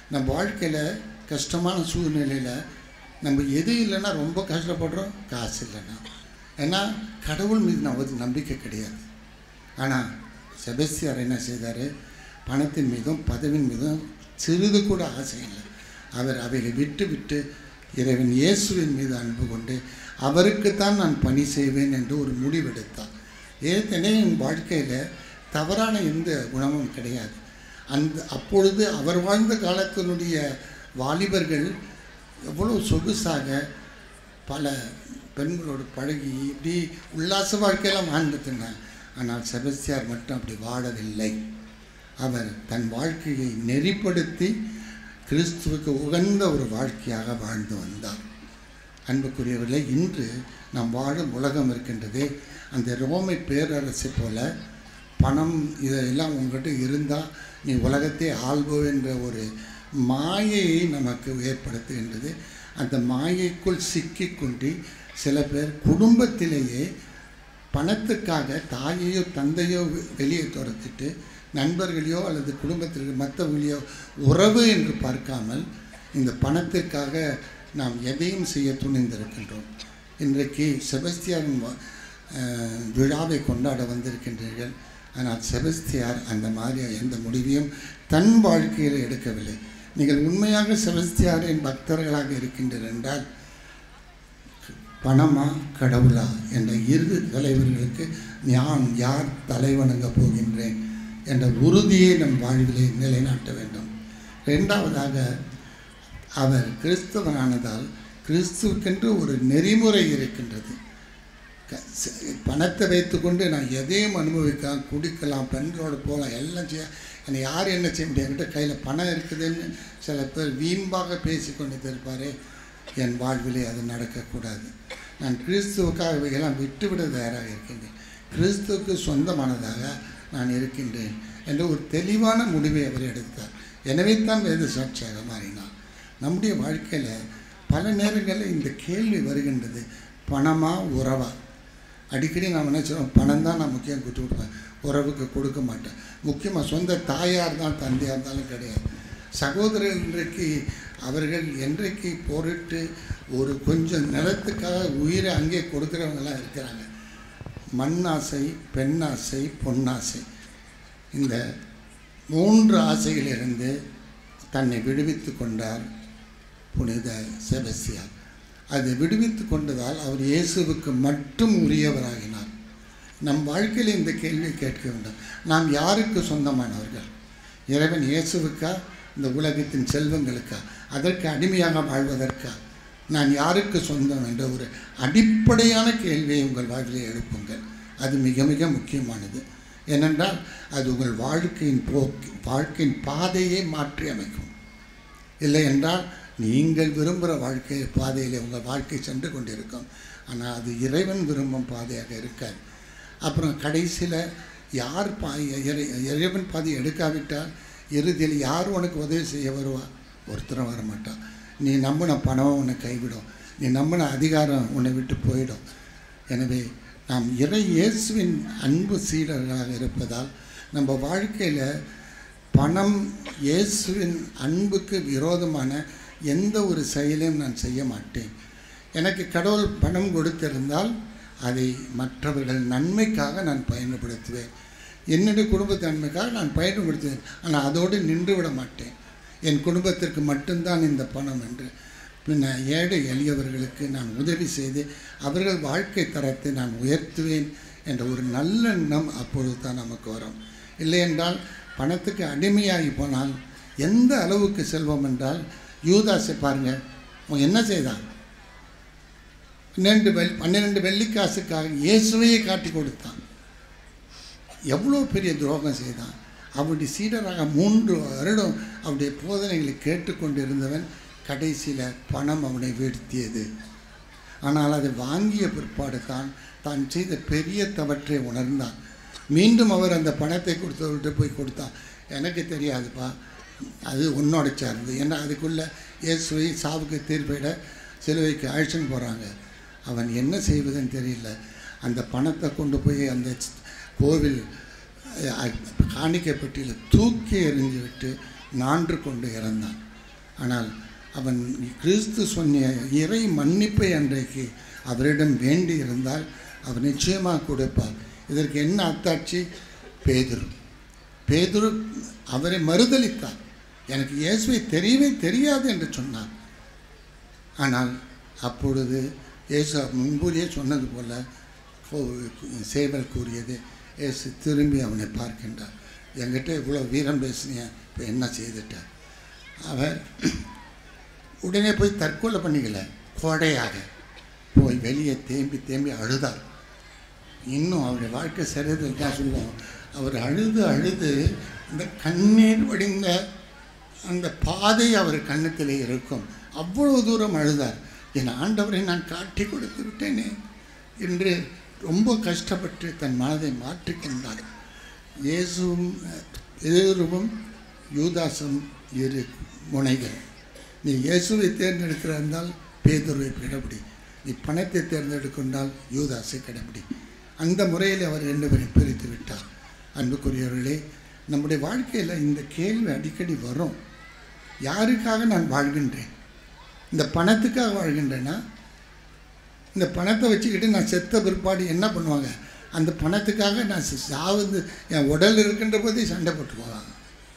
நம்ம வாழ்க்கையில் கஷ்டமான சூழ்நிலையில் நம்ம எது இல்லைன்னா ரொம்ப கஷ்டப்படுறோம் காசு இல்லைன்னா ஏன்னா கடவுள் மீது நமக்கு நம்பிக்கை கிடையாது ஆனால் செபஸ்தியார் என்ன செய்தார் பணத்தின் மீதும் பதவியின் மீதும் சிறிது கூட ஆசை இல்லை அவர் அவைகளை விட்டு விட்டு இறைவன் இயேசுவின் மீது அன்பு கொண்டு அவருக்குத்தான் நான் பணி செய்வேன் என்று ஒரு முடிவெடுத்தார் ஏற்கனவே என் வாழ்க்கையில் தவறான எந்த குணமும் கிடையாது அந்த அப்பொழுது அவர் வாழ்ந்த காலத்தினுடைய வாலிபர்கள் எவ்வளோ சொகுசாக பல பெண்களோடு பழகி இப்படி உல்லாச வாழ்க்கையெல்லாம் வாழ்ந்துட்டுனார் ஆனால் செபஸ்தியார் மட்டும் அப்படி வாழவில்லை அவர் தன் வாழ்க்கையை நெறிப்படுத்தி கிறிஸ்துவுக்கு உகந்த ஒரு வாழ்க்கையாக வாழ்ந்து வந்தார் அன்புக்குரியவர்களே இன்று நாம் வாழும் உலகம் இருக்கின்றதே அந்த ரோமை பேரரசை போல பணம் இதெல்லாம் உங்கள்கிட்ட இருந்தால் நீ உலகத்தை ஆள்போவென்ற ஒரு மாயையை நமக்கு ஏற்படுத்துகின்றது அந்த மாயைக்குள் சிக்கிக்கொண்டு சில பேர் குடும்பத்திலேயே பணத்துக்காக தாயையோ தந்தையோ வெ- வெளியே துரத்திட்டு நண்பர்களையோ அல்லது குடும்பத்தில் மற்றவங்களையோ உறவு என்று பார்க்காமல் இந்த பணத்திற்காக நாம் எதையும் செய்ய துணிந்திருக்கின்றோம் இன்றைக்கு செபஸ்தியாரின் வ- அஹ், விழாவை கொண்டாட வந்திருக்கின்றீர்கள் ஆனால் செபஸ்தியார் அந்த மாதிரி எந்த முடிவையும் தன் வாழ்க்கையில் எடுக்கவில்லை நீங்கள் உண்மையாக செபஸ்தியாரின் பக்தர்களாக இருக்கின்றீர்கள் என்றால் பணமா கடவுளா என்ற இரு தலைவர்களுக்கு நான் யார் தலைவணங்க போகின்றேன் என்ற உறுதியை நம் வாழ்விலே நிலைநாட்ட வேண்டும் இரண்டாவதாக அவர் கிறிஸ்தவனானதால் கிறிஸ்துவுக்கென்று ஒரு நெறிமுறை இருக்கின்றது க- ச- பணத்தை வைத்துக்கொண்டு நான் எதையும் அனுபவிக்கலாம் குடிக்கலாம் பெண்களோடு போகலாம் எல்லாம் செய்ய என்னை யார் என்ன செய்ய முடியாது என்கிட்ட கையில் பணம் இருக்குதுன்னு சில பேர் வீம்பாக பேசி கொண்டு இருப்பாரே என் வாழ்விலே அது நடக்கக்கூடாது நான் கிறிஸ்துவுக்காக இவையெல்லாம் விட்டுவிட தயாராக இருக்கின்றேன் கிறிஸ்துவுக்கு சொந்தமானதாக நான் இருக்கின்றேன் என்ற ஒரு தெளிவான முடிவை அவர் எடுத்தார் எனவே தான் வேத சாட்சியாக மாறினார் நம்முடைய வாழ்க்கையில் பல நேரங்களில் இந்த கேள்வி வருகின்றது பணமா உறவா அடிக்கடி நாம் என்ன சொல்லுவோம் பணம் தான் நான் முக்கியம் கொடுத்து கொடுப்பேன் உறவுக்கு கொடுக்க மாட்டேன் முக்கியமாக சொந்த தாயாக இருந்தாலும் தந்தையாக இருந்தாலும் கிடையாது சகோதரர் இன்றைக்கு அவர்கள் என்றைக்கு போரிட்டு ஒரு கொஞ்சம் நிலத்துக்காக உயிரை அங்கே கொடுக்குறவங்களாம் இருக்கிறாங்க மண்ணாசை பெண்ணாசை பொன்னாசை இந்த மூன்று ஆசையிலிருந்து தன்னை விடுவித்து கொண்டார் புனித செபஸ்தியார் அதை விடுவித்து கொண்டதால் அவர் இயேசுவுக்கு மட்டும் உரியவராகினார் நம் வாழ்க்கையில் இந்த கேள்வியை கேட்க வேண்டும் நாம் யாருக்கு சொந்தமானவர்கள் இறைவன் இயேசுவுக்கா இந்த உலகத்தின் செல்வங்களுக்கா அதற்கு அடிமையாக வாழ்வதற்கா நான் யாருக்கு சொந்தம் என்ற ஒரு அடிப்படையான கேள்வியை உங்கள் வாழ்விலே எழுப்புங்கள் அது மிக மிக முக்கியமானது ஏனென்றால் அது உங்கள் வாழ்க்கையின் போக்கு வாழ்க்கையின் பாதையை மாற்றி அமைக்கும் இல்லை என்றால் நீங்கள் விரும்புகிற வாழ்க்கை பாதையில் உங்கள் வாழ்க்கை சென்று கொண்டிருக்கும் ஆனால் அது இறைவன் விரும்பும் பாதையாக இருக்காது அப்புறம் கடைசியில் யார் பா இறை- இறைவன் பாதை எடுக்காவிட்டால் இறுதியில் யார் உனக்கு உதவி செய்ய வருவா ஒருத்தரும் வர மாட்டான் நீ நம்பின பணம் உன்னை கைவிடும் நீ நம்பின அதிகாரம் உன்னை விட்டு போயிடும் எனவே நாம் இறை இயேசுவின் அன்பு சீடர்களாக இருப்பதால் நம்ம வாழ்க்கையில் பணம் இயேசுவின் அன்புக்கு விரோதமான எந்த ஒரு செயலையும் நான் செய்ய மாட்டேன் எனக்கு கடவுள் பணம் கொடுத்திருந்தால் அதை மற்றவர்கள் நன்மைக்காக நான் பயன்படுத்துவேன் என்னுடைய குடும்பத்து நன்மைக்காக நான் பயன்படுத்துவேன் ஆனால் அதோடு நின்று விட மாட்டேன் என் குடும்பத்திற்கு மட்டும்தான் இந்த பணம் என்று பின்ன ஏழை எளியவர்களுக்கு நான் உதவி செய்து அவர்கள் வாழ்க்கை தரத்தை நான் உயர்த்துவேன் என்ற ஒரு நல்லெண்ணம் அப்பொழுது தான் நமக்கு வரும் இல்லை என்றால் பணத்துக்கு அடிமையாகி போனால் எந்த அளவுக்கு செல்வம் என்றால் யூதாஸை பாருங்க அவன் என்ன செய்தான் பன்னெண்டு வெள் பன்னிரெண்டு வெள்ளிக்காசுக்காக இயேசுவையே காட்டி கொடுத்தான் எவ்வளோ பெரிய துரோகம் செய்தான் அவருடைய சீடராக மூன்று வருடம் அவருடைய போதனைகளை கேட்டுக்கொண்டு இருந்தவன் கடைசியில் பணம் அவனை வீழ்த்தியது ஆனால் அதை வாங்கிய பிற்பாடு தான் தான் செய்த பெரிய தவற்றை உணர்ந்தான் மீண்டும் அவர் அந்த பணத்தை கொடுத்தவர்கிட்ட போய் கொடுத்தான் எனக்கு தெரியாதுப்பா அது உன்னோட சார்ந்து ஏன்னா அதுக்குள்ளே இயேசுவை சாவுக்கு தீர்ப்பிட சிலுவைக்கு அழைச்சின்னு போகிறாங்க அவன் என்ன செய்வதுன்னு தெரியல அந்த பணத்தை கொண்டு போய் அந்த ஸ்- கோவில் அஹ், காணிக்கை பெட்டியில் தூக்கி எறிஞ்சு விட்டு நான்று கொண்டு இறந்தான் ஆனால் அவன் கிறிஸ்து சொன்ன இறை மன்னிப்பை அன்றைக்கு அவரிடம் வேண்டி இருந்தால் அவர் நிச்சயமாக கொடுப்பார் இதற்கு என்ன அத்தாட்சி பேதுரு பேதுரு அவரை மறுதலித்தார் எனக்கு இயேசுவை தெரியவே தெரியாது என்று சொன்னார் ஆனால் அப்பொழுது இயேசு முன்புரிய சொன்னது போல கோ- சேவல் கூறியது இயேசு திரும்பி அவனை பார்க்கின்றார் என்கிட்ட இவ்வளோ வீரம் பேசுனிய இப்போ என்ன செய்துட்டார் அவர் உடனே போய் தற்கொலை பண்ணிக்கல கோடையாக போய் வெளியே தேம்பி தேம்பி அழுதார் இன்னும் அவருடைய வாழ்க்கை சரிதல் தான் சொல்லுவோம் அவர் அழுது அழுது இந்த கண்ணீர் வடிந்த அந்த பாதை அவர் கன்னத்திலே இருக்கும் அவ்வளவு தூரம் அழுதார் என் ஆண்டவரை நான் காட்டி கொடுத்து விட்டேனே என்று ரொம்ப கஷ்டப்பட்டு தன் மனதை மாற்றிக்கொண்டார் இயேசுவும் எதிரும் யூதாசும் இரு முனைகள் நீ இயேசுவை தேர்ந்தெடுக்கிறால் பேதுருவை கிடப்பிடி நீ பணத்தை தேர்ந்தெடுக்கொண்டால் யூதாஸை கிடப்பிடி அந்த முறையில் அவர் ரெண்டு பேரையும் பிரித்து விட்டார் அன்புக்குரியவர்களே நம்முடைய வாழ்க்கையில் இந்த கேள்வி அடிக்கடி வரும் யாருக்காக நான் வாழ்கின்றேன் இந்த பணத்துக்காக வாழ்கின்றேன்னா இந்த பணத்தை வச்சுக்கிட்டு நான் செத்த பிற்பாடு என்ன பண்ணுவாங்க அந்த பணத்துக்காக நான் ச- சாவுந்து என் உடல் இருக்கின்ற போதே சண்டை போட்டு போவாங்க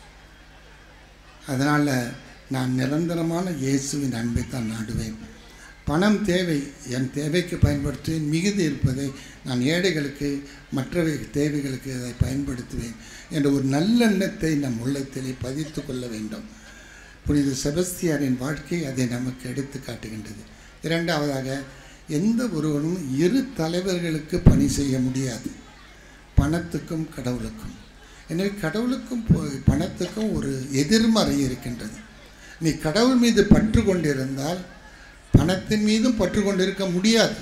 அதனால் நான் நிரந்தரமான இயேசுவின் அன்பை தான் நாடுவேன் பணம் தேவை என் தேவைக்கு பயன்படுத்துவேன் மிகுதி இருப்பதை நான் ஏழைகளுக்கு மற்றவை தேவைகளுக்கு அதை பயன்படுத்துவேன் என்ற ஒரு நல்லெண்ணத்தை நம் உள்ளத்திலே பதித்து கொள்ள வேண்டும் புனித செபஸ்தியாரின் வாழ்க்கை அதை நமக்கு எடுத்து காட்டுகின்றது இரண்டாவதாக எந்த ஒருவனும் இரு தலைவர்களுக்கு பணி செய்ய முடியாது பணத்துக்கும் கடவுளுக்கும் எனவே கடவுளுக்கும் போ- பணத்துக்கும் ஒரு எதிர்மறை இருக்கின்றது நீ கடவுள் மீது பற்று கொண்டிருந்தால் பணத்தின் மீதும் பற்று கொண்டிருக்க முடியாது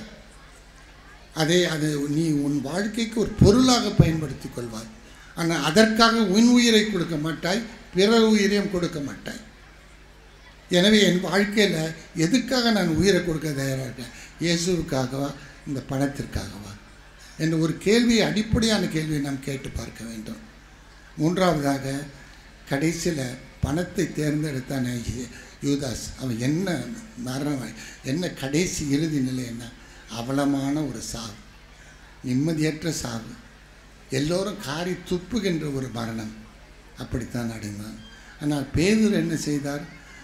அதை அது நீ உன் வாழ்க்கைக்கு ஒரு பொருளாக பயன்படுத்திக் கொள்வாய் ஆனால் அதற்காக உன் உயிரை கொடுக்க மாட்டாய் பிறர் உயிரையும் கொடுக்க மாட்டாய் எனவே என் வாழ்க்கையில் எதுக்காக நான் உயிரை கொடுக்க தயாராக இருக்கேன் இயேசுவுக்காகவா இந்த பணத்திற்காகவா என்ற ஒரு கேள்வியை அடிப்படையான கேள்வியை நாம் கேட்டு பார்க்க வேண்டும் மூன்றாவதாக கடைசியில் பணத்தை தேர்ந்தெடுத்தான யூ- யூதாஸ் அவன் என்ன மரணம் என்ன கடைசி இறுதி நிலை என்ன அவலமான ஒரு சாவு நிம்மதியற்ற சாவு எல்லோரும் காரி துப்புகின்ற ஒரு மரணம் அப்படித்தான் அடைந்தான் ஆனால் பேதுரு என்ன செய்தார்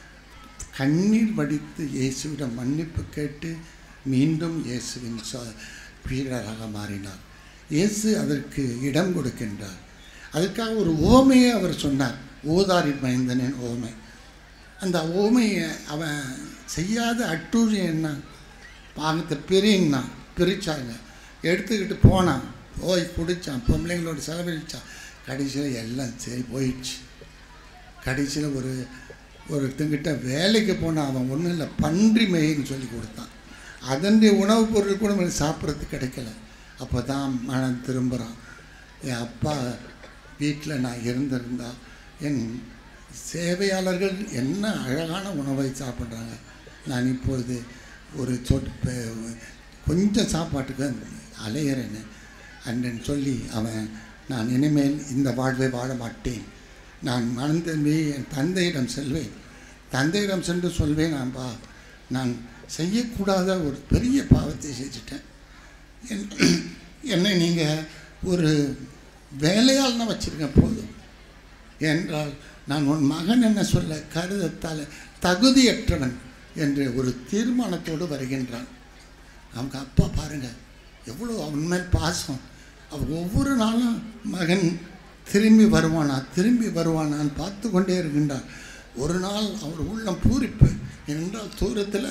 கண்ணீர் வடித்து இயேசுவிடம் மன்னிப்பு கேட்டு மீண்டும் இயேசுவின் ச- வீரராக மாறினார் இயேசு அதற்கு இடம் கொடுக்கின்றார் அதுக்காக ஒரு ஓமையை அவர் சொன்னார் ஓதாரின் மைந்தனின் ஓமை அந்த ஓமையை அவன் செய்யாத அட்டூழி என்ன பாகத்தை பிரின்னா பிரித்தாங்க எடுத்துக்கிட்டு போனான் போய் குடித்தான் பொம்பளைங்களோட செலவழித்தான் கடைசியில் எல்லாம் சரி போயிடுச்சு கடைசியில் ஒரு ஒருத்தங்கிட்ட வேலைக்கு போனால் அவன் ஒன்றும் இல்லை பன்றி மேயின்னு சொல்லி கொடுத்தான் அதனுடைய உணவுப் பொருள் கூட அவனுக்கு சாப்பிட்றதுக்கு கிடைக்கல அப்போ தான் மனம் திரும்புகிறான் என் அப்பா வீட்டில் நான் இருந்திருந்தா என் சேவையாளர்கள் என்ன அழகான உணவை சாப்பிட்றாங்க நான் இப்பொழுது ஒரு சொட்டு பே- கொஞ்சம் சாப்பாட்டுக்கு அலையிறேன்னு அன்றன் சொல்லி அவன் நான் இனிமேல் இந்த வாழ்வை வாழ மாட்டேன் நான் மனம் திரும்பி என் தந்தையிடம் செல்வேன் தந்தையிடம் சென்று சொல்வேன் ஆம்பா நான் செய்யக்கூடாத ஒரு பெரிய பாவத்தை செஞ்சுட்டேன் என்- என்னை நீங்கள் ஒரு வேலையால் நான் வச்சுருக்கேன் போதும் என்றால் நான் உன் மகன் என்ன சொல்ல கருதத்தால் தகுதியற்றவன் என்று ஒரு தீர்மானத்தோடு வருகின்றான் அவங்க அப்பா பாருங்க எவ்வளோ அவன் மேல் பாசம் அவன் ஒவ்வொரு நாளும் மகன் திரும்பி வருவானா திரும்பி வருவானான்னு பார்த்து கொண்டே இருக்கின்றார் ஒரு நாள் அவர் உள்ளம் பூரிப்பு என்றால் தூரத்தில்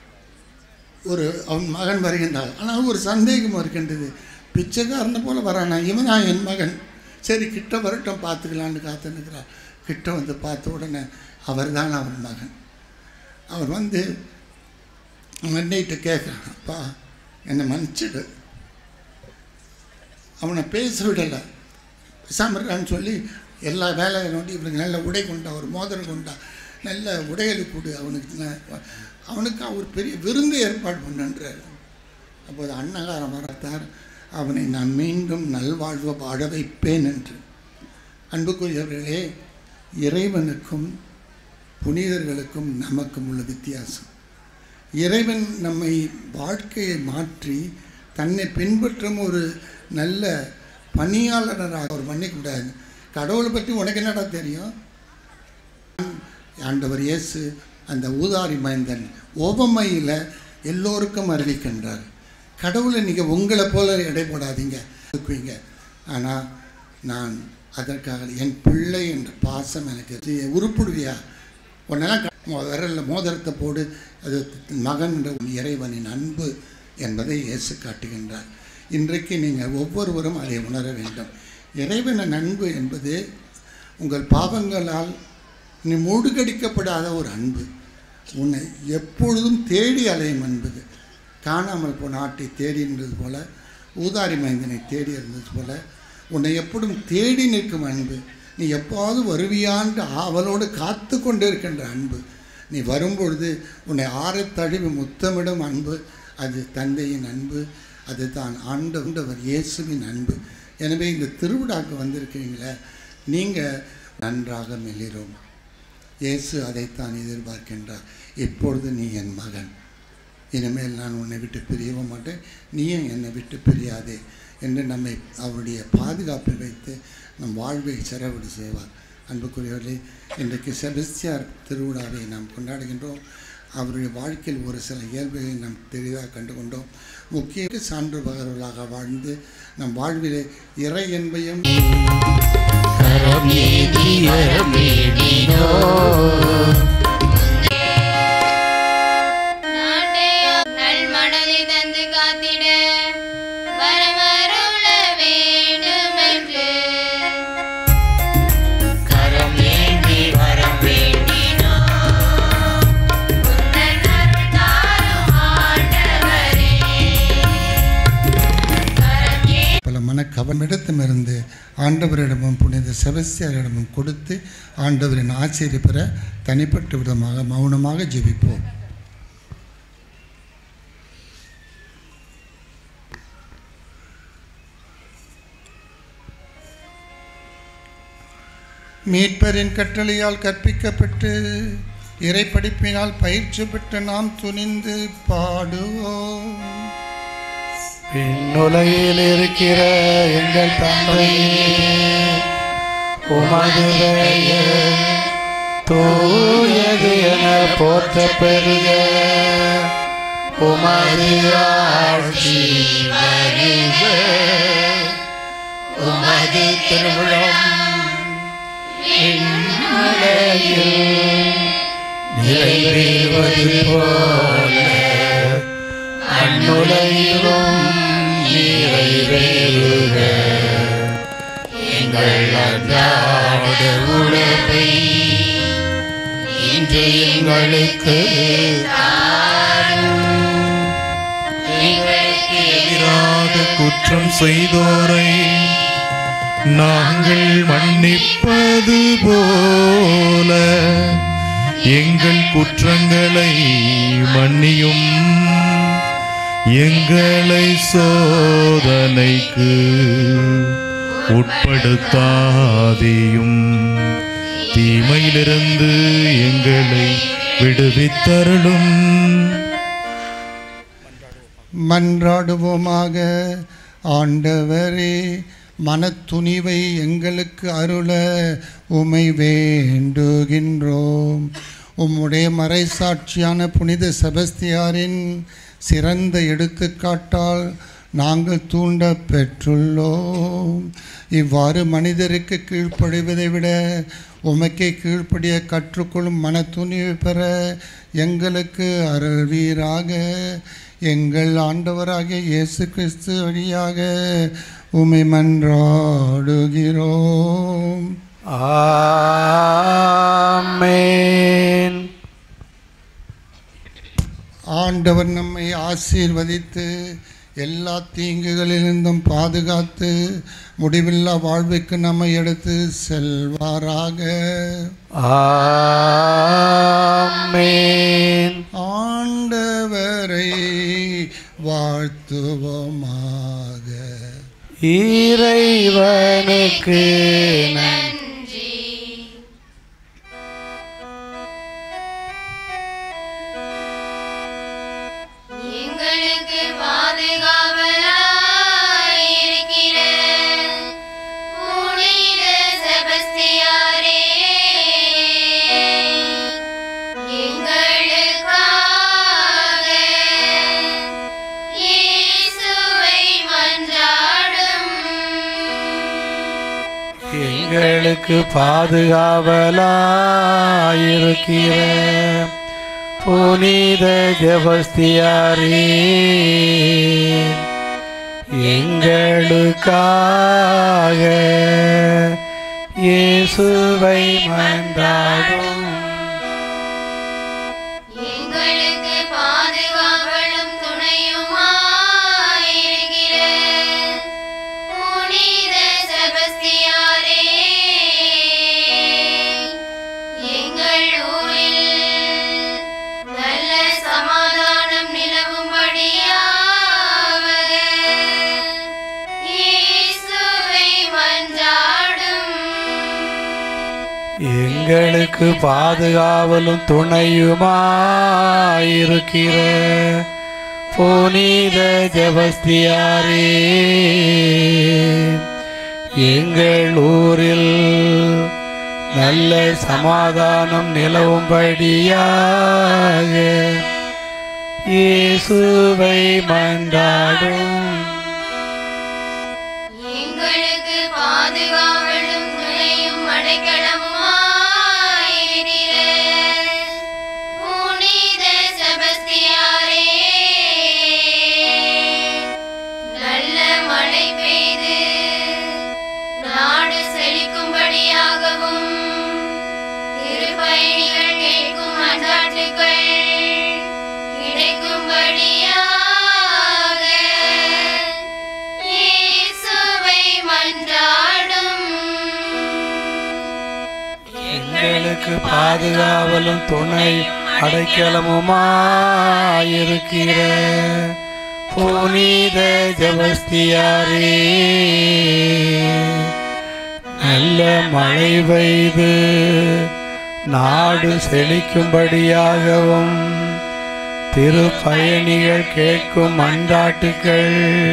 ஒரு அவன் மகன் வருகின்றார் ஆனால் ஒரு சந்தேகம் இருக்கின்றது பிச்சைக்காரனை போல வரானா இவனா என் மகன் சரி கிட்ட வரட்டும் பார்த்துக்கலான்னு காத்து நிற்கிறார் கிட்ட வந்து பார்த்த உடனே அவர் தான் அவன் மகன் அவர் வந்து அன்னைகிட்ட கேட்குறான் அப்பா என்னை மன்னிச்சிடு அவனை பேச விடலை பேசாம சொல்லி எல்லா வேலையை நோண்டி இவனுக்கு நல்ல உடை கொண்டா ஒரு மோதிரம் கொண்டா நல்ல உடைகளை கொடு அவனுக்கு ந- அவனுக்கு அவர் பெரிய விருந்து ஏற்பாடு பண்ணுன்றார் அப்போது அன்னகாரம் வரத்தார் அவனை நான் மீண்டும் நல்வாழ்வு வாழ வைப்பேன் என்று அன்புக்குரியவர்களே இறைவனுக்கும் புனிதர்களுக்கும் நமக்கும் உள்ள வித்தியாசம் இறைவன் நம்மை வாழ்க்கையை மாற்றி தன்னை பின்பற்றும் ஒரு நல்ல பணியாளராக ஒரு மன்னிக்கூடாது கடவுளை பற்றி உனக்கு என்னடா தெரியும் ஆண்டவர் இயேசு அந்த ஊதாரி மைந்தன் ஓபமையில் எல்லோருக்கும் அறிவிக்கின்றார் கடவுளை நீங்கள் உங்களை போல எடை போடாதீங்க இருக்குவீங்க ஆனால் நான் அதற்காக என் பிள்ளை என்ற பாசம் எனக்கு இது உருப்பிடுவியா உன்னெல்லாம் விரல்ல மோதிரத்தை போடு அது மகன் என்ற உன் இறைவனின் அன்பு என்பதை இயேசு காட்டுகின்றார் இன்றைக்கு நீங்கள் ஒவ்வொருவரும் அதை உணர வேண்டும் இறைவனின் அன்பு என்பது உங்கள் பாவங்களால் நீ மூடுகடிக்கப்படாத ஒரு அன்பு உன்னை எப்பொழுதும் தேடி அலையும் அன்பது காணாமல் போன ஆட்டை தேடி இருந்தது போல ஊதாரி மைந்தனை தேடி இருந்தது போல உன்னை எப்பொழுதும் தேடி நிற்கும் அன்பு நீ எப்போது வருவியான்ற ஆவலோடு காத்து கொண்டு இருக்கின்ற அன்பு நீ வரும்பொழுது உன்னை ஆறத் தழுவி முத்தமிடும் அன்பு அது தந்தையின் அன்பு அது தான் ஆண்டவர் இயேசுவின் அன்பு எனவே இந்த திருவிழாக்கு வந்திருக்கிறீங்களே நீங்கள் நன்றாக மெல்லிறோம் இயேசு அதைத்தான் எதிர்பார்க்கின்றார் இப்பொழுது நீ என் மகன் இனிமேல் நான் உன்னை விட்டு பிரியவும் மாட்டேன் நீயும் என்னை விட்டு பிரியாதே என்று நம்மை அவருடைய பாதுகாப்பில் வைத்து நம் வாழ்வை செலவிடு செய்வார் அன்புக்குரியவர்களே இன்றைக்கு செபஸ்தியார் திருவிழாவை நாம் கொண்டாடுகின்றோம் அவருடைய வாழ்க்கையில் ஒரு சில இயல்புகளை நாம் பெரிதாக கண்டுகொண்டோம் முக்கிய சான்று பகர்களாக வாழ்ந்து நம் வாழ்விலே இறை என்பையும் நல் மனதை தந்து காத்திட வரமருள வேண்டுமென்று கரம் ஏந்தி வரம் வேண்டினோம் உந்தன் அருள் தாரும் ஆண்டவரே பல மனக்கவனிடத்திலிருந்து ஆண்டவரிடமும் புனித செபஸ்தியாரிடமும் கொடுத்து ஆண்டவரின் ஆச்சரிய பெற தனிப்பட்ட விதமாக மௌனமாக ஜெபிப்போம் மீட்பரின் கட்டளையால் கற்பிக்கப்பட்டு இறை படிப்பினால் பயிற்சி பெற்ற நாம் துணிந்து பாடுவோம் விண்ணுலகில் இருக்கிற எங்கள் தந்தையே உமது பெயர் தூயது என போற்ற பெருக உமது ஆட்சி வருக உமது திருவிழம் விண்ணுலகில் நிறைவேறுவது போல மண்ணுலகிலும் நிறைவேறுக எங்கள் அன்றாட உணவை இன்று எங்களுக்கு எங்களுக்கு எதிராக குற்றம் செய்தோரை நாங்கள் மன்னிப்பது போல எங்கள் குற்றங்களை மன்னியும் எங்களை சோதனைக்கு உட்படுத்தாதேயும் தீமையிலிருந்து எங்களை விடுவித்தருளும் மன்றாடுவோமாக ஆண்டவரே மனத்துணிவை எங்களுக்கு அருள உமை வேண்டுகின்றோம் உம்முடைய மறைசாட்சியான புனித செபஸ்தியாரின் சிறந்த எடுத்துக்காட்டால் நாங்கள் தூண்ட பெற்றுள்ளோம் இவ்வாறு மனிதருக்கு கீழ்ப்படிவதை விட உமக்கே கீழ்ப்படிய கற்றுக்கொள்ளும் மன துணிவு பெற எங்களுக்கு அருள்வீராக எங்கள் ஆண்டவராகிய இயேசு கிறிஸ்து வழியாக உமை மன்றாடுகிறோம் ஆமென் ஆண்டவர் நம்மை ஆசீர்வதித்து எல்லா தீங்குகளிலிருந்தும் பாதுகாத்து முடிவில்லா வாழ்வுக்கு நம்மை எடுத்து செல்வாராக ஆமென் ஆண்டவரை வாழ்த்துவோமாக இறைவனுக்கு நன்றி எங்களுக்கு பாதுகாவலாயிருக்கிற புனித ஜபஸ்தியாரே எங்களுக்காக இயேசுவை மன்றாடும் எங்களுக்கு பாதுகாவலும் துணையுமாயிருக்கிற புனித செபஸ்தியாரே எங்கள் ஊரில் நல்ல சமாதானம் நிலவும்படியாக இயேசுவை மன்றாடும் எங்களுக்கு பாதுகாவலும் துணையுமாயிருக்கிற புனித ஜபஸ்தியாரே எங்கள் ஊரில் நல்ல சமாதானம் நிலவும்படியாக இயேசுவை மன்றாடும் எங்களுக்கு பாதுகாவலும் துணையும் அடைக்கலமுமாயிருக்கிற புனித செபஸ்தியாரே நல்ல மழை பெய்து நாடு செழிக்கும்படியாகவும் திருப்பயணிகள் கேட்கும் மன்றாட்டுகள் கிடைக்கும்படியாக இயேசுவை மன்றாடும் எங்களுக்கு பாதுகாவலும் துணை அடைக்கலமுமாயிருக்கிற புனித ஜபஸ்தியாரே நல்ல மழை பெய்து நாடு செழிக்கும்படியாகவும் திருப்பயணிகள் கேட்கும் மன்றாட்டுக்கள்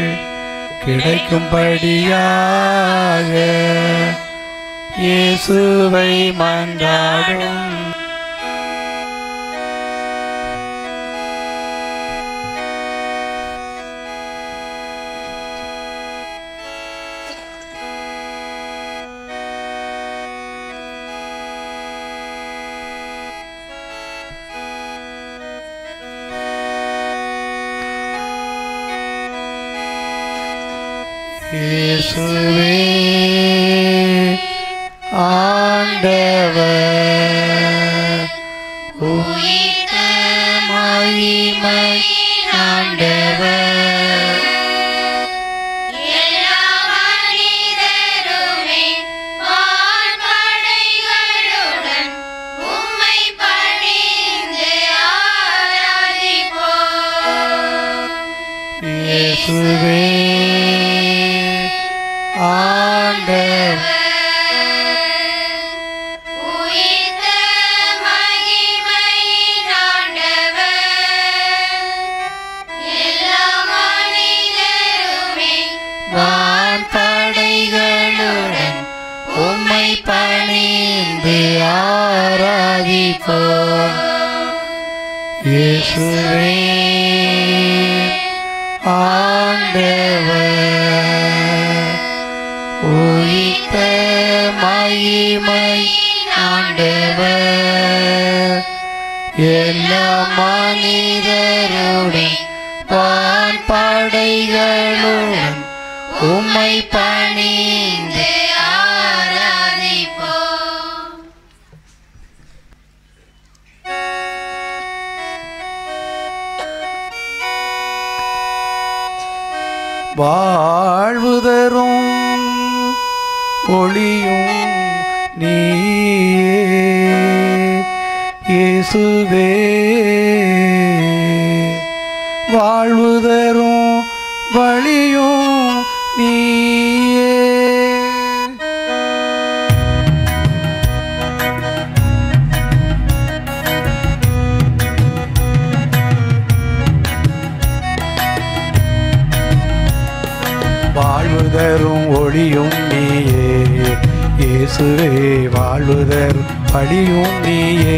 கிடைக்கும்படியாக இயேசுவை மன்றாடும் இயேசுவே ஆண்டவர் உயிர்த்த மகிமை ஆண்டவர் எல்லா மனிதருமே வான்படைகளுடன் உம்மை பணிந்து ஆராதிப்போம் இயேசுவே ஆண்டவர் உயிர்த்த மகிமையின் ஆண்டவர் எல்லா மனிதருமே வான்படைகளுடன் உம்மை பணிந்து ஆராதிப்போம் இயேசுவே ஆண்டவர் உயிர்த்த மகிமை ஆண்டவர் எல்லா மனிதருடன் வான்படைகளுடன் உம்மை பணிந்து ஆராதிப்போம் வாழ்வு தரும் ஒளியும் நீயே இயேசுவே வாழ்வு தரும் வழியும் நீயே வாழ்வு தரும் ஒளியும் நீயே இயேசுவே வாழ்வு தரும் வழியும் நீயே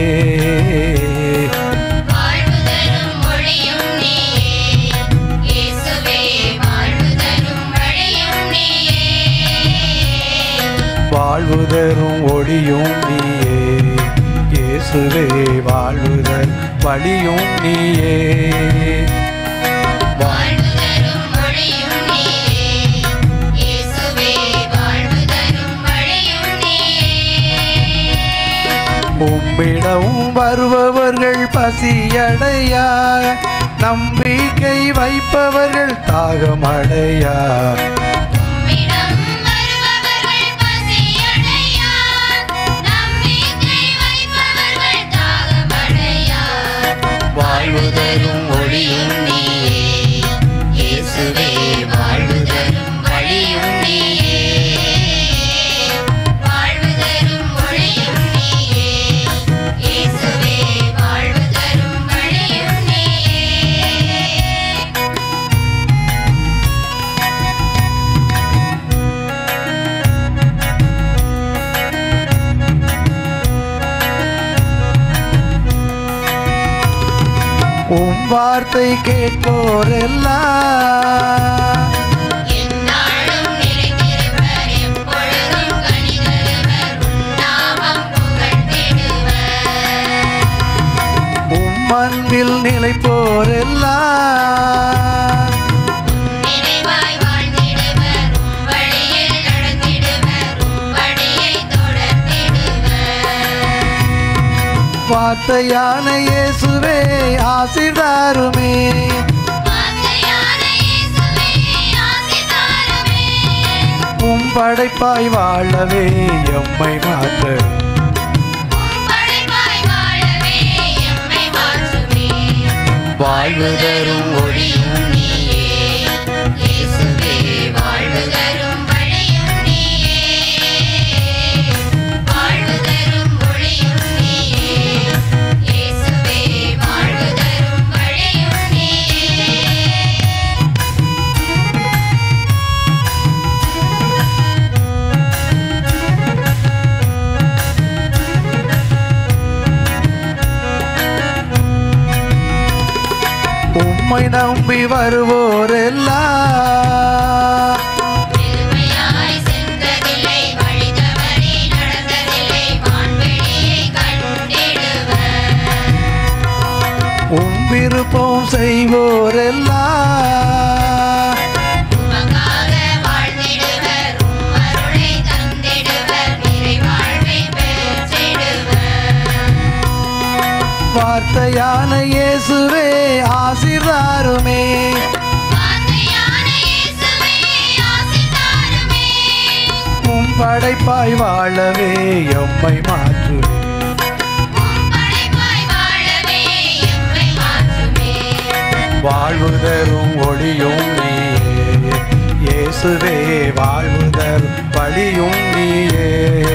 வாழ்வு தரும் ஒளியும் நீயே இயேசுவே வாழ்வு தரும் வழியும் நீயே வாழ்வு தரும் ஒளியும் நீயே இயேசுவே வாழ்வுதல் வழியும் நீயே வாழ்வு தரும் மொழியும் நீயே இயேசுவே வாழ்வு தரும் வழியும் நீயே உம்மிடமும் வருபவர்கள் பசியடையா நம்பிக்கை வைப்பவர்கள் தாகமடையா உம்மிடம் வருபவர்கள் பசியடையார் நம்பிக்கை வைப்பவர்கள் தாகமடையார் வாழ்வு தரும் ஒளியும் நீயே இயேசுவே வாழ்வு தரும் வழியும் நீயே வாழ்வு தரும் ஒளியும் நீயே இயேசுவே வாழ்வு தரும் வழியும் நீயே உம் வார்த்தை கேட்போரெல்லாம் எந்நாளும் நிலைத்திருப்பர் எப்பொழுதும் கனிதருவர் உன்னாமம் புகழ்ந்திடுவர் உம் அன்பில் நிலைப்போரெல்லாம் நினைவாய் வாழ்ந்திடுவர் உம் வழியில் நடந்திடுவர் உம் வழியை தொடர்ந்திடுவர் வார்த்தையான இயேசுவே ஆசிர்தாருமே வார்த்தையான இயேசுவே ஆசி தாருமே உம் படைப்பாய் வாழவே எம்மை மாற்ற உம் படைப்பாய் வாழவே எம்மை மாற்றுமே வாழ்வு தரும் ஒளியும் நீயே இயேசுவே வாழ்வு தரும் வழியும் நீயே வாழ்வு தரும் ஒளியும் நீயே இயேசுவே வாழ்வு தரும் வழியும் நீயே உம்மை நம்பி வருவோரெல்லாம் பெருமையாய் சென்றதில்லை வழி தவறி நடந்ததில்லை வான்வெளியை கண்டிடுவர் உம் விருப்பம் செய்வோரெல்லாம் உமக்காக வாழ்ந்திடுவர் உம் அருளை தந்திடுவர் நிறைவாழ்வை பெற்றிடுவர் வார்த்தையான இயேசுவே ஆசிர்தாருமே வார்த்தையான இயேசுவே ஆசி தாருமே உம் படைப்பாய் வாழவே எம்மை மாற்றுவே உம் படைப்பாய் வாழவே எம்மை மாற்றுமே வாழ்வு தரும் ஒளியும் நீயே இயேசுவே வாழ்வு தரும் வழியும் நீயே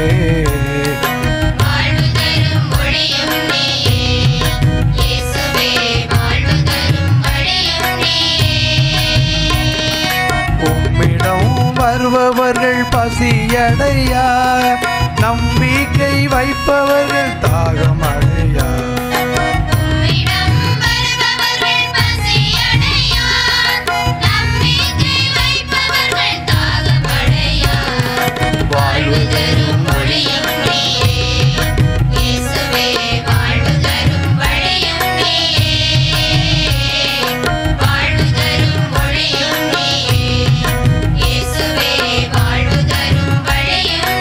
வாழ்வு தரும் ஒளியும் நீயே இயேசுவே வாழ்வு தரும் வழியும் நீயே உம்மிடம் வருபவர்கள் பசியடையா நம்பிக்கை வைப்பவர்கள் தாகமடையா உம்மிடம் வருபவர்கள் பசியடையார் நம்பிக்கை வைப்பவர்கள் தாகமடையார் வாழ்வு தரும் ஒளியும் நீயே இயேசுவே வாழ்வு தரும் வழியும் நீயே வாழ்வு தரும் ஒளியும் நீயே இயேசுவே வாழ்வு தரும் வழியும்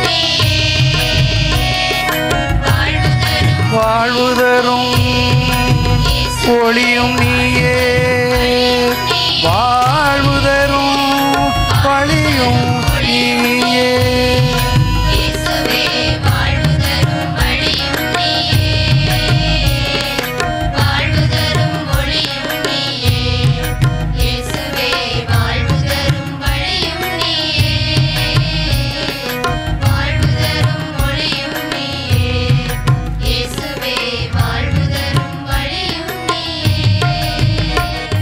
நீயே வாழ்வு தரும் வாழ்வு தரும் ஒளியும் நீயே வாழ்வு தரும் வழியும் நீயே இயேசுவே வாழ்வு தரும் வழியும் நீயே வாழ்வு தரும் ஒளியும் நீயே இயேசுவே வாழ்வு தரும் வழியும் நீயே வாழ்வு தரும் ஒளியும் நீயே இயேசுவே வாழ்வு தரும் வழியும் நீயே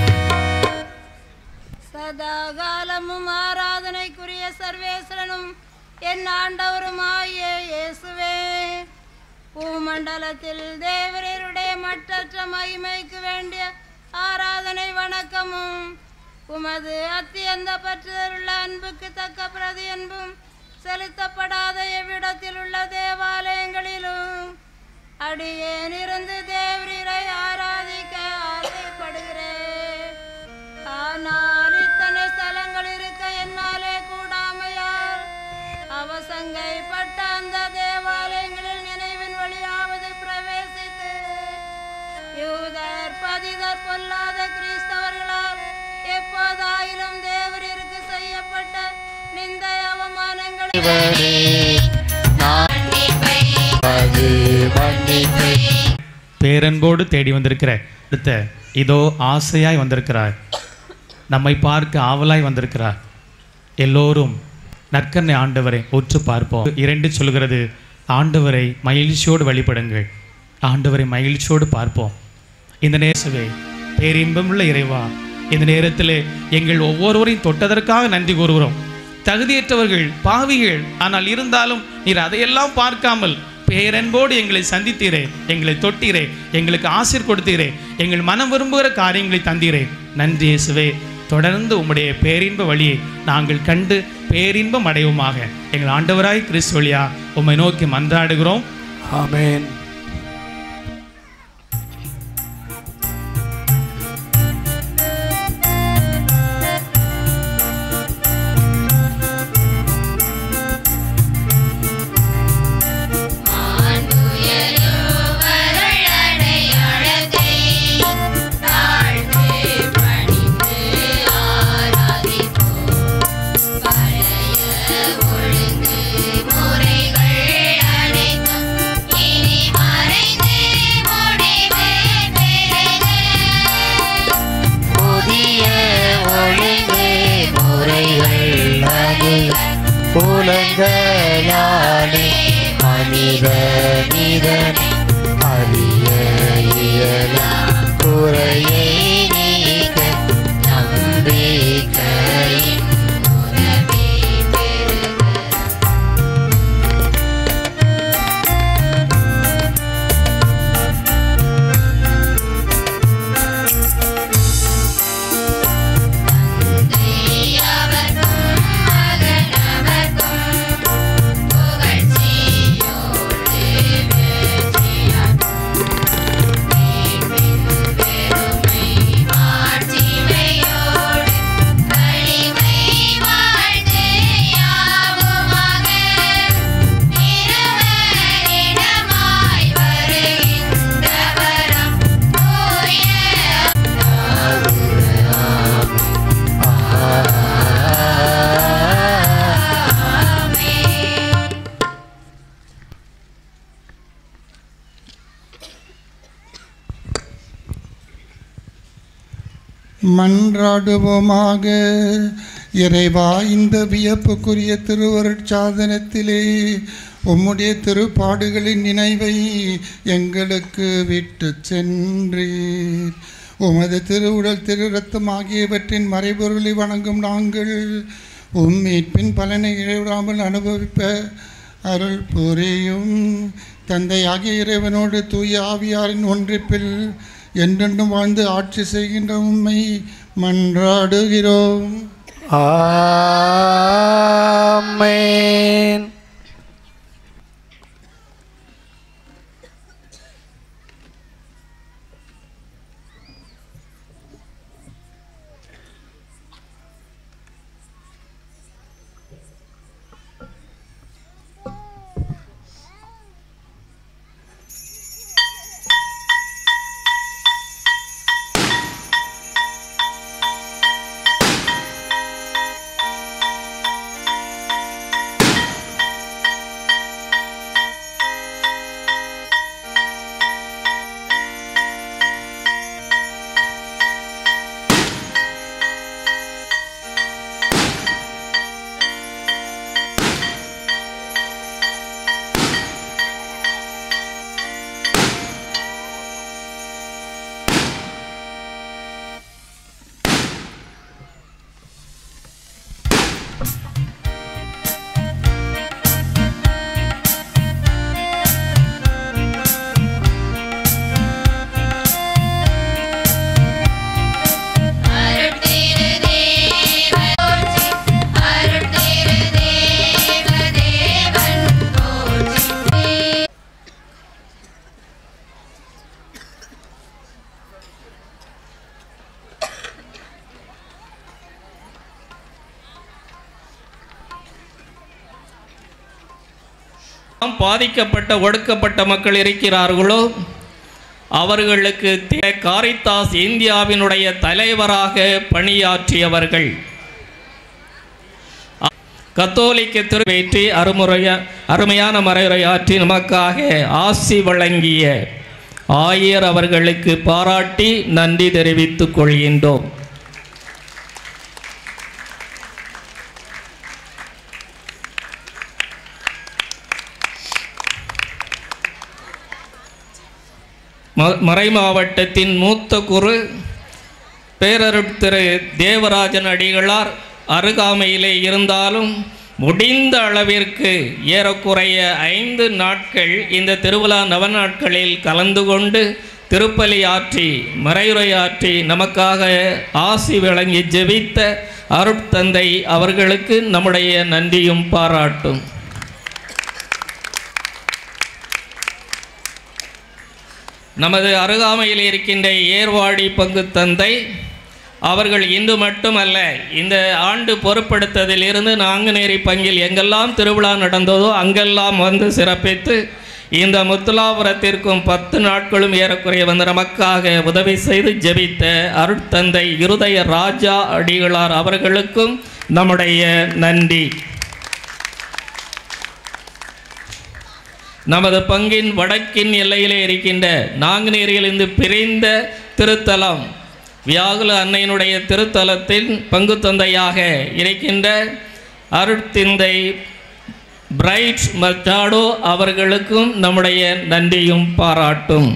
சதா காலமும் ஆராதனைக்குரிய சர்வேஸ்வரனும் என் ஆண்டவருமாய இயேசுவே பூமண்டலத்தில் தேவரருடைய மட்டற்ற மகிமைக்கு வேண்டிய ஆராதனை வணக்கமும் உமது அத்தியந்த பற்றுதலுள்ள அன்புக்கு தக்க பிரதி அன்பும் செலுத்தப்படாத எவ்விடத்தில் உள்ள தேவாலயங்களிலும் அடியேன் இருந்து தேவரீரை ஆராதிக்க ஆசைப்படுகிறேன் ஆனால் இத்தனை ஸ்தலங்கள் இருக்க என்னாலே கூடாமையால் அவசங்கைப்பட்ட அந்த தேவாலயங்களில் நினைவின் வழியாவது பிரவேசித்து யூதர் பதிதர் பொல்லாத கிறிஸ்தவர்களால் எப்போதாயிலும் தேவரிற்கு செய்யப்பட்ட நிந்தை அவமானங்கள் பேரன்போடு தேடி வந்திருக்கிற அடுத்த இதோ ஆசையாய் வந்திருக்கிறார் நம்மை பார்க்க ஆவலாய் வந்திருக்கிறார் எல்லோரும் நற்கண்ணை ஆண்டவரை உற்று பார்ப்போம் இரண்டு சொல்கிறது ஆண்டவரை மகிழ்ச்சியோடு வழிபடுங்கள் ஆண்டவரை மகிழ்ச்சியோடு பார்ப்போம் இந்த நேசவே பேரின்பமுள்ள இறைவா இந்த நேரத்தில் எங்கள் ஒவ்வொருவரையும் தொட்டதற்காக நன்றி கூறுகிறோம் தகுதியற்றவர்கள் பாவிகள் ஆனால் இருந்தாலும் நீர் அதையெல்லாம் பார்க்காமல் பேரன்போடு எங்களை சந்தித்தீரே எங்களை தொட்டீரே எங்களுக்கு ஆசிர் கொடுத்தீரே எங்கள் மனம் விரும்புகிற காரியங்களை தந்தீரே நன்றி இயேசுவே தொடர்ந்து உம்முடைய பேரின்ப வழியை நாங்கள் கண்டு பேரின்பம் அடைவோமாக எங்கள் ஆண்டவராய் கிறிஸ்து வழியா உம்மை நோக்கி மன்றாடுகிறோம் ஆமென் புதிய ஒழுங்கு முறைகள் அது புலங்களாலே மனித நிதனை அறிய இயலும் குறையை நீக்க நம்பிக்கையின் உதவி பெறுக மன்றாடுவோமாக இறைவா இந்த வியப்புக்குரிய திருவருட்சாதனத்திலே உம்முடைய திருப்பாடுகளின் நினைவை எங்களுக்கு விட்டு சென்றீர் உமது திருவுடல் திரு ரத்தம் ஆகியவற்றின் மறைபொருளை வணங்கும் நாங்கள் உம் மீட்பின் பலனை இழைவிடாமல் அனுபவிப்ப அருள் புரியும் தந்தையாகிய இறைவனோடு தூய ஆவியாரின் ஒன்றிப்பில் என்றென்றும் வாழ்ந்து ஆட்சி செய்கின்ற உம்மை மன்றாடுகிறோம் ஆமென் பாதிக்கப்பட்ட ஒடுக்கப்பட்ட மக்கள் இருக்கிறார்களோ அவர்களுக்கு தே- காரித்தாஸ் இந்தியாவினுடைய தலைவராக பணியாற்றியவர்கள் கத்தோலிக்க திருவேற்றி அருமுறைய அருமையான மறையுரையாற்றி நமக்காக ஆசி வழங்கிய ஆயர் அவர்களுக்கு பாராட்டி நன்றி தெரிவித்துக் கொள்கின்றோம் ம- மறை மாவட்டத்தின் மூத்த குரு பேரருட் திரு தேவராஜன் அடிகளார் அருகாமையிலே இருந்தாலும் முடிந்த அளவிற்கு ஏறக்குறைய ஐந்து நாட்கள் இந்த திருவிழா நவநாட்களில் கலந்து கொண்டு திருப்பலி ஆற்றி மறையுரையாற்றி நமக்காக ஆசி வழங்கி ஜெபித்த அருட்தந்தை அவர்களுக்கு நம்முடைய நன்றியும் பாராட்டும் நமது அருகாமையில் இருக்கின்ற ஏர்வாடி பங்கு தந்தை அவர்கள் இன்று மட்டுமல்ல இந்த ஆண்டு பொறுப்படுத்ததிலிருந்து நாங்குநேரி பங்கில் எங்கெல்லாம் திருவிழா நடந்ததோ அங்கெல்லாம் வந்து சிறப்பித்து இந்த முத்துலாபுரத்திற்கும் பத்து நாட்களும் ஏறக்குறைய வந்து நமக்காக உதவி செய்து ஜெபித்த அருட்தந்தை இருதய ராஜா அடிகளார் அவர்களுக்கும் நம்முடைய நன்றி நமது பங்கின் வடக்கின் எல்லையிலே இருக்கின்ற நாங்குநேரியிலிருந்து பிரிந்த திருத்தலம் வியாகுல அன்னையினுடைய திருத்தலத்தின் பங்கு தந்தையாக இருக்கின்ற அருட்திந்தை பிரைட் மச்சாடோ அவர்களுக்கும் நம்முடைய நன்றியும் பாராட்டும்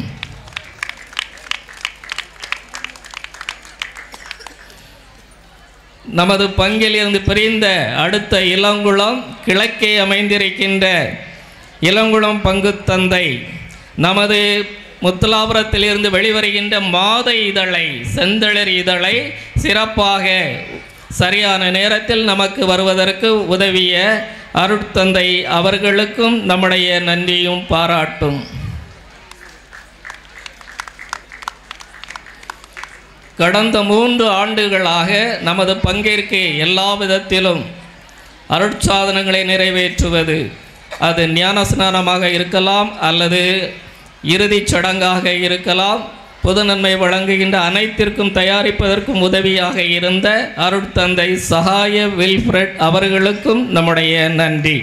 நமது பங்கில் இருந்து பிரிந்த அடுத்த இளங்குளம் கிழக்கே அமைந்திருக்கின்ற இளங்குளம் பங்கு தந்தை நமது முத்துலாபுரத்திலிருந்து வெளிவருகின்ற மாத இதழை செந்தளிர் இதழை சிறப்பாக சரியான நேரத்தில் நமக்கு வருவதற்கு உதவிய அருட்தந்தை அவர்களுக்கும் நம்முடைய நன்றியும் பாராட்டும் கடந்த மூன்று ஆண்டுகளாக நமது பங்கிற்கு எல்லா விதத்திலும் அருட்சாதனங்களை நிறைவேற்றுவது அது ஞானஸ்நானமாக இருக்கலாம் அல்லது இறுதிச் சடங்காக இருக்கலாம் பொது நன்மை வழங்குகின்ற அனைத்திற்கும் தயாரிப்பதற்கும் உதவியாக இருந்த அருட்தந்தை சகாய வில்ஃப்ரெட் அவர்களுக்கும் நம்முடைய நன்றி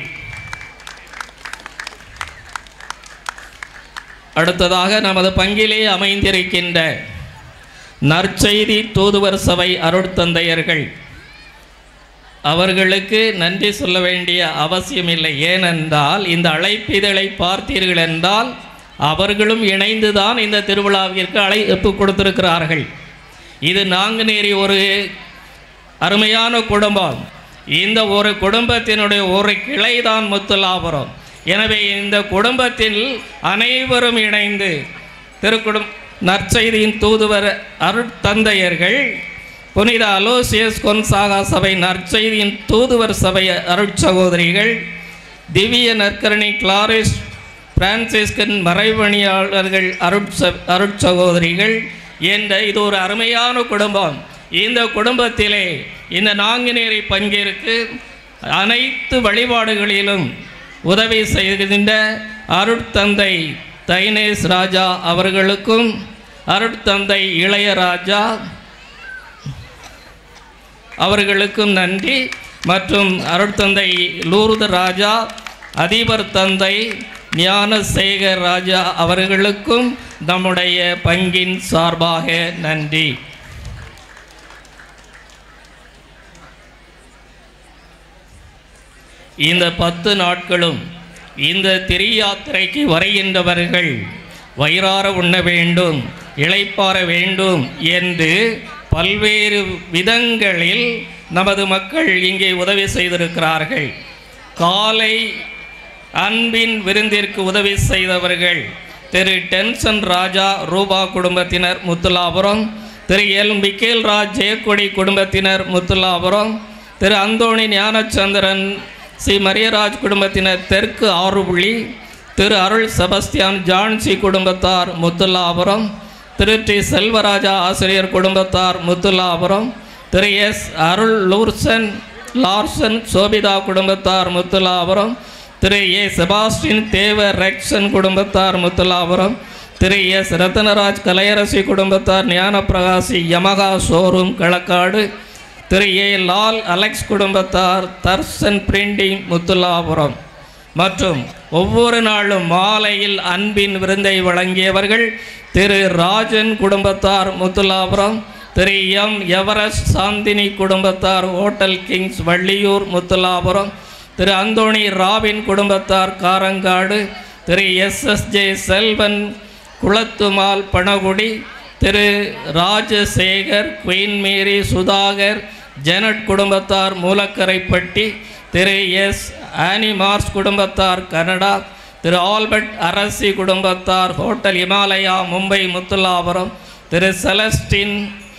அடுத்ததாக நமது பங்கிலே அமைந்திருக்கின்ற நற்செய்தி தூதுவர் சபை அருட்தந்தையர்கள் அவர்களுக்கு நன்றி சொல்ல வேண்டிய அவசியமில்லை ஏனென்றால் இந்த அழைப்பிதழை பார்த்தீர்கள் என்றால் அவர்களும் இணைந்துதான் இந்த திருவிழாவிற்கு அழைப்பு கொடுத்திருக்கிறார்கள் இது நாங்குநேரி ஒரு அருமையான குடும்பம் இந்த ஒரு குடும்பத்தினுடைய ஒரு கிளைதான் முத்துலாபுரம் எனவே இந்த குடும்பத்தில் அனைவரும் இணைந்து திருக்குடும் நற்செய்தியின் தூதுவர் அருட்தந்தையர்கள் புனித அலோசியஸ் கொன்சாகா சபை நற்செய்தியின் தூதுவர் சபை அருட்சகோதரிகள் திவ்ய நற்கரணி கிளாரிஸ் பிரான்சிஸ்கன் மறைபணியாளர்கள் அருட்ச அருட்சகோதரிகள் என்ற இது ஒரு அருமையான குடும்பம் இந்த குடும்பத்திலே இந்த நாங்குநேரி பங்கிற்கு அனைத்து வழிபாடுகளிலும் உதவி செய்கின்ற அருட்தந்தை தைனேஸ் ராஜா அவர்களுக்கும் அருட்தந்தை இளையராஜா அவர்களுக்கும் நன்றி மற்றும் அருட்தந்தை லூர்து ராஜா அதிபர் தந்தை ஞானசேகர் ராஜா அவர்களுக்கும் நம்முடைய பங்கின் சார்பாக நன்றி இந்த பத்து நாட்களும் இந்த திரியாத்திரைக்கு வருகின்றவர்கள் வயிறார உண்ண வேண்டும் இளைப்பாற வேண்டும் என்று பல்வேறு விதங்களில் நமது மக்கள் இங்கே உதவி செய்திருக்கிறார்கள் காலை அன்பின் விருந்திற்கு உதவி செய்தவர்கள் திரு டென்சன் ராஜா ரூபா குடும்பத்தினர் முத்துலாபுரம் திரு எல் மிக்கேல் ராஜ் ஜெயக்கொடி குடும்பத்தினர் முத்துலாபுரம் திரு அந்தோணி ஞானச்சந்திரன் சி மரியராஜ் குடும்பத்தினர் தெற்கு ஆறுபுள்ளி திரு அருள் செபஸ்தியான் ஜான்சி குடும்பத்தார் முத்துல்லாபுரம் திரு டி செல்வராஜா ஆசிரியர் குடும்பத்தார் Muthullapuram Thiru S Arul Lurson Larson Sobitha குடும்பத்தார் Muthulapuram Thiru A Sebastian Devar Rexon குடும்பத்தார் முத்துலாபுரம் திரு எஸ் ரத்தனராஜ் கலையரசி குடும்பத்தார் Gnanaprakasi Yamaha showroom Kalakkad Thiru A Lal Alex குடும்பத்தார் தர்சன் பிரிண்டிங் முத்துலாபுரம் மற்றும் ஒவ்வொரு நாளும் மாலையில் அன்பின் விருந்தை வழங்கியவர்கள் திரு ராஜன் குடும்பத்தார் முத்துலாபுரம் திரு எம் எவரெஸ்ட் சாந்தினி குடும்பத்தார் hotel Kings Valliyoor Muthulapuram Thiru Anthony Robin குடும்பத்தார் Karangadu Thiru S S J Selvan Kulathumal Panagudi Thiru Rajasekar Queen Mary Sudhakar Janet குடும்பத்தார் மூலக்கரைப்பட்டி திரு எஸ் ஆனிமார்ஸ் குடும்பத்தார் கனடா திரு ஆல்பர்ட் அரசி குடும்பத்தார் hotel Himalaya Mumbai Muthulapuram Thiru Celestine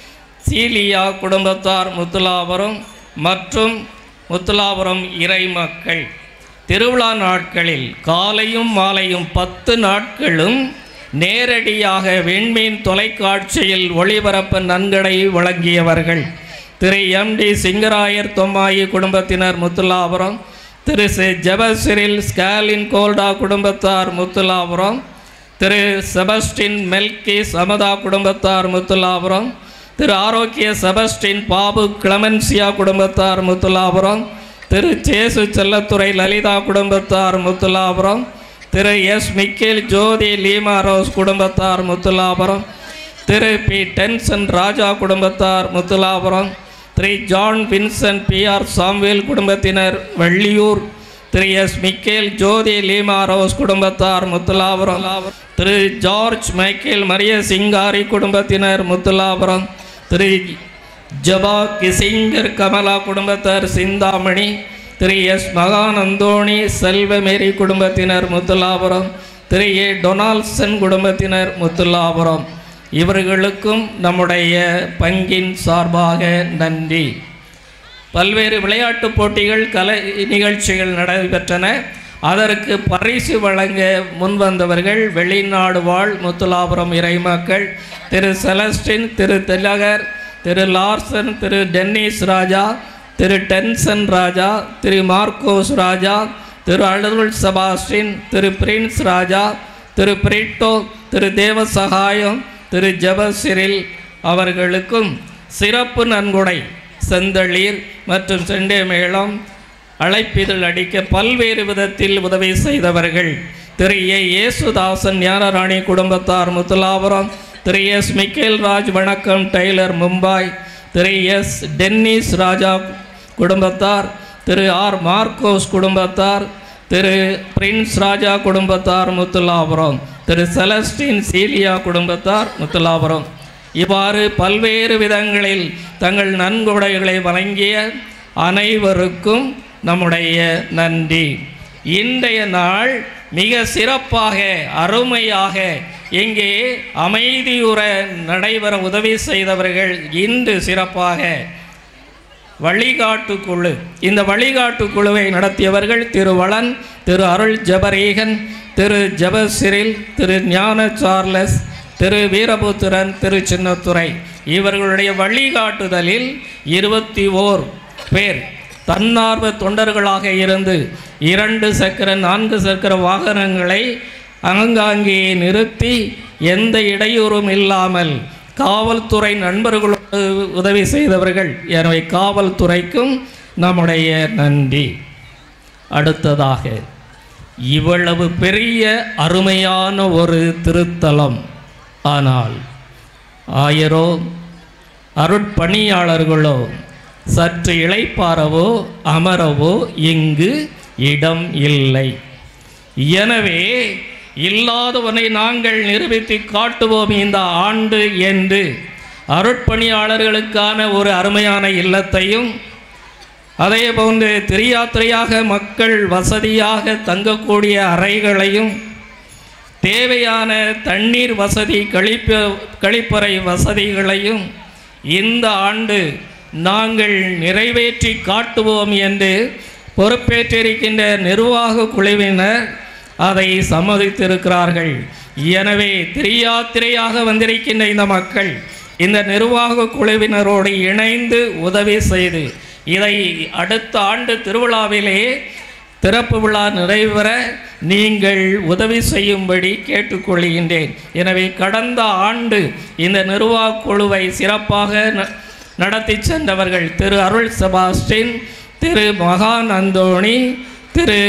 Celia குடும்பத்தார் முத்துலாபுரம் மற்றும் முத்துலாபுரம் இறைமக்கள் திருவிழா நாட்களில் காலையும் மாலையும் பத்து நாட்களும் நேரடியாக விண்மீன் தொலைக்காட்சியில் ஒளிபரப்பு நன்கடை வழங்கியவர்கள் திரு எம் டி சிங்கராயர் தொம்மாயி குடும்பத்தினர் முத்துலாபுரம் திரு சி ஜெபசிரில் ஸ்காலின் கோல்டா குடும்பத்தார் முத்துலாபுரம் திரு செபஸ்டின் மெல்கி சமதா குடும்பத்தார் முத்துலாபுரம் திரு ஆரோக்கிய செபஸ்டின் பாபு கிளமென்சியா குடும்பத்தார் முத்துலாபுரம் திரு சேசு செல்லத்துறை லலிதா குடும்பத்தார் Muthulapuram Thiru S Michael Jothi Leema Rose குடும்பத்தார் முத்துலாபுரம் திரு பி டென்சன் ராஜா குடும்பத்தார் Muthulapuram Thiru John Vincent P R Samuel குடும்பத்தினர் Valliyoor Thiru S Michael Jothi Leema Rose குடும்பத்தார் முத்துலாபுரம் திரு ஜார்ஜ் மைக்கேல் மரிய சிங்காரி குடும்பத்தினர் முத்துலாபுரம் திரு ஜபா கிசிங்கர் கமலா குடும்பத்தார் சிந்தாமணி திரு எஸ் மகானந்தோணி செல்வமேரி குடும்பத்தினர் முத்துலாபுரம் திரு ஏ டொனால்சன் குடும்பத்தினர் முத்துலாபுரம் இவர்களுக்கும் நம்முடைய பங்கின் சார்பாக நன்றி பல்வேறு விளையாட்டுப் போட்டிகள் கலை நிகழ்ச்சிகள் நடைபெற்றன அதற்கு பரிசு வழங்க முன்வந்தவர்கள் வெளிநாடு வாழ் முத்துலாபுரம் இறைமக்கள் Thiru Celestine Thiru Thilagar Thiru Larson Thiru Dennis Raja Thiru Denson Raja Thiru Marcos Raja Thiru அழுருள் Sebastian Thiru Prince Raja Thiru Brito Thiru Devasagayam Thiru Jabasiril அவர்களுக்கும் சிறப்பு நன்கொடை செந்தளிர் மற்றும் செண்டை மேளம் அழைப்பிதழ் அடிக்க பல்வேறு விதத்தில் உதவி செய்தவர்கள் திரு ஏ இயேசுதாசன் ஞானராணி குடும்பத்தார் முத்துலாபுரம் திரு எஸ் மிக்கேல் ராஜ் வணக்கம் tailor Mumbai Thiru S Dennis Raja குடும்பத்தார் திரு ஆர் மார்க்கோஸ் குடும்பத்தார் திரு பிரின்ஸ் ராஜா குடும்பத்தார் முத்துலாபுரம் திரு செலஸ்டின் சீலியா குடும்பத்தார் முத்துலாபுரம் இவ்வாறு பல்வேறு விதங்களில் தங்கள் நன்கொடைகளை வழங்கிய அனைவருக்கும் நம்முடைய நன்றி இன்றைய நாள் மிக சிறப்பாக அருமையாக இங்கே அமைதியுற நடைபெற உதவி செய்தவர்கள் இன்று சிறப்பாக வழிகாட்டு குழு இந்த வழிகாட்டு குழுவை நடத்தியவர்கள் திரு வளன் திரு அருள் ஜபரீகன் திரு ஜபசிரில் திரு ஞான சார்லஸ் திரு வீரபுத்திரன் திரு சின்னத்துறை இவர்களுடைய வழிகாட்டுதலில் இருபத்தி ஓர் பேர் தன்னார்வ தொண்டர்களாக இருந்து இரண்டு சக்கர நான்கு சக்கர வாகனங்களை ஆங்காங்கே நிறுத்தி எந்த இடையூறும் இல்லாமல் காவல்துறை நண்பர்களோடு உதவி செய்தவர்கள் எனவே காவல்துறைக்கும் நம்முடைய நன்றி அடுத்ததாக இவ்வளவு பெரிய அருமையான ஒரு திருத்தலம் ஆனால் ஆயரோ அருட்பணியாளர்களோ சற்று இளைப்பாறவோ அமரவோ இங்கு இடம் இல்லை எனவே இல்லாதவனை நாங்கள் நிரூபித்து காட்டுவோம் இந்த ஆண்டு என்று அருட்பணியாளர்களுக்கான ஒரு அருமையான இல்லத்தையும் அதே போன்று திரியாத்திரையாக மக்கள் வசதியாக தங்கக்கூடிய அறைகளையும் தேவையான தண்ணீர் வசதி கழிப்ப கழிப்பறை வசதிகளையும் இந்த ஆண்டு நாங்கள் நிறைவேற்றி காட்டுவோம் என்று பொறுப்பேற்றிருக்கின்ற நிர்வாக குழுவினர் அதை சம்மதித்திருக்கிறார்கள் எனவே திரியாத்திரையாக வந்திருக்கின்ற இந்த மக்கள் இந்த நிர்வாக குழுவினரோடு இணைந்து உதவி செய்து இதை அடுத்த ஆண்டு திருவிழாவிலே திறப்பு விழா நிறைவேற நீங்கள் உதவி செய்யும்படி கேட்டுக்கொள்கின்றேன் எனவே கடந்த ஆண்டு இந்த நிர்வாகக் குழுவை சிறப்பாக ந- நடத்தி சென்றவர்கள் திரு அருள் செபாஸ்டின் திரு மகான் அந்தோணி திரு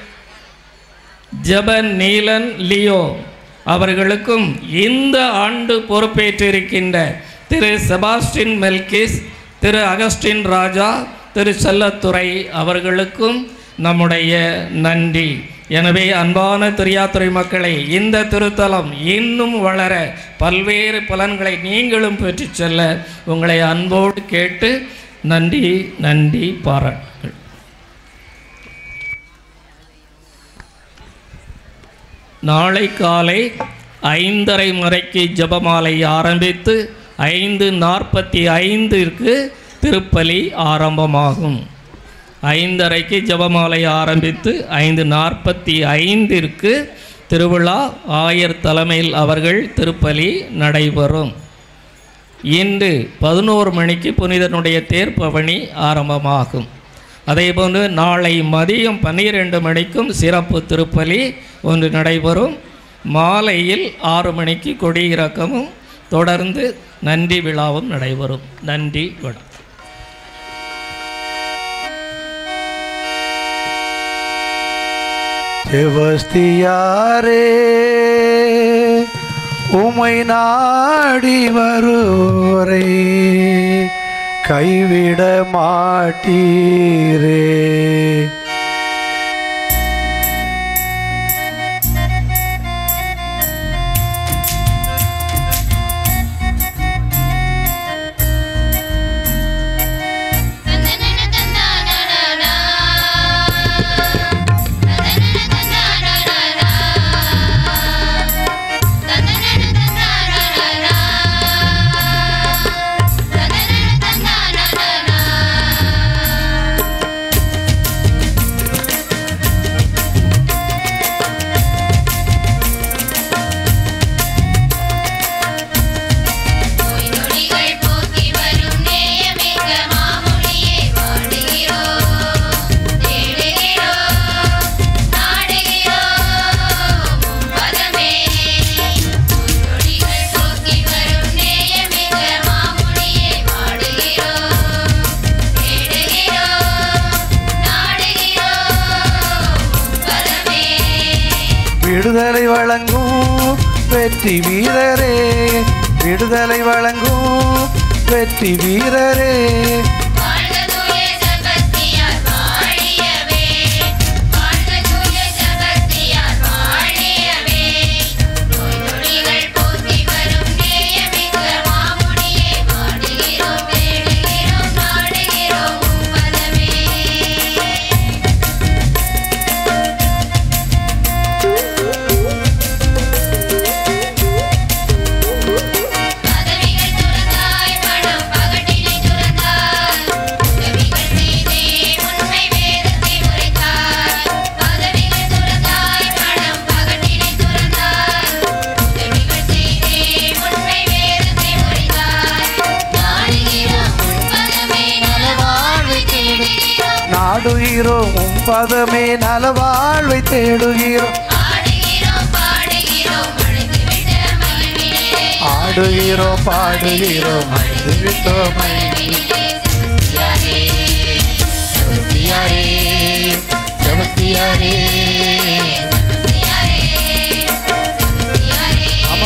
ஜெபன் நீலன் லியோ அவர்களுக்கும் இந்த ஆண்டு பொறுப்பேற்றிருக்கின்ற Thiru Sebastian Melkis Thiru Augustine Raja Thiru Sellathurai அவர்களுக்கும் நம்முடைய நன்றி எனவே அன்பான திரியாத்துறை மக்களை இந்த திருத்தலம் இன்னும் வளர பல்வேறு பலன்களை நீங்களும் பெற்றுச் செல்ல உங்களை அன்போடு கேட்டு நன்றி நன்றி பாராட்டுகள் நாளை காலை ஐந்தரை மறைக்கு ஜெபமாலை ஆரம்பித்து ஐந்து நாற்பத்தி ஐந்திற்கு திருப்பலி ஆரம்பமாகும் ஐந்தரைக்கு ஜெபமாலை ஆரம்பித்து ஐந்து நாற்பத்தி ஐந்திற்கு திருவிழா ஆயர் தலைமையில் அவர்கள் திருப்பலி நடைபெறும் இன்று பதினோரு மணிக்கு புனிதனுடைய தேர்ப்பவனி ஆரம்பமாகும் அதேபோன்று நாளை மதியம் பன்னிரெண்டு மணிக்கும் சிறப்பு திருப்பலி ஒன்று நடைபெறும் மாலையில் ஆறு மணிக்கு கொடியிறக்கமும் தொடர்ந்து நன்றி விழாவும் நடைபெறும் நன்றி வணக்கம் செவஸ்தியாரே உமை நாடி வருவோரை கைவிட மாட்டீரே நொடிகள் போக்கி வரும் நேயமிக்க மாமுனியை வாடுகிறோம் தேடுகிறோம் நாடுகிறோம் உம் பதமே நொடிகள் போக்கி வரும் நேயமிக்க மாமுனியை வாடுகிறோம் தேடுகிறோம் நாடுகிறோம் உம் பதமே விடுதலை வழங்கும் வெற்றி வீரரே விடுதலை வழங்கும் வெற்றி வீரரே வாழ்க தூய செபஸ்தியார் வாழியவே வாழ்க தூய செபஸ்தியார் வாழியவே நோய் நொடிகள் போக்கி வரும் நேயமிக்க மாமுனியை வாடுகிறோம் தேடுகிறோம் நாடுகிறோம் உம் பதமே பதவிகள் துறந்தாய் பணம் பகட்டினை துறந்தாய் உதவிகள் செய்தே உண்மை வேதத்தை உரைத்தாய் பதவிகள் துறந்தாய் பணம் பகட்டினை துறந்தாய் உதவிகள் செய்தே உண்மை வேதத்தை உரைத்தாய் நாடுகிறோம் உன் பதமே நலவாழ்வை தேடுகிறோம் நாடுகிறோம் உம் பதமே நலவாழ்வை தேடுகிறோம் ஆடுகிறோம் பாடுகிறோம் அழைத்துவிட்ட மகிழ்வினே ஆடுகிறோம் பாடுகிறோம் அழுது விட்டோம் செபஸ்தியாரே செபஸ்தியாரே ஆமா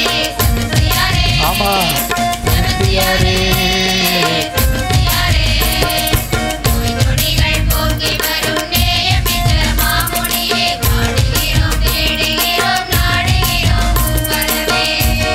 ஆமா செபஸ்தியாரே நோய் நொடிகள் போக்கி வரும் நேயமிக்க மாமுனியை வாடுகிறோம் தேடுகிறோம் நாடுகிறோம் உம் பதவே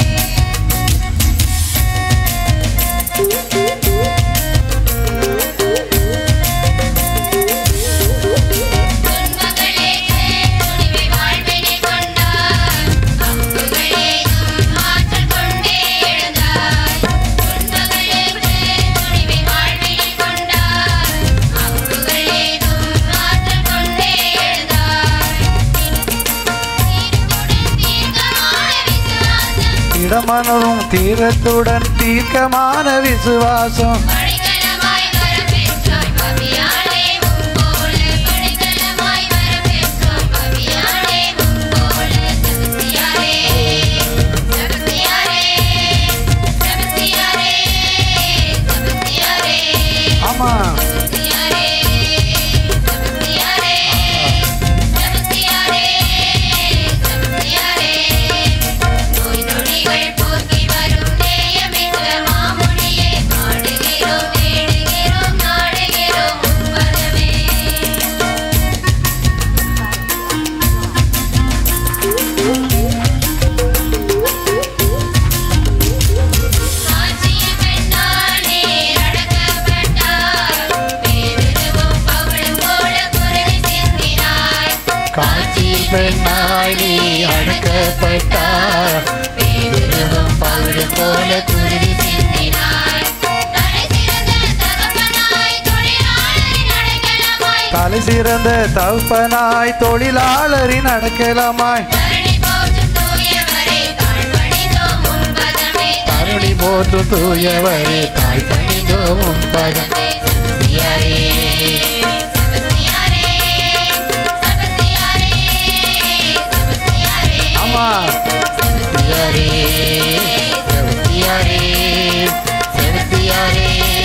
துன்பங்களே துணிவை வாழ்வினை கொண்டார் அம்புகளே ஆற்றல் கொண்டே எழுந்தார் துன்பங்களே துணிவை வாழ்வினை கொண்டார் அம்புகளே ஆற்றல் கொண்டே எழுந்தார் இடமனதும் தீரத்துடன் தீர்க்கமான விசுவாசம் படைக்கலமாய் வரப்பெற்றாய் பவியாளே உம்போல படைக்கலமாய் பெண்ணாய் நீ அடக்கப்பட்டாய் பேதுருவும் பவுல் போல குருதி சிந்தினாய் தலை சிறந்த தகப்பனாய் தொழிலாளரின் அடைக்கலமாய் தருணி போற்றும் தூயவரே தாய் பணிந்தோம் பதம் ஆமா செவத்தியாரே செவத்தியாரே செவத்தியாரே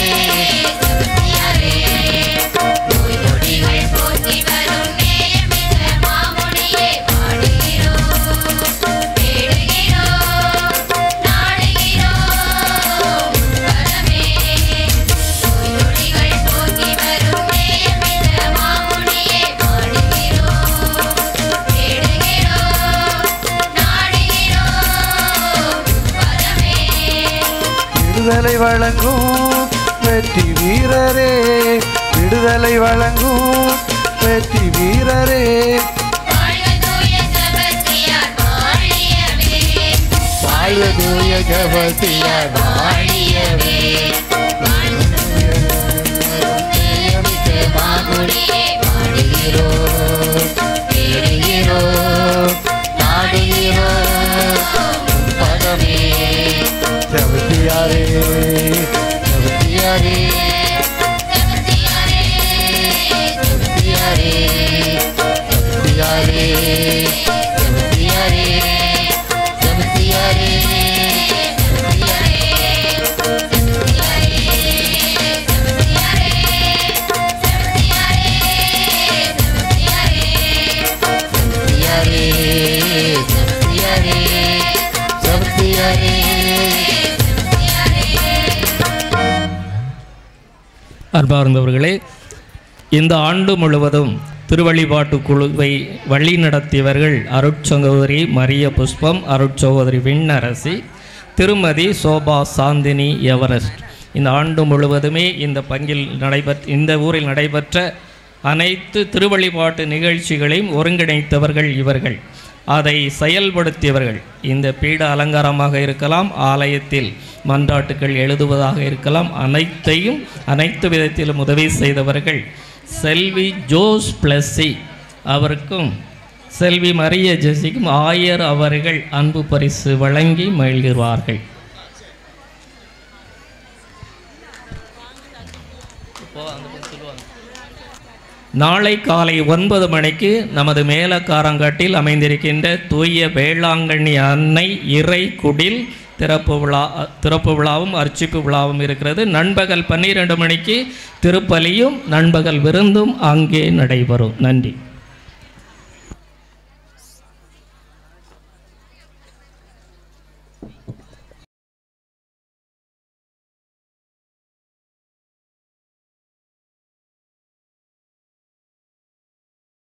விடுதலை வழங்கும் வெற்றி வீரரே விடுதலை வழங்கும் வெற்றி வீரரே வாழ்க தூய ஜபத்தியார் வாழியவே நியமிக்க மாகுடியே பாடுகிறோம் தேடுகிறோம் நாடுகிறோம் பதமே செவத்தியாரே செவத்தியாரே செவத்தியாரே செவத்தியாரே செவத்தியாரே செவத்தியாரே செவத்தியாரே செவத்தியாரே செவத்தியாரே அன்பார்ந்தவர்களே இந்த ஆண்டு முழுவதும் திருவழிபாட்டு குழுவை வழி நடத்தியவர்கள் அருட்சகோதரி மரிய புஷ்பம் அருட்சகோதரி விண்ணரசி திருமதி சோபா சாந்தினி எவரெஸ்ட் இந்த ஆண்டு முழுவதுமே இந்த பங்கில் நடைபெற்ற இந்த ஊரில் நடைபெற்ற அனைத்து திருவழிபாட்டு நிகழ்ச்சிகளையும் ஒருங்கிணைத்தவர்கள் இவர்கள் அதை செயல்படுத்தியவர்கள் இந்த பீட அலங்காரமாக இருக்கலாம் ஆலயத்தில் மன்றாட்டுக்கள் எழுதுவதாக இருக்கலாம் அனைத்தையும் அனைத்து விதத்திலும் உதவி செய்தவர்கள் செல்வி ஜோஸ் பிளஸ்ஸி அவருக்கும் செல்வி மரிய ஜெசிக்கும் ஆயர் அவர்கள் அன்பு பரிசு வழங்கி மகிழ்கிறார்கள் நாளை காலை ஒன்பது மணிக்கு நமது மேலக்காரங்காட்டில் அமைந்திருக்கின்ற தூய வேளாங்கண்ணி அன்னை இறை குடில் திறப்பு விழா திறப்பு விழாவும் அர்ச்சிப்பு விழாவும் இருக்கிறது நண்பகல் பன்னிரெண்டு மணிக்கு திருப்பலியும் நண்பகல் விருந்தும் அங்கே நடைபெறும் நன்றி